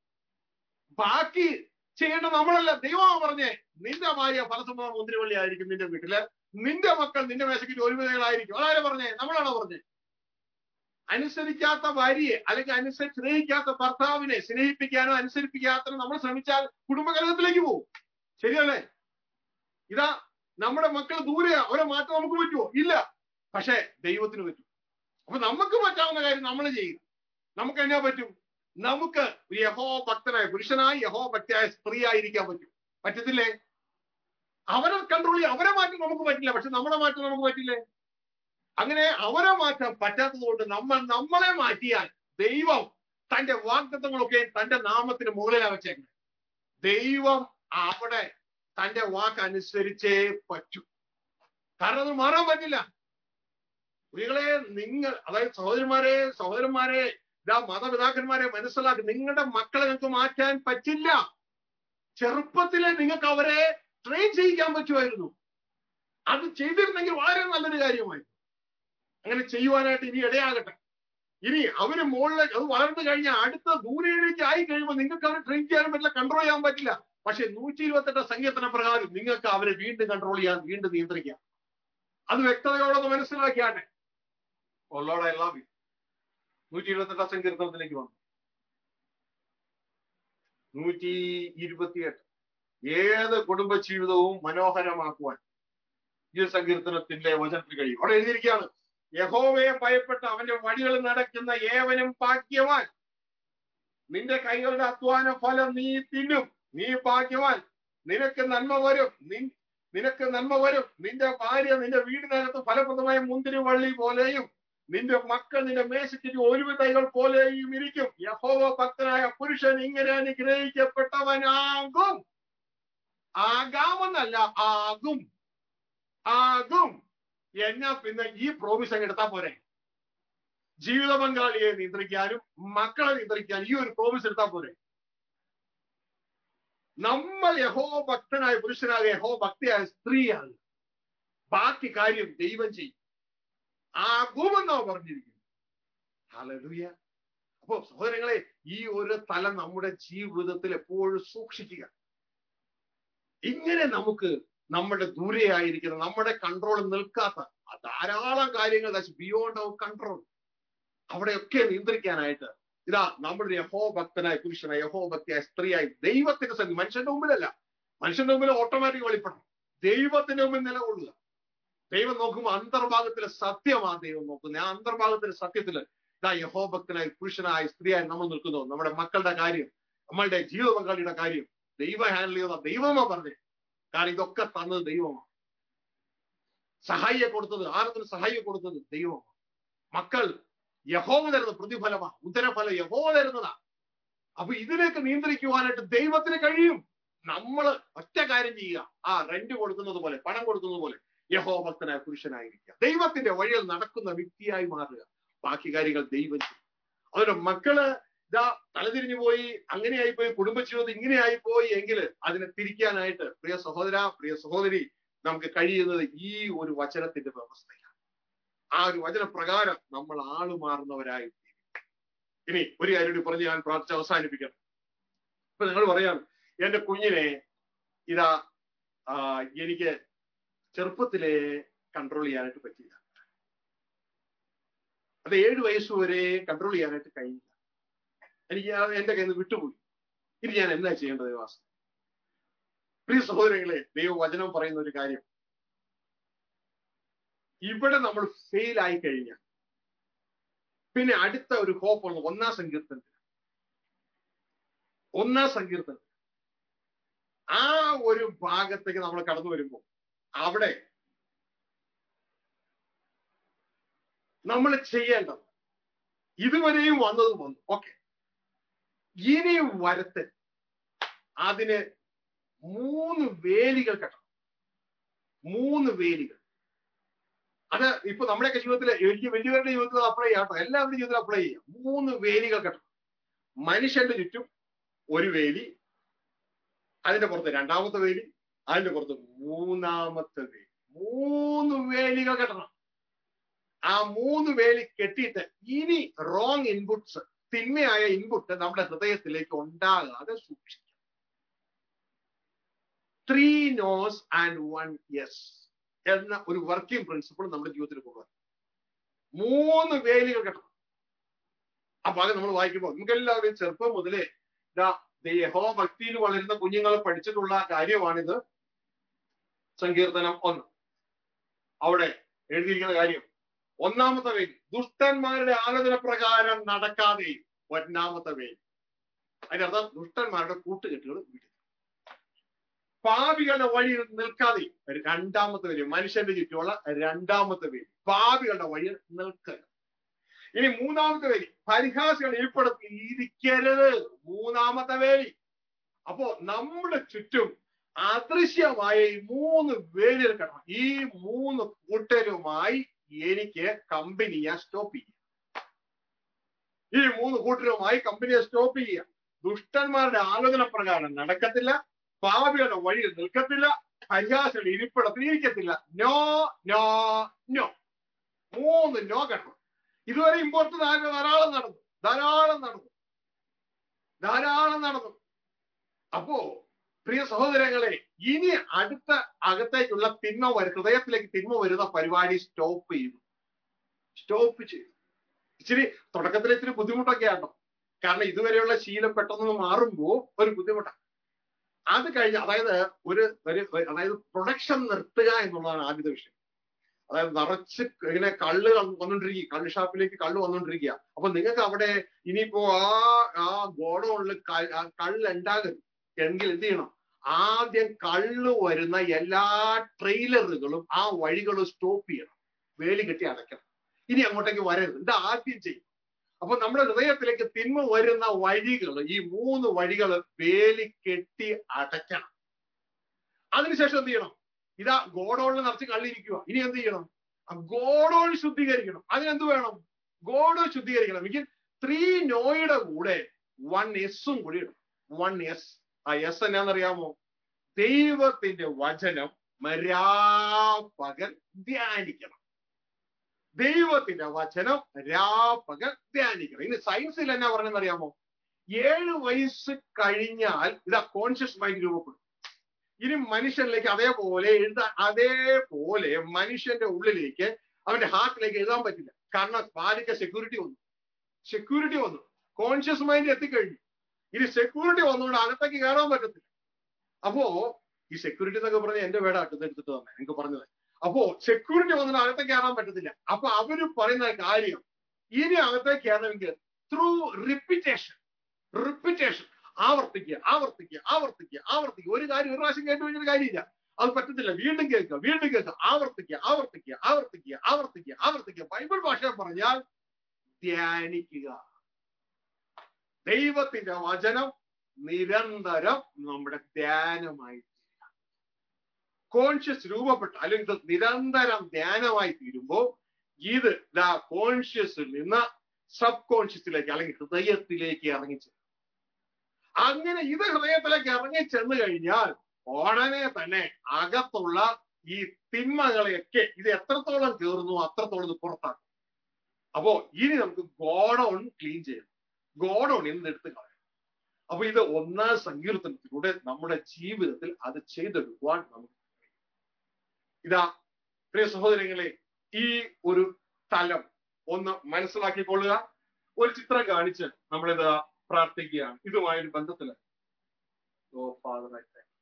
ബാക്കി ചെയ്യേണ്ടത് നമ്മളല്ല ദൈവമാണ് പറഞ്ഞേ നിന്റെ ഭാര്യ ഫലസമ്മത മുന്തിരിവള്ളി ആയിരിക്കും നിന്റെ വീട്ടില് നിന്റെ മക്കൾ നിന്റെ മേശയ്ക്ക് ഒരുവിധങ്ങളായിരിക്കും അതാരെ പറഞ്ഞേ നമ്മളാണോ പറഞ്ഞേ അനുസരിക്കാത്ത ഭാര്യയെ അല്ലെങ്കിൽ അനുസരിച്ച് സ്നേഹിക്കാത്ത ഭർത്താവിനെ സ്നേഹിപ്പിക്കാനോ അനുസരിപ്പിക്കാത്തോ നമ്മൾ ശ്രമിച്ചാൽ കുടുംബകലഹത്തിലേക്ക് പോകും ശരിയല്ലേ ഇതാ നമ്മുടെ മക്കൾ ദൂരെ അവരെ മാറ്റം നമുക്ക് പറ്റുമോ ഇല്ല പക്ഷെ ദൈവത്തിന് പറ്റും അപ്പൊ നമുക്ക് പറ്റാവുന്ന കാര്യം നമ്മൾ ചെയ്യുക നമുക്ക് എന്നാ പറ്റും നമുക്ക് ഒരു യഹോ ഭക്തനായ പുരുഷനായി യഹോ ഭക്തിയായ സ്ത്രീ ആയിരിക്കാൻ പറ്റും പറ്റത്തില്ലേ അവരെ കൺട്രോൾ ചെയ്യാം അവരെ മാറ്റം നമുക്ക് പറ്റില്ല പക്ഷെ നമ്മളെ മാറ്റം നമുക്ക് പറ്റില്ലേ അങ്ങനെ അവരെ മാറ്റാൻ പറ്റാത്തത് കൊണ്ട് നമ്മൾ നമ്മളെ മാറ്റിയാൽ ദൈവം തന്റെ വാഗ്ദത്തങ്ങളൊക്കെ തന്റെ നാമത്തിന് മുകളിലാണ് വെച്ചേക്കുന്നത് ദൈവം അവിടെ തന്റെ വാക്ക് അനുസരിച്ചേ പറ്റൂ കാരണം അത് മാറാൻ പറ്റില്ല കുട്ടികളെ നിങ്ങൾ അതായത് സഹോദരന്മാരെ സഹോദരന്മാരെ ഇതാ മാതാപിതാക്കന്മാരെ മനസ്സിലാക്കി നിങ്ങളുടെ മക്കളെ നിങ്ങൾക്ക് മാറ്റാൻ പറ്റില്ല ചെറുപ്പത്തിലെ നിങ്ങൾക്ക് അവരെ ട്രെയിൻ ചെയ്യിക്കാൻ പറ്റുമായിരുന്നു അത് ചെയ്തിരുന്നെങ്കിൽ വളരെ നല്ലൊരു കാര്യമായി അങ്ങനെ ചെയ്യുവാനായിട്ട് ഇനി ഇടയാകട്ടെ ഇനി അവര് മുകളിലേക്ക് അത് വളർന്നു കഴിഞ്ഞാൽ അടുത്ത ദൂരയിലേക്ക് ആയി കഴിയുമ്പോൾ നിങ്ങൾക്ക് അവരെ ട്രെയിൻ ചെയ്യാനും പറ്റില്ല കൺട്രോൾ ചെയ്യാൻ പറ്റില്ല പക്ഷെ നൂറ്റി ഇരുപത്തെട്ട് സങ്കീർത്തന പ്രകാരം നിങ്ങൾക്ക് അവരെ വീണ്ടും കൺട്രോൾ ചെയ്യാൻ വീണ്ടും നിയന്ത്രിക്കാം അത് വ്യക്തതയോടെ മനസ്സിലാക്കിയാട്ടെ ഒള്ളോടെ എല്ലാം നൂറ്റി ഇരുപത്തെട്ടാം സങ്കീർത്തനത്തിലേക്ക് വന്നു നൂറ്റി ഇരുപത്തിയെട്ട് ഏത് കുടുംബ ജീവിതവും മനോഹരമാക്കുവാൻ ഈ സങ്കീർത്തനത്തിന്റെ വചനത്തിൽ കഴിയും അവിടെ എഴുതിയിരിക്കുകയാണ് യഹോവയെ ഭയപ്പെട്ട് അവന്റെ വഴികൾ നടക്കുന്ന ഏവനും ഭാഗ്യവാൻ നിന്റെ കൈകളുടെ അധ്വാന ഫലം നീ തിന്നും നീ ഭാഗ്യവാൻ നിനക്ക് നന്മ വരും നിനക്ക് നന്മ വരും നിന്റെ ഭാര്യ നിന്റെ വീടിനകത്ത് ഫലപ്രദമായ മുന്തിരി വള്ളി പോലെയും നിന്റെ മക്കൾ നിന്റെ മേശയ്ക്ക് ഒരുവ തൈകൾ പോലെയും ഇരിക്കും യഹോവ ഭക്തനായ പുരുഷൻ ഇങ്ങനെ അനുഗ്രഹിക്കപ്പെട്ടവനാകും ആകാമെന്നല്ല ആകും ആകും എന്നാ പിന്നെ ഈ പ്രോമിസ് അങ്ങ് എടുത്താൽ പോരെ ജീവിത പങ്കാളിയെ നിയന്ത്രിക്കാനും മക്കളെ നിയന്ത്രിക്കാനും ഈ ഒരു പ്രോമിസ് എടുത്താൽ പോരെ നമ്മൾ യഹോ ഭക്തനായ പുരുഷനായ യഹോ ഭക്തിയായ സ്ത്രീയാണ് ബാക്കി കാര്യം ദൈവം ചെയ്യും ആകുമെന്നോ പറഞ്ഞിരിക്കുന്നു ഹലലുയ അപ്പോ സഹോദരങ്ങളെ ഈ ഒരു തലം നമ്മുടെ ജീവിതത്തിൽ എപ്പോഴും സൂക്ഷിക്കുക ഇങ്ങനെ നമുക്ക് നമ്മുടെ ദൂരെയായിരിക്കുന്ന നമ്മുടെ കൺട്രോൾ നിൽക്കാത്ത ധാരാളം കാര്യങ്ങൾ ദാറ്റ്സ് ബിയോണ്ട് അവർ കൺട്രോൾ അവിടെയൊക്കെ നിയന്ത്രിക്കാനായിട്ട് ഇതാ നമ്മുടെ യഹോ ഭക്തനായ പുരുഷനായ യഹോ ഭക്തിയായ സ്ത്രീയായി ദൈവത്തിന്റെ സന്നി മനുഷ്യന്റെ മുമ്പിലല്ല മനുഷ്യന്റെ മുമ്പിൽ ഓട്ടോമാറ്റിക് വെളിപ്പെടണം ദൈവത്തിന്റെ മുമ്പിൽ നിലകൊള്ളുക ദൈവം നോക്കുമ്പോൾ അന്തർഭാഗത്തിലെ സത്യമാണ് ദൈവം നോക്കുന്നത് ആ അന്തർഭാഗത്തിലെ സത്യത്തില് ഇതാ യഹോ ഭക്തനായ പുരുഷനായ സ്ത്രീയായി നമ്മൾ നിൽക്കുന്നു നമ്മുടെ മക്കളുടെ കാര്യം നമ്മളുടെ ജീവിത പങ്കാളിയുടെ കാര്യം ദൈവം ഹാൻഡിൽ ചെയ്യുന്ന ദൈവമാ പറഞ്ഞേ കാരണം ഇതൊക്കെ തന്നത് ദൈവമാണ് സഹായിയെ കൊടുത്തത് ആരത്തിന് സഹായിയെ കൊടുത്തത് ദൈവമാണ് മക്കൾ യഹോവ തരുന്ന പ്രതിഫലമാ ഉത്തരഫലം യഹോവ തരുന്നതാ അപ്പൊ ഇതിലേക്ക് നിയന്ത്രിക്കുവാനായിട്ട് ദൈവത്തിന് കഴിയും നമ്മൾ ഒറ്റ കാര്യം ചെയ്യുക ആ റെന്റ് കൊടുക്കുന്നത് പോലെ പണം കൊടുക്കുന്നത് പോലെ യഹോ ഭക്തനായ പുരുഷനായിരിക്കുക ദൈവത്തിന്റെ വഴിയിൽ നടക്കുന്ന വ്യക്തിയായി മാറുക ബാക്കി കാര്യങ്ങൾ ദൈവം ചെയ്യും അതുകൊണ്ട് മക്കള് ഇതാ തലതിരിഞ്ഞു പോയി അങ്ങനെയായി പോയി കുടുംബജീവിതം ഇങ്ങനെയായി പോയി എങ്കിൽ അതിനെ തിരിക്കാനായിട്ട് പ്രിയ സഹോദര പ്രിയ സഹോദരി നമുക്ക് കഴിയുന്നത് ഈ ഒരു വചനത്തിന്റെ വ്യവസ്ഥയാണ് ആ ഒരു വചനപ്രകാരം നമ്മൾ ആളുമാറുന്നവരായി ഇനി ഒരു കാര്യം കൂടി പറഞ്ഞ് ഞാൻ പ്രാർത്ഥിച്ച് അവസാനിപ്പിക്കണം ഇപ്പൊ നിങ്ങൾ പറയാണ് എന്റെ കുഞ്ഞിനെ ഇതാ ആ, എനിക്ക് ചെറുപ്പത്തിലെ കൺട്രോൾ ചെയ്യാനായിട്ട് പറ്റിയില്ല അത് ഏഴ് വയസ്സ് വരെ കൺട്രോൾ ചെയ്യാനായിട്ട് കഴിഞ്ഞില്ല എനിക്ക് ആ എന്റെ കയ്യിൽ നിന്ന് വിട്ടുപോയി ഇനി ഞാൻ എന്താ ചെയ്യേണ്ടത് വാസം പ്രിയ സഹോദരങ്ങളെ ദൈവവചനം പറയുന്ന ഒരു കാര്യം ഇവിടെ നമ്മൾ ഫെയിൽ ആയി കഴിഞ്ഞാൽ പിന്നെ അടുത്ത ഒരു ഹോപ്പാണ് ഒന്നാം സങ്കീർത്തനത്തിൽ ഒന്നാം സങ്കീർത്തനം ആ ഒരു ഭാഗത്തേക്ക് നമ്മൾ കടന്നു വരുമ്പോൾ അവിടെ നമ്മൾ ചെയ്യേണ്ടത് ഇതുവരെയും വന്നത് വന്നു ഓക്കെ ഇനി വരത്ത് അതിന് മൂന്ന് വേലികൾ കെട്ടണം മൂന്ന് വേലികൾ അത് ഇപ്പൊ നമ്മുടെയൊക്കെ ജീവിതത്തിൽ എനിക്ക് വലിയവരുടെ ജീവിതത്തിൽ അപ്ലൈ ചെയ്യാം കേട്ടോ എല്ലാവരുടെ ജീവിതത്തിൽ അപ്ലൈ ചെയ്യാം മൂന്ന് വേലികൾ കെട്ടണം മനുഷ്യന്റെ ചുറ്റും ഒരു വേലി അതിന്റെ പുറത്ത് രണ്ടാമത്തെ വേലി അതിന്റെ പുറത്ത് മൂന്നാമത്തെ വേലി മൂന്ന് വേലികൾ കെട്ടണം ആ മൂന്ന് വേലി കെട്ടിയിട്ട് ഇനി റോങ് ഇൻപുട്സ് തിന്മയായ ഇൻപുട്ട് നമ്മുടെ ഹൃദയത്തിലേക്ക് ഉണ്ടാകാതെ സൂക്ഷിക്കണം three noes and one yes എന്ന ഒരു വർക്കിംഗ് പ്രിൻസിപ്പിൾ നമ്മുടെ ജീവിതത്തിൽ കൊണ്ടുവരണം മൂന്ന് വേലികൾ കെട്ടണം ആ ഭാഗം നമ്മൾ വായിക്കുമ്പോൾ നമുക്ക് എല്ലാവരും ചെറുപ്പം മുതലേ ഇതാ യഹോ ഭക്തിയിൽ വളരുന്ന കുഞ്ഞുങ്ങൾ പഠിച്ചിട്ടുള്ള കാര്യമാണിത് സങ്കീർത്തനം ഒന്ന് അവിടെ എഴുതിയിരിക്കുന്ന കാര്യം ഒന്നാമത്തെ വേലി ദുഷ്ടന്മാരുടെ ആലോചന പ്രകാരം നടക്കാതെയും ഒന്നാമത്തെ വേലി അതിന്റെ അർത്ഥം ദുഷ്ടന്മാരുടെ കൂട്ടുകെട്ടുകൾ വിടുക പാപികളുടെ വഴിയിൽ നിൽക്കാതെ രണ്ടാമത്തെ വേലി മനുഷ്യന്റെ ചുറ്റുമുള്ള രണ്ടാമത്തെ വേലി പാപികളുടെ വഴിയിൽ നിൽക്കുക ഇനി മൂന്നാമത്തെ വേലി പരിഹാസികൾ ഇരിപ്പിടത്തിൽ ഇരിക്കരുത് മൂന്നാമത്തെ വേലി അപ്പോ നമ്മുടെ ചുറ്റും അദൃശ്യമായ ഈ മൂന്ന് വേലികൾ കിടണം ഈ മൂന്ന് കൂട്ടരുമായി എനിക്ക് കമ്പനിയെ സ്റ്റോപ്പ് ചെയ്യാം ഈ മൂന്ന് കൂട്ടരുമായി കമ്പനിയെ സ്റ്റോപ്പ് ചെയ്യാം ദുഷ്ടന്മാരുടെ ആലോചന പ്രകാരം നടക്കത്തില്ല പാപികളുടെ വഴിയിൽ നിൽക്കത്തില്ല പരിഹാസികൾ ഇരിപ്പിടത്തിൽ ഇരിക്കത്തില്ല നോ നോ നോ മൂന്ന് നോ കിടണം ഇതുവരെ ഇമ്പോർട്ട് ധാരാളം നടന്നു ധാരാളം നടന്നു ധാരാളം നടന്നു അപ്പോ പ്രിയ സഹോദരങ്ങളെ ഇനി അടുത്ത അകത്തേക്കുള്ള തിന്മ വരും ഹൃദയത്തിലേക്ക് തിന്മ വരുന്ന പരിപാടി സ്റ്റോപ്പ് ചെയ്തു സ്റ്റോപ്പ് ചെയ്തു ഇച്ചിരി തുടക്കത്തിൽ ഇച്ചിരി ബുദ്ധിമുട്ടൊക്കെ ആട്ടോ കാരണം ഇതുവരെയുള്ള ശീലം പെട്ടെന്ന് മാറുമ്പോൾ ഒരു ബുദ്ധിമുട്ടാണ് അത് കഴിഞ്ഞ് അതായത് ഒരു ഒരു അതായത് പ്രൊഡക്ഷൻ നിർത്തുക എന്നുള്ളതാണ് ആദ്യത്തെ വിഷയം അതായത് നിറച്ച് ഇങ്ങനെ കള്ള് വന്നോണ്ടിരിക്കുക കള്ള് ഷാപ്പിലേക്ക് കള്ള് വന്നോണ്ടിരിക്കുക അപ്പൊ നിങ്ങൾക്ക് അവിടെ ഇനിയിപ്പോ ആ ആ ഗോഡൌണിൽ കള്ള് ഉണ്ടാകരുത് എങ്കിൽ എന്ത് ചെയ്യണം ആദ്യം കള്ള് വരുന്ന എല്ലാ ട്രെയിലറുകളും ആ വഴികളും സ്റ്റോപ്പ് ചെയ്യണം വേലി കെട്ടി അടയ്ക്കണം ഇനി അങ്ങോട്ടേക്ക് വരരുത് ഇത് ആദ്യം ചെയ്യും അപ്പൊ നമ്മുടെ ഹൃദയത്തിലേക്ക് തിന്മ വരുന്ന വഴികൾ ഈ മൂന്ന് വഴികൾ വേലി കെട്ടി അടയ്ക്കണം അതിനുശേഷം എന്ത് ചെയ്യണം ഇതാ ഗോഡോളിൽ നിറച്ച് കള്ളിരിക്കുക ഇനി എന്ത് ചെയ്യണം ആ ഗോഡോൾ ശുദ്ധീകരിക്കണം അതിനെന്ത് വേണം ഗോഡോ ശുദ്ധീകരിക്കണം എങ്കിൽ ത്രീ നോയുടെ കൂടെ വൺ എസും കൂടി ഇടണം വൺ എസ് ആ എസ് എന്നാന്നറിയാമോ ദൈവത്തിന്റെ വചനം മരാപകൽ ധ്യാനിക്കണം ദൈവത്തിന്റെ വചനം രാപകൽ ധ്യാനിക്കണം ഇനി സയൻസിൽ എന്നാ പറഞ്ഞെന്ന് അറിയാമോ ഏഴ് വയസ്സ് കഴിഞ്ഞാൽ ഇതാ കോൺഷ്യസ് മൈൻഡ് രൂപപ്പെടും ഇനി മനുഷ്യനിലേക്ക് അതേപോലെ എഴുതാൻ അതേപോലെ മനുഷ്യന്റെ ഉള്ളിലേക്ക് അവന്റെ ഹാർട്ടിലേക്ക് എഴുതാൻ പറ്റില്ല കാരണം ബാലിക്ക സെക്യൂരിറ്റി വന്നു സെക്യൂരിറ്റി വന്നു കോൺഷ്യസ് മൈൻഡ് എത്തിക്കഴിഞ്ഞു ഇനി സെക്യൂരിറ്റി വന്നുകൊണ്ട് അകത്തേക്ക് കയറാൻ പറ്റത്തില്ല അപ്പോ ഈ സെക്യൂരിറ്റി എന്നൊക്കെ പറഞ്ഞ എന്റെ വേട എടുത്തിട്ട് തന്നെ എനിക്ക് പറഞ്ഞത് അപ്പോ സെക്യൂരിറ്റി വന്നിട്ട് അകത്തേക്ക് കയറാൻ പറ്റത്തില്ല അപ്പൊ അവര് പറയുന്ന കാര്യം ഇനി അകത്തേക്ക് കയറണമെങ്കിൽ ത്രൂ റിപ്പിറ്റേഷൻ റിപ്പിറ്റേഷൻ ആവർത്തിക്കുക ആവർത്തിക്കുക ആവർത്തിക്കുക ആവർത്തിക്കുക ഒരു കാര്യം ഒരു പ്രാവശ്യം കേട്ട് കഴിഞ്ഞൊരു കാര്യമില്ല അത് പറ്റത്തില്ല വീണ്ടും കേൾക്കുക വീണ്ടും കേൾക്കുക ആവർത്തിക്കുക ആവർത്തിക്കുക ആവർത്തിക്കുക ആവർത്തിക്കുക ആവർത്തിക്കുക ബൈബിൾ ഭാഷ പറഞ്ഞാൽ ധ്യാനിക്കുക ദൈവത്തിന്റെ വചനം നിരന്തരം നമ്മുടെ ധ്യാനമായി കോൺഷ്യസ് രൂപപ്പെട്ട അല്ലെങ്കിൽ ഇത് നിരന്തരം ധ്യാനമായി തീരുമ്പോൾ ഇത് ദാ കോൺഷ്യസിൽ നിന്ന് സബ് കോൺഷ്യസിലേക്ക് അല്ലെങ്കിൽ ഹൃദയത്തിലേക്ക് ഇറങ്ങിച്ചു അങ്ങനെ ഇത് ഹൃദയത്തിലേക്ക് ഇറങ്ങി ചെന്ന് കഴിഞ്ഞാൽ ഉടനെ തന്നെ അകത്തുള്ള ഈ തിന്മകളെയൊക്കെ ഇത് എത്രത്തോളം കയറുന്നു അത്രത്തോളം ഇത് പുറത്താക്കും അപ്പോ ഇനി നമുക്ക് ഗോഡൗൺ ക്ലീൻ ചെയ്യണം ഗോഡൗൺ എന്ന് എടുത്ത് കളയണം അപ്പൊ ഇത് ഒന്നാം സങ്കീർത്തനത്തിലൂടെ നമ്മുടെ ജീവിതത്തിൽ അത് ചെയ്തെടുക്കുവാൻ നമുക്ക് കഴിയും. ഇതാ പ്രിയ സഹോദരങ്ങളെ ഈ ഒരു തലം ഒന്ന് മനസ്സിലാക്കിക്കൊള്ളുക ഒരു ചിത്രം കാണിച്ച് നമ്മളിത് പ്രാർത്ഥിക്കുകയാണ് ഇതുമായൊരു ബന്ധത്തില് ഓ ഫാദർ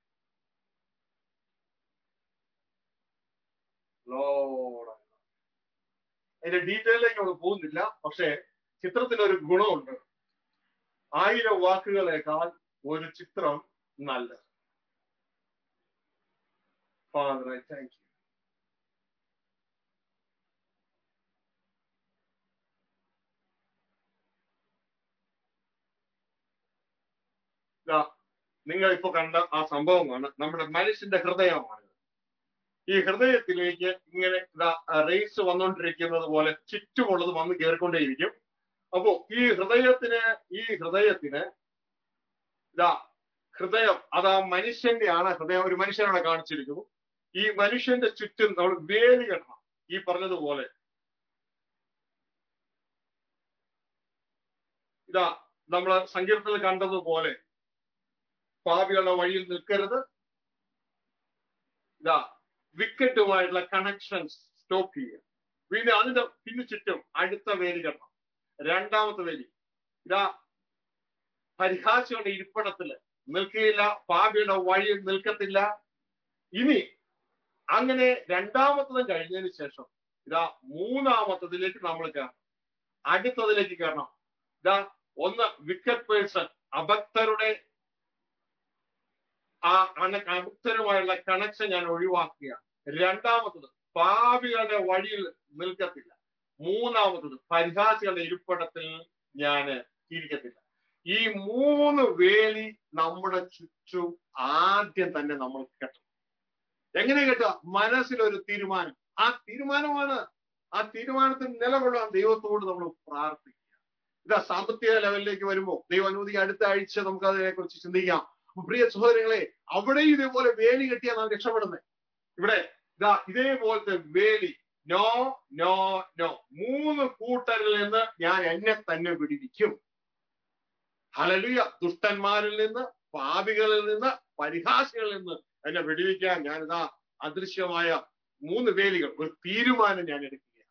ലോഡ് അതിന്റെ ഡീറ്റെയിലേക്ക് നമ്മൾ പോകുന്നില്ല പക്ഷേ ചിത്രത്തിന് ഒരു ഗുണമുണ്ട് ആയിരം വാക്കുകളേക്കാൾ ഒരു ചിത്രം നല്ലത് ഫാദർ താങ്ക് യു നിങ്ങൾ ഇപ്പൊ കണ്ട ആ സംഭവമാണ് നമ്മുടെ മനുഷ്യന്റെ ഹൃദയമാണ് ഈ ഹൃദയത്തിലേക്ക് ഇങ്ങനെ ഇതാ റേസ് വന്നുകൊണ്ടിരിക്കുന്നത് പോലെ ചുറ്റുമുള്ളത് വന്ന് കയറിക്കൊണ്ടേയിരിക്കും അപ്പോ ഈ ഹൃദയത്തിന് ഈ ഹൃദയത്തിന് ഇതാ ഹൃദയം അതാ മനുഷ്യന്റെ ആണ് ഹൃദയം ഒരു മനുഷ്യനവിടെ കാണിച്ചിരിക്കുന്നു ഈ മനുഷ്യന്റെ ചുറ്റും നമ്മൾ വേലി കെട്ടണം ഈ പറഞ്ഞതുപോലെ ഇതാ നമ്മൾ സങ്കീർത്തനത്തിൽ കണ്ടതുപോലെ പാപികളുടെ വഴിയിൽ നിൽക്കരുത് ഇതാ വിക്കറ്റുമായിട്ടുള്ള കണക്ഷൻസ് സ്റ്റോപ്പ് ചെയ്യുക പിന്നെ അതിന്റെ പിന്നെ ചുറ്റും അടുത്ത വേലി കെട്ടണം രണ്ടാമത്തെ വേലി ഇതാ പരിഹാസികളുടെ ഇരിപ്പിടത്തില് നിൽക്കുകയില്ല പാപിയുടെ വഴിയിൽ നിൽക്കത്തില്ല ഇനി അങ്ങനെ രണ്ടാമത്തതും കഴിഞ്ഞതിന് ശേഷം ഇതാ മൂന്നാമത്തതിലേക്ക് നമ്മൾ കയറണം അടുത്തതിലേക്ക് കയറണം ഇതാ ഒന്ന് വിക്കറ്റ് പേഴ്സൺ അഭക്തരുടെ ആ അഭക്തരുമായുള്ള കണക്ഷൻ ഞാൻ ഒഴിവാക്കുകയാണ് രണ്ടാമത്തത് പാപികളുടെ വഴിയിൽ നിൽക്കത്തില്ല മൂന്നാമത്തത് പരിഹാസികളുടെ ഇരിപ്പിടത്തിൽ ഞാൻ ഇരിക്കത്തില്ല ഈ മൂന്ന് വേലി നമ്മുടെ ചുറ്റും ആദ്യം തന്നെ നമ്മൾ കെട്ടണം എങ്ങനെ കെട്ടുക മനസ്സിലൊരു തീരുമാനം ആ തീരുമാനമാണ് ആ തീരുമാനത്തിൽ നിലകൊള്ളാൻ ദൈവത്തോട് നമ്മൾ പ്രാർത്ഥിക്കുക ഇതാ സാമ്പത്തിക ലെവലിലേക്ക് വരുമ്പോൾ ദൈവം അനുമതി അടുത്ത ആഴ്ച നമുക്ക് അതിനെ കുറിച്ച് ചിന്തിക്കാം അപ്പൊ പ്രിയ സഹോദരങ്ങളെ അവിടെയും ഇതേപോലെ വേലി കെട്ടിയാൽ നാം രക്ഷപ്പെടുന്നത് ഇവിടെ ഇതാ ഇതേപോലത്തെ വേലി നോ നോ നോ മൂന്ന് കൂട്ടരിൽ നിന്ന് ഞാൻ എന്നെ തന്നെ പിടിപ്പിക്കും ഹലലുയ ദുഷ്ടന്മാരിൽ നിന്ന് പാപികളിൽ നിന്ന് പരിഹാസികളിൽ നിന്ന് എന്നെ വിടുവിക്കാൻ ഞാനിതാ അദൃശ്യമായ മൂന്ന് വേലികൾ ഒരു തീരുമാനം ഞാൻ എടുക്കുകയാണ്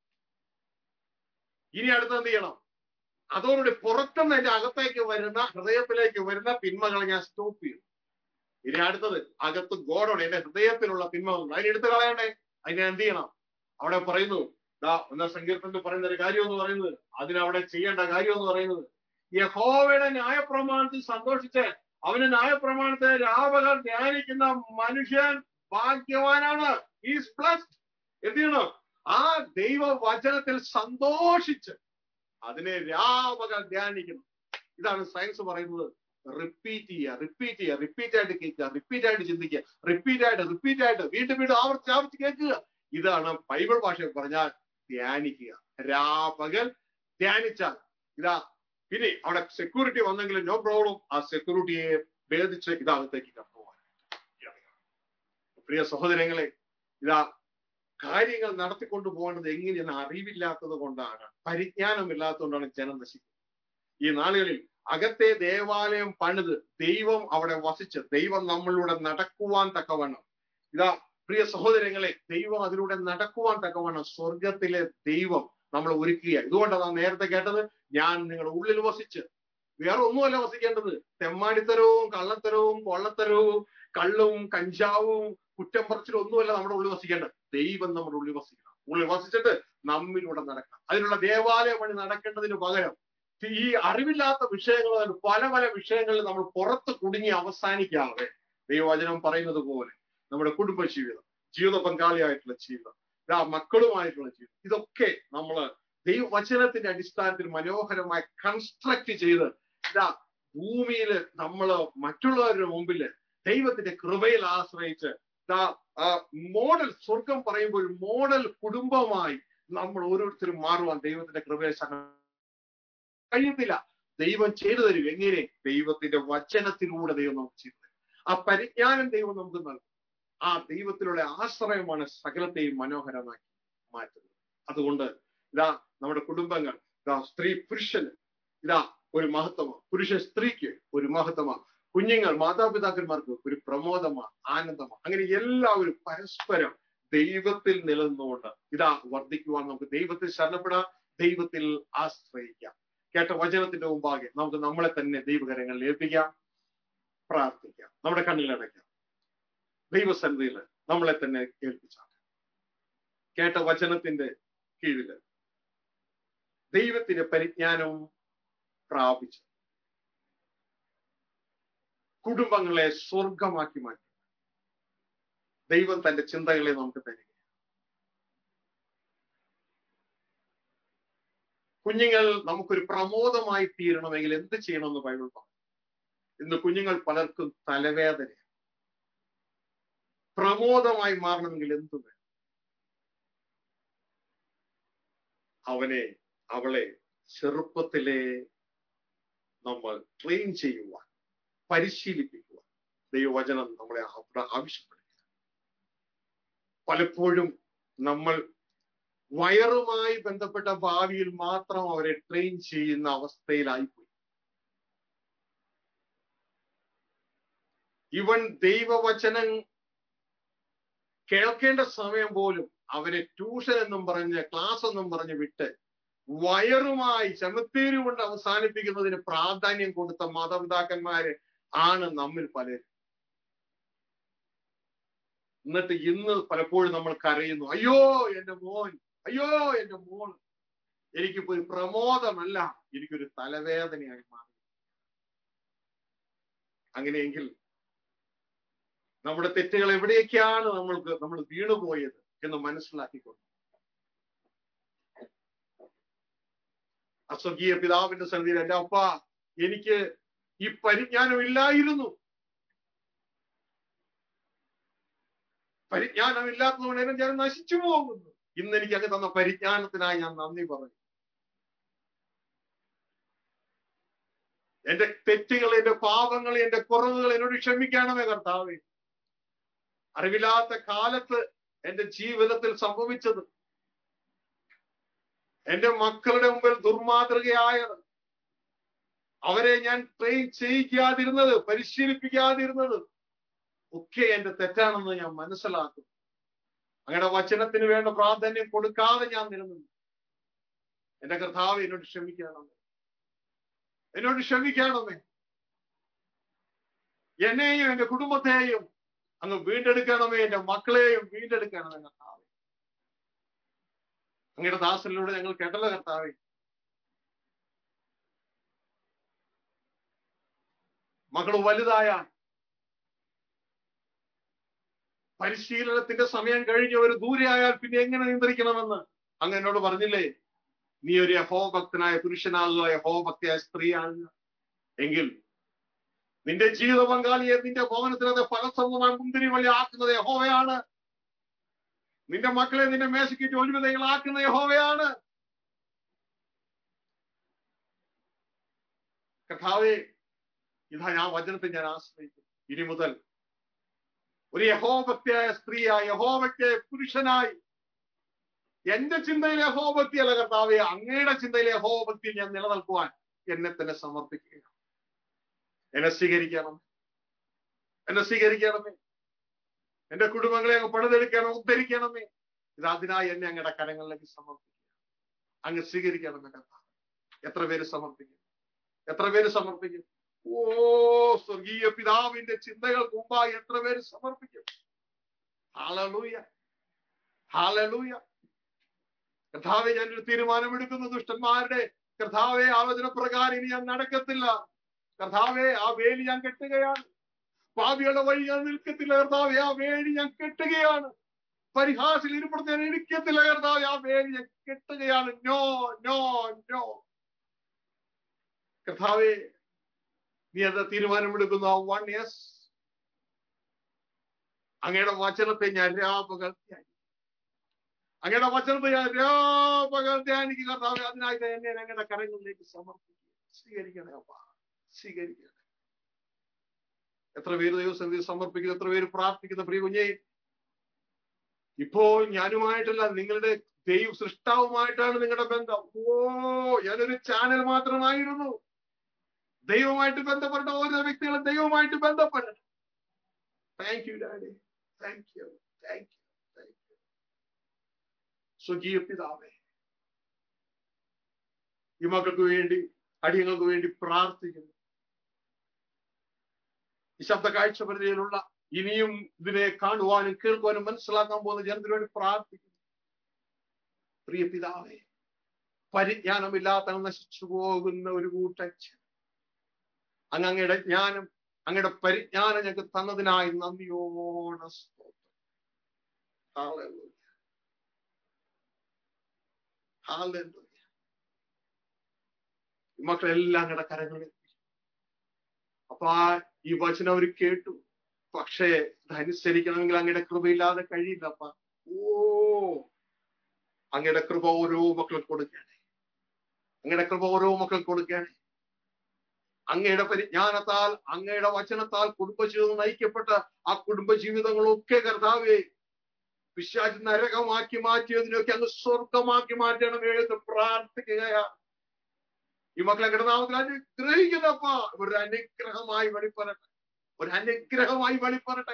ഇനി അടുത്ത് എന്ത് ചെയ്യണം അതോടുകൂടി പുറത്തുനിന്ന് എന്റെ അകത്തേക്ക് വരുന്ന ഹൃദയത്തിലേക്ക് വരുന്ന തിന്മകളെ ഞാൻ സ്റ്റോപ്പ് ചെയ്യും ഇനി അടുത്തത് അകത്ത് ഗോഡോൺ എന്റെ ഹൃദയത്തിലുള്ള തിന്മകൾ അതിനെ എടുത്തു കളയണ്ടേ അതിനെ എന്ത് ചെയ്യണം അവിടെ പറയുന്നു ദാ ഒന്നാം സങ്കീർത്തനത്തിൽ പറയുന്ന ഒരു കാര്യം എന്ന് പറയുന്നത് അതിനവിടെ ചെയ്യേണ്ട കാര്യം എന്ന് പറയുന്നത് യഹോവയുടെ ന്യായപ്രമാണത്തിൽ സന്തോഷിച്ച് അവന് ന്യായപ്രമാണത്തെ രാപകൽ ധ്യാനിക്കുന്ന മനുഷ്യൻ ഭാഗ്യവാനാണ് ഈസ് ബ്ലസ്ഡ് എന്ത് ചെയ്യണം ആ ദൈവ വചനത്തിൽ സന്തോഷിച്ച് അതിനെ രാപകൽ ധ്യാനിക്കണം ഇതാണ് സയൻസ് പറയുന്നത് റിപ്പീറ്റ് ചെയ്യുക റിപ്പീറ്റ് ചെയ്യുക റിപ്പീറ്റ് ആയിട്ട് കേൾക്കുക റിപ്പീറ്റ് ആയിട്ട് ചിന്തിക്കുക റിപ്പീറ്റ് ആയിട്ട് റിപ്പീറ്റ് ആയിട്ട് വീണ്ടും വീണ്ടും ആവർത്തിച്ച് ആവർത്തിച്ച് കേൾക്കുക ഇതാണ് ബൈബിൾ ഭാഷയിൽ പറഞ്ഞാൽ ധ്യാനിക്കുക രാപകൽ ധ്യാനിച്ചാൽ ഇതാ പിന്നെ അവിടെ സെക്യൂരിറ്റി വന്നെങ്കിലും നോ പ്രോബ്ലം ആ സെക്യൂരിറ്റിയെ ഭേദിച്ച് ഇതകത്തേക്ക് കടന്നുപോകാൻ പ്രിയ സഹോദരങ്ങളെ ഇതാ കാര്യങ്ങൾ നടത്തിക്കൊണ്ടു പോകേണ്ടത് എങ്ങനെയെന്ന് അറിവില്ലാത്തത് കൊണ്ടാണ് പരിജ്ഞാനമില്ലാത്തതുകൊണ്ടാണ് ജനം നശിക്കുന്നത് ഈ നാളുകളിൽ അകത്തെ ദേവാലയം പണിത് ദൈവം അവിടെ വസിച്ച് ദൈവം നമ്മളിലൂടെ നടക്കുവാൻ തക്കവണ്ണം ഇതാ പ്രിയ സഹോദരങ്ങളെ ദൈവം അതിലൂടെ നടക്കുവാൻ തക്കവണ്ണം സ്വർഗത്തിലെ ദൈവം നമ്മൾ ഒരുക്കുക ഇതുകൊണ്ടാണ് നാം നേരത്തെ കേട്ടത് ഞാൻ നിങ്ങളുടെ ഉള്ളിൽ വസിച്ച് വേറെ ഒന്നുമല്ല വസിക്കേണ്ടത് തെമ്മാടിത്തരവും കള്ളത്തരവും കൊള്ളത്തരവും കള്ളും കഞ്ചാവും കുറ്റം പറച്ചിലും ഒന്നുമല്ല നമ്മുടെ ഉള്ളിൽ വസിക്കേണ്ടത് ദൈവം നമ്മുടെ ഉള്ളിൽ വസിക്കണം ഉള്ളിൽ വസിച്ചിട്ട് നമ്മിലൂടെ നടക്കണം അതിനുള്ള ദേവാലയ പണി നടക്കേണ്ടതിന് പകരം ഈ അറിവില്ലാത്ത വിഷയങ്ങൾ പല പല വിഷയങ്ങളിൽ നമ്മൾ പുറത്ത് കുടുങ്ങി അവസാനിക്കാതെ ദൈവവചനം പറയുന്നത് പോലെ നമ്മുടെ കുടുംബ ജീവിതം ജീവിത പങ്കാളിയായിട്ടുള്ള ജീവിതം ഇതാ മക്കളുമായിട്ടുള്ള ജീവിതം ഇതൊക്കെ നമ്മള് ദൈവവചനത്തിന്റെ അടിസ്ഥാനത്തിൽ മനോഹരമായി കൺസ്ട്രക്ട് ചെയ്ത് ഇതാ ഭൂമിയിൽ നമ്മൾ മറ്റുള്ളവരുടെ മുമ്പിൽ ദൈവത്തിന്റെ കൃപയിൽ ആശ്രയിച്ച് ഇതാ മോഡൽ സ്വർഗം പറയുമ്പോൾ ഒരു മോഡൽ കുടുംബമായി നമ്മൾ ഓരോരുത്തരും മാറുവാൻ ദൈവത്തിന്റെ കൃപയെ കഴിയത്തില്ല ദൈവം ചെയ്തു തരും എങ്ങനെ ദൈവത്തിന്റെ വചനത്തിലൂടെ ദൈവം നമുക്ക് ചെയ്തു തരും ആ പരിജ്ഞാനം ദൈവം നമുക്ക് നൽകും ആ ദൈവത്തിലുള്ള ആശ്രയമാണ് സകലത്തെയും മനോഹരമാക്കി മാറ്റുന്നത് അതുകൊണ്ട് ഇതാ നമ്മുടെ കുടുംബങ്ങൾ ഇതാ സ്ത്രീ പുരുഷന് ഇതാ ഒരു മഹത്വമാണ് പുരുഷൻ സ്ത്രീക്ക് ഒരു മഹത്വമാണ് കുഞ്ഞുങ്ങൾ മാതാപിതാക്കന്മാർക്ക് ഒരു പ്രമോദമാണ് ആനന്ദമാണ് അങ്ങനെ എല്ലാവരും പരസ്പരം ദൈവത്തിൽ നിലനിന്നുകൊണ്ട് ഇതാ വർദ്ധിക്കുവാൻ നമുക്ക് ദൈവത്തിൽ ശരണപ്പെടാം ദൈവത്തിൽ ആശ്രയിക്കാം കേട്ട വചനത്തിന്റെ മുമ്പാകെ നമുക്ക് നമ്മളെ തന്നെ ദൈവകരങ്ങളിൽ ഏൽപ്പിക്കാം പ്രാർത്ഥിക്കാം നമ്മുടെ കണ്ണിലടയ്ക്കാം ദൈവസന്നിധിയിൽ നമ്മളെ തന്നെ ഏൽപ്പിച്ചാൽ കേട്ട വചനത്തിന്റെ കീഴില് ദൈവത്തിന്റെ പരിജ്ഞാനവും പ്രാപിച്ച് കുടുംബങ്ങളെ സ്വർഗമാക്കി മാറ്റി ദൈവം തന്റെ ചിന്തകളെ നമുക്ക് തരിക കുഞ്ഞുങ്ങൾ നമുക്കൊരു പ്രമോദമായി തീരണമെങ്കിൽ എന്ത് ചെയ്യണമെന്ന് ബൈബിൾ പറഞ്ഞു ഇന്ന് കുഞ്ഞുങ്ങൾ പലർക്കും തലവേദന പ്രമോദമായി മാറണമെങ്കിൽ എന്തു വേണം അവനെ അവളെ ചെറുപ്പത്തിലെ നമ്മൾ ട്രെയിൻ ചെയ്യുവാൻ പരിശീലിപ്പിക്കുവാൻ ദൈവവചനം നമ്മളെ ആവശ്യപ്പെടുക പലപ്പോഴും നമ്മൾ വയറുമായി ബന്ധപ്പെട്ട ഭാവിയിൽ മാത്രം അവരെ ട്രെയിൻ ചെയ്യുന്ന അവസ്ഥയിലായിപ്പോയി ഇവൻ ദൈവവചനം കേൾക്കേണ്ട സമയം പോലും അവരെ ട്യൂഷൻ എന്നും പറഞ്ഞ് ക്ലാസ് എന്നും പറഞ്ഞ് വിട്ട് വയറുമായി ചെമത്തേരി കൊണ്ട് അവസാനിപ്പിക്കുന്നതിന് പ്രാധാന്യം കൊടുത്ത മാതാപിതാക്കന്മാര് ആണ് നമ്മിൽ പലരും എന്നിട്ട് ഇന്ന് പലപ്പോഴും നമ്മൾ കരയുന്നു അയ്യോ എന്റെ മോൻ അയ്യോ എന്റെ മോൻ എനിക്കിപ്പോ ഒരു പ്രമോദമല്ല എനിക്കൊരു തലവേദനയായി മാറി അങ്ങനെയെങ്കിൽ നമ്മുടെ തെറ്റുകൾ എവിടെയൊക്കെയാണ് നമ്മൾക്ക് നമ്മൾ വീണുപോയത് എന്ന് മനസ്സിലാക്കിക്കൊണ്ട് അസ്വർഗീയ പിതാവിന്റെ സന്നിധിയിൽ എന്റെ അപ്പ എനിക്ക് ഈ പരിജ്ഞാനം ഇല്ലായിരുന്നു പരിജ്ഞാനം ഇല്ലാത്തതുകൊണ്ട് ഞാൻ നശിച്ചു പോകുന്നു ഇന്ന് എനിക്ക് അങ്ങ് തന്ന പരിജ്ഞാനത്തിനായി ഞാൻ നന്ദി പറഞ്ഞു എന്റെ തെറ്റുകൾ എന്റെ പാപങ്ങൾ എന്റെ കുറവുകൾ എന്നോട് ക്ഷമിക്കണമേ കർത്താവേ അറിവില്ലാത്ത കാലത്ത് എന്റെ ജീവിതത്തിൽ സംഭവിച്ചത് എന്റെ മക്കളുടെ മുമ്പിൽ ദുർമാതൃകയായത് അവരെ ഞാൻ ട്രെയിൻ ചെയ്യിക്കാതിരുന്നത് പരിശീലിപ്പിക്കാതിരുന്നത് ഒക്കെ എന്റെ തെറ്റാണെന്ന് ഞാൻ മനസ്സിലാക്കും അങ്ങനെ വചനത്തിന് വേണ്ട പ്രാധാന്യം കൊടുക്കാതെ ഞാൻ നിലനിന്നു എന്റെ കർത്താവ് എന്നോട് ക്ഷമിക്കണമേ എന്നോട് ക്ഷമിക്കണമേ എന്നെയും എന്റെ കുടുംബത്തെയും അങ്ങ് വീണ്ടെടുക്കണമേ എന്റെ മക്കളെയും വീണ്ടെടുക്കണമേ കർത്താവ് അങ്ങയുടെ ദാസനിലൂടെ ഞങ്ങൾ കേട്ടല്ലോ കർത്താവേ മകൾ വലുതായ പരിശീലനത്തിന്റെ സമയം കഴിഞ്ഞ് ഒരു ദൂരെ ആയാൽ പിന്നെ എങ്ങനെ നിയന്ത്രിക്കണമെന്ന് അങ്ങ് എന്നോട് പറഞ്ഞില്ലേ നീ ഒരു യഹോഭക്തനായ പുരുഷനാകുക യഹോഭക്തിയായ സ്ത്രീയാകുക എങ്കിൽ നിന്റെ ജീവിത പങ്കാളിയെ നിന്റെ ഭവനത്തിനത് ഫലസമൂഹമായി മുന്തിരി വഴി ആക്കുന്നത് യഹോവയാണ് നിന്റെ മക്കളെ നിന്റെ മേശയ്ക്ക് ജോലി വിധകളാക്കുന്ന യഹോവയാണ് കഥാവേ ഇതാ ഞാൻ വചനത്തെ ഞാൻ ആശ്രയിക്കും ഇനി മുതൽ ഒരു യഹോഭക്തിയായ സ്ത്രീയായ യഹോഭക്തിയായ പുരുഷനായി എന്റെ ചിന്തയിലെ യഹോഭക്തിയല്ല കർത്താവെ അങ്ങയുടെ ചിന്തയിലെ യഹോഭക്തി ഞാൻ നിലനിൽക്കുവാൻ എന്നെ തന്നെ സമർപ്പിക്കുകയാണ് എന്നെ സ്വീകരിക്കണം എന്നെ സ്വീകരിക്കണമേ എന്റെ കുടുംബങ്ങളെ അങ്ങ് പണിതെടുക്കണം ഉദ്ധരിക്കണമേ ഇത് അതിനായി എന്നെ അങ്ങയുടെ കരങ്ങളിലേക്ക് സമർപ്പിക്കുക അങ്ങ് സ്വീകരിക്കണമേ കർത്താവ് എത്ര പേര് സമർപ്പിക്കും എത്ര പേര് സമർപ്പിക്കും ഓ സ്വർഗീയ പിതാവിന്റെ ചിന്തകൾക്ക് മുമ്പായി എത്ര പേര് സമർപ്പിക്കും ഹാലലൂയ ഹാലലൂയ കർത്താവെ ഞാനൊരു തീരുമാനമെടുക്കുന്നു ദുഷ്ടന്മാരുടെ കർത്താവെ ആലോചന പ്രകാരം ഇനി ഞാൻ നടക്കത്തില്ല കർത്താവെ ആ വേലി ഞാൻ കെട്ടുകയാണ് പാപികളുടെ വഴി ഞാൻ നിൽക്കത്തില്ല കർത്താവെ ആ വേലി ഞാൻ കെട്ടുകയാണ് പരിഹാസിൽ ഇരുപ്പെടുത്തി ഞാൻ ഇരിക്കത്തില്ല കർത്താവെ ആ വേലി ഞാൻ കെട്ടുകയാണ് നോ നോ നോ കർത്താവെ നീ എന്താ തീരുമാനമെടുക്കുന്നു വൺ യെസ് അങ്ങയുടെ വചനത്തെ ഞാൻ രാപകൽ ധ്യാനിക്കും അങ്ങയുടെ വചനത്തെ ഞാൻ രാപകൽ ധ്യാനിക്കും കർത്താവെ അതിനായി എന്നെ ഞങ്ങളുടെ കരങ്ങളിലേക്ക് സമർപ്പിക്കും സ്വീകരിക്കണേ അപ്പ സ്വീകരിക്കണേ എത്ര പേര് ദൈവസന്നിധി സമർപ്പിക്കുന്നു എത്ര പേര് പ്രാർത്ഥിക്കുന്ന പ്രിയ കുഞ്ഞെ ഇപ്പോൾ ഞാനുമായിട്ടല്ല നിങ്ങളുടെ ദൈവ സൃഷ്ടാവുമായിട്ടാണ് നിങ്ങളുടെ ബന്ധം ഓ ഞാനൊരു ചാനൽ മാത്രമായിരുന്നു ദൈവമായിട്ട് ബന്ധപ്പെട്ട ഓരോ വ്യക്തികളും ദൈവമായിട്ട് ബന്ധപ്പെടണം thank you daddy thank you thank you thank you സ്വകീയ പിതാവേ ഈ മക്കൾക്ക് വേണ്ടി അടിയങ്ങൾക്ക് വേണ്ടി പ്രാർത്ഥിക്കുന്നു ഈ ശബ്ദ കാഴ്ച പരിധിയിലുള്ള ഇനിയും ഇതിനെ കാണുവാനും കേൾക്കുവാനും മനസ്സിലാക്കാൻ പോകുന്ന ജനത്തിന് വേണ്ടി പ്രാർത്ഥിക്കുന്നു പ്രിയ പിതാവേ പരിജ്ഞാനമില്ലാത്ത നശിച്ചു പോകുന്ന ഒരു കൂട്ടച്ഛൻ അങ്ങ് അങ്ങയുടെ ജ്ഞാനം അങ്ങയുടെ പരിജ്ഞാനം ഞങ്ങൾക്ക് തന്നതിനായി നന്ദിയോടെ സ്തോത്രം Hallelujah. Hallelujah. ഈ മക്കളെല്ലാം അങ്ങയുടെ കരങ്ങളിൽ അപ്പൊ ആ ഈ വചനം അവർ കേട്ടു പക്ഷേ ഇതനുസരിക്കണമെങ്കിൽ അങ്ങയുടെ കൃപയില്ലാതെ കഴിയില്ലപ്പ ഓ അങ്ങയുടെ കൃപ ഓരോ മക്കൾക്ക് കൊടുക്കണേ അങ്ങയുടെ കൃപ ഓരോ മക്കൾക്ക് കൊടുക്കണേ അങ്ങയുടെ പരിജ്ഞാനത്താൽ അങ്ങയുടെ വചനത്താൽ കുടുംബജീവിതം നയിക്കപ്പെട്ട ആ കുടുംബജീവിതങ്ങളൊക്കെ കർത്താവെ പിശാച് നരകമാക്കി മാറ്റിയതിനൊക്കെ അങ്ങ് സ്വർഗമാക്കി മാറ്റണമേ എന്ന് പ്രാർത്ഥിക്കുകയാണ് ഈ മക്കളെ കിടനാമത്തിൽ അനുഗ്രഹിക്കുന്നപ്പ ഒരു അനുഗ്രഹമായി വെളിപ്പെടട്ടെ ഒരു അനുഗ്രഹമായി വെളിപ്പെടട്ടെ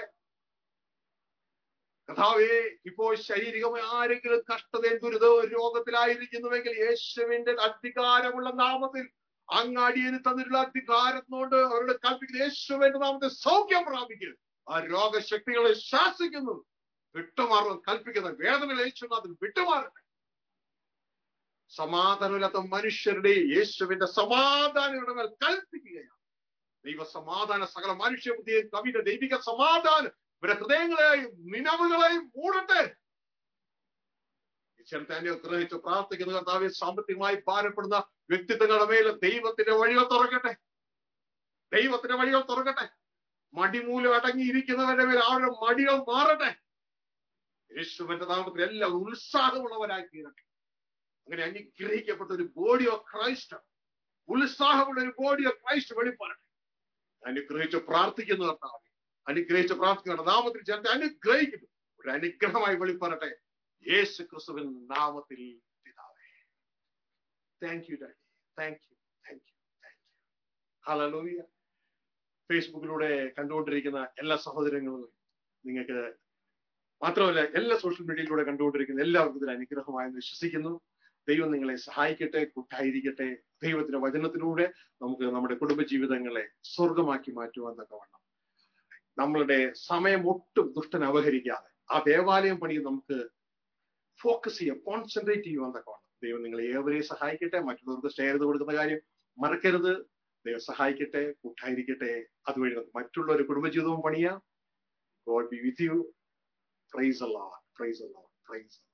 കഥാവേ ഇപ്പോൾ ശാരീരികമായി ആരെങ്കിലും കഷ്ടതയും ദുരിതവും രോഗത്തിലായിരിക്കുന്നുവെങ്കിൽ യേശുവിന്റെ അധികാരമുള്ള നാമത്തിൽ അങ്ങാടിയന് തന്നിട്ടുള്ള അധികാരത്തിനോട് അവരുടെ കൽപ്പിക്കുന്ന യേശുവിന്റെ നാമത്തെ സൗഖ്യം പ്രാപിക്കുന്നു ആ രോഗശക്തികളെ ശാസിക്കുന്നു വിട്ടുമാറുവാൻ കൽപ്പിക്കുന്ന വേദനകൾ യേശുനാഥൻ വിട്ടുമാറട്ടെ സമാധാനമില്ലാത്ത മനുഷ്യരുടെ യേശുവിന്റെ സമാധാനയുടെ മേൽ കൽപ്പിക്കുകയാണ് ദൈവ സമാധാന സകല മനുഷ്യബുദ്ധിയെയും കവിത ദൈവിക സമാധാനം ഇവരുടെ ഹൃദയങ്ങളെയും നിലവുകളെയും മൂടട്ടെ ഈശ്വരത്തെ അനുഗ്രഹിച്ച് പ്രാർത്ഥിക്കുന്ന കർത്താവെ സാമ്പത്തികമായി ഭാരപ്പെടുന്ന വ്യക്തിത്വങ്ങളുടെ മേൽ ദൈവത്തിന്റെ വഴികൾ തുറക്കട്ടെ ദൈവത്തിന്റെ വഴികൾ തുറക്കട്ടെ മടിമൂലം അടങ്ങിയിരിക്കുന്നവരുടെ മേൽ അവരുടെ മടികൾ മാറട്ടെ യേശുവിന്റെ നാമത്തിൽ എല്ലാം ഉത്സാഹമുള്ളവരായി തീരട്ടെ അങ്ങനെ അനുഗ്രഹിക്കപ്പെട്ട ഒരു ബോഡി ഓഫ് ക്രൈസ്റ്റ് ഉത്സാഹമുള്ള ഒരു ബോഡി ഓഫ് ക്രൈസ്റ്റ് വെളിപ്പെടട്ടെ അനുഗ്രഹിച്ച് പ്രാർത്ഥിക്കുന്നു കർത്താവ് അനുഗ്രഹിച്ച് പ്രാർത്ഥിക്കുന്ന നാമത്തിൽ ചേർത്ത് അനുഗ്രഹിക്കുന്നു ഒരു അനുഗ്രഹമായി വെളിപ്പെടട്ടെ യേശു ക്രിസ്തുവിൻ നാമത്തിൽ പിതാവേ thank you daddy thank you thank you thank you hallelujah ഫേസ്ബുക്കിലൂടെ കണ്ടുകൊണ്ടിരിക്കുന്ന എല്ലാ സഹോദരങ്ങളും നിങ്ങൾക്ക് മാത്രമല്ല എല്ലാ സോഷ്യൽ മീഡിയയിലൂടെ കണ്ടുകൊണ്ടിരിക്കുന്ന എല്ലാവർക്കും ഇതിൽ അനുഗ്രഹമായെന്ന് വിശ്വസിക്കുന്നു ദൈവം നിങ്ങളെ സഹായിക്കട്ടെ കൂട്ടായിരിക്കട്ടെ ദൈവത്തിന്റെ വചനത്തിലൂടെ നമുക്ക് നമ്മുടെ കുടുംബജീവിതങ്ങളെ സ്വർഗമാക്കി മാറ്റുവാൻ തക്കവണ്ണം നമ്മളുടെ സമയം ഒട്ടും ദുഷ്ടൻ അപഹരിക്കാതെ ആ ദേവാലയം പണി നമുക്ക് ഫോക്കസ് ചെയ്യാം കോൺസെൻട്രേറ്റ് ചെയ്യുവാൻ തക്കവണ്ണം ദൈവം നിങ്ങളെ ഏവരെയും സഹായിക്കട്ടെ മറ്റുള്ളവർക്ക് ഷെയർ ചെയ്ത് കൊടുക്കുന്ന കാര്യം മറക്കരുത് ദൈവം സഹായിക്കട്ടെ കൂട്ടായിരിക്കട്ടെ അതുവഴി നമുക്ക് മറ്റുള്ള ഒരു കുടുംബജീവിതവും പണിയാം God be with you praise അല്ലാ പ്രൈസ് അല്ലാ പ്രൈസ്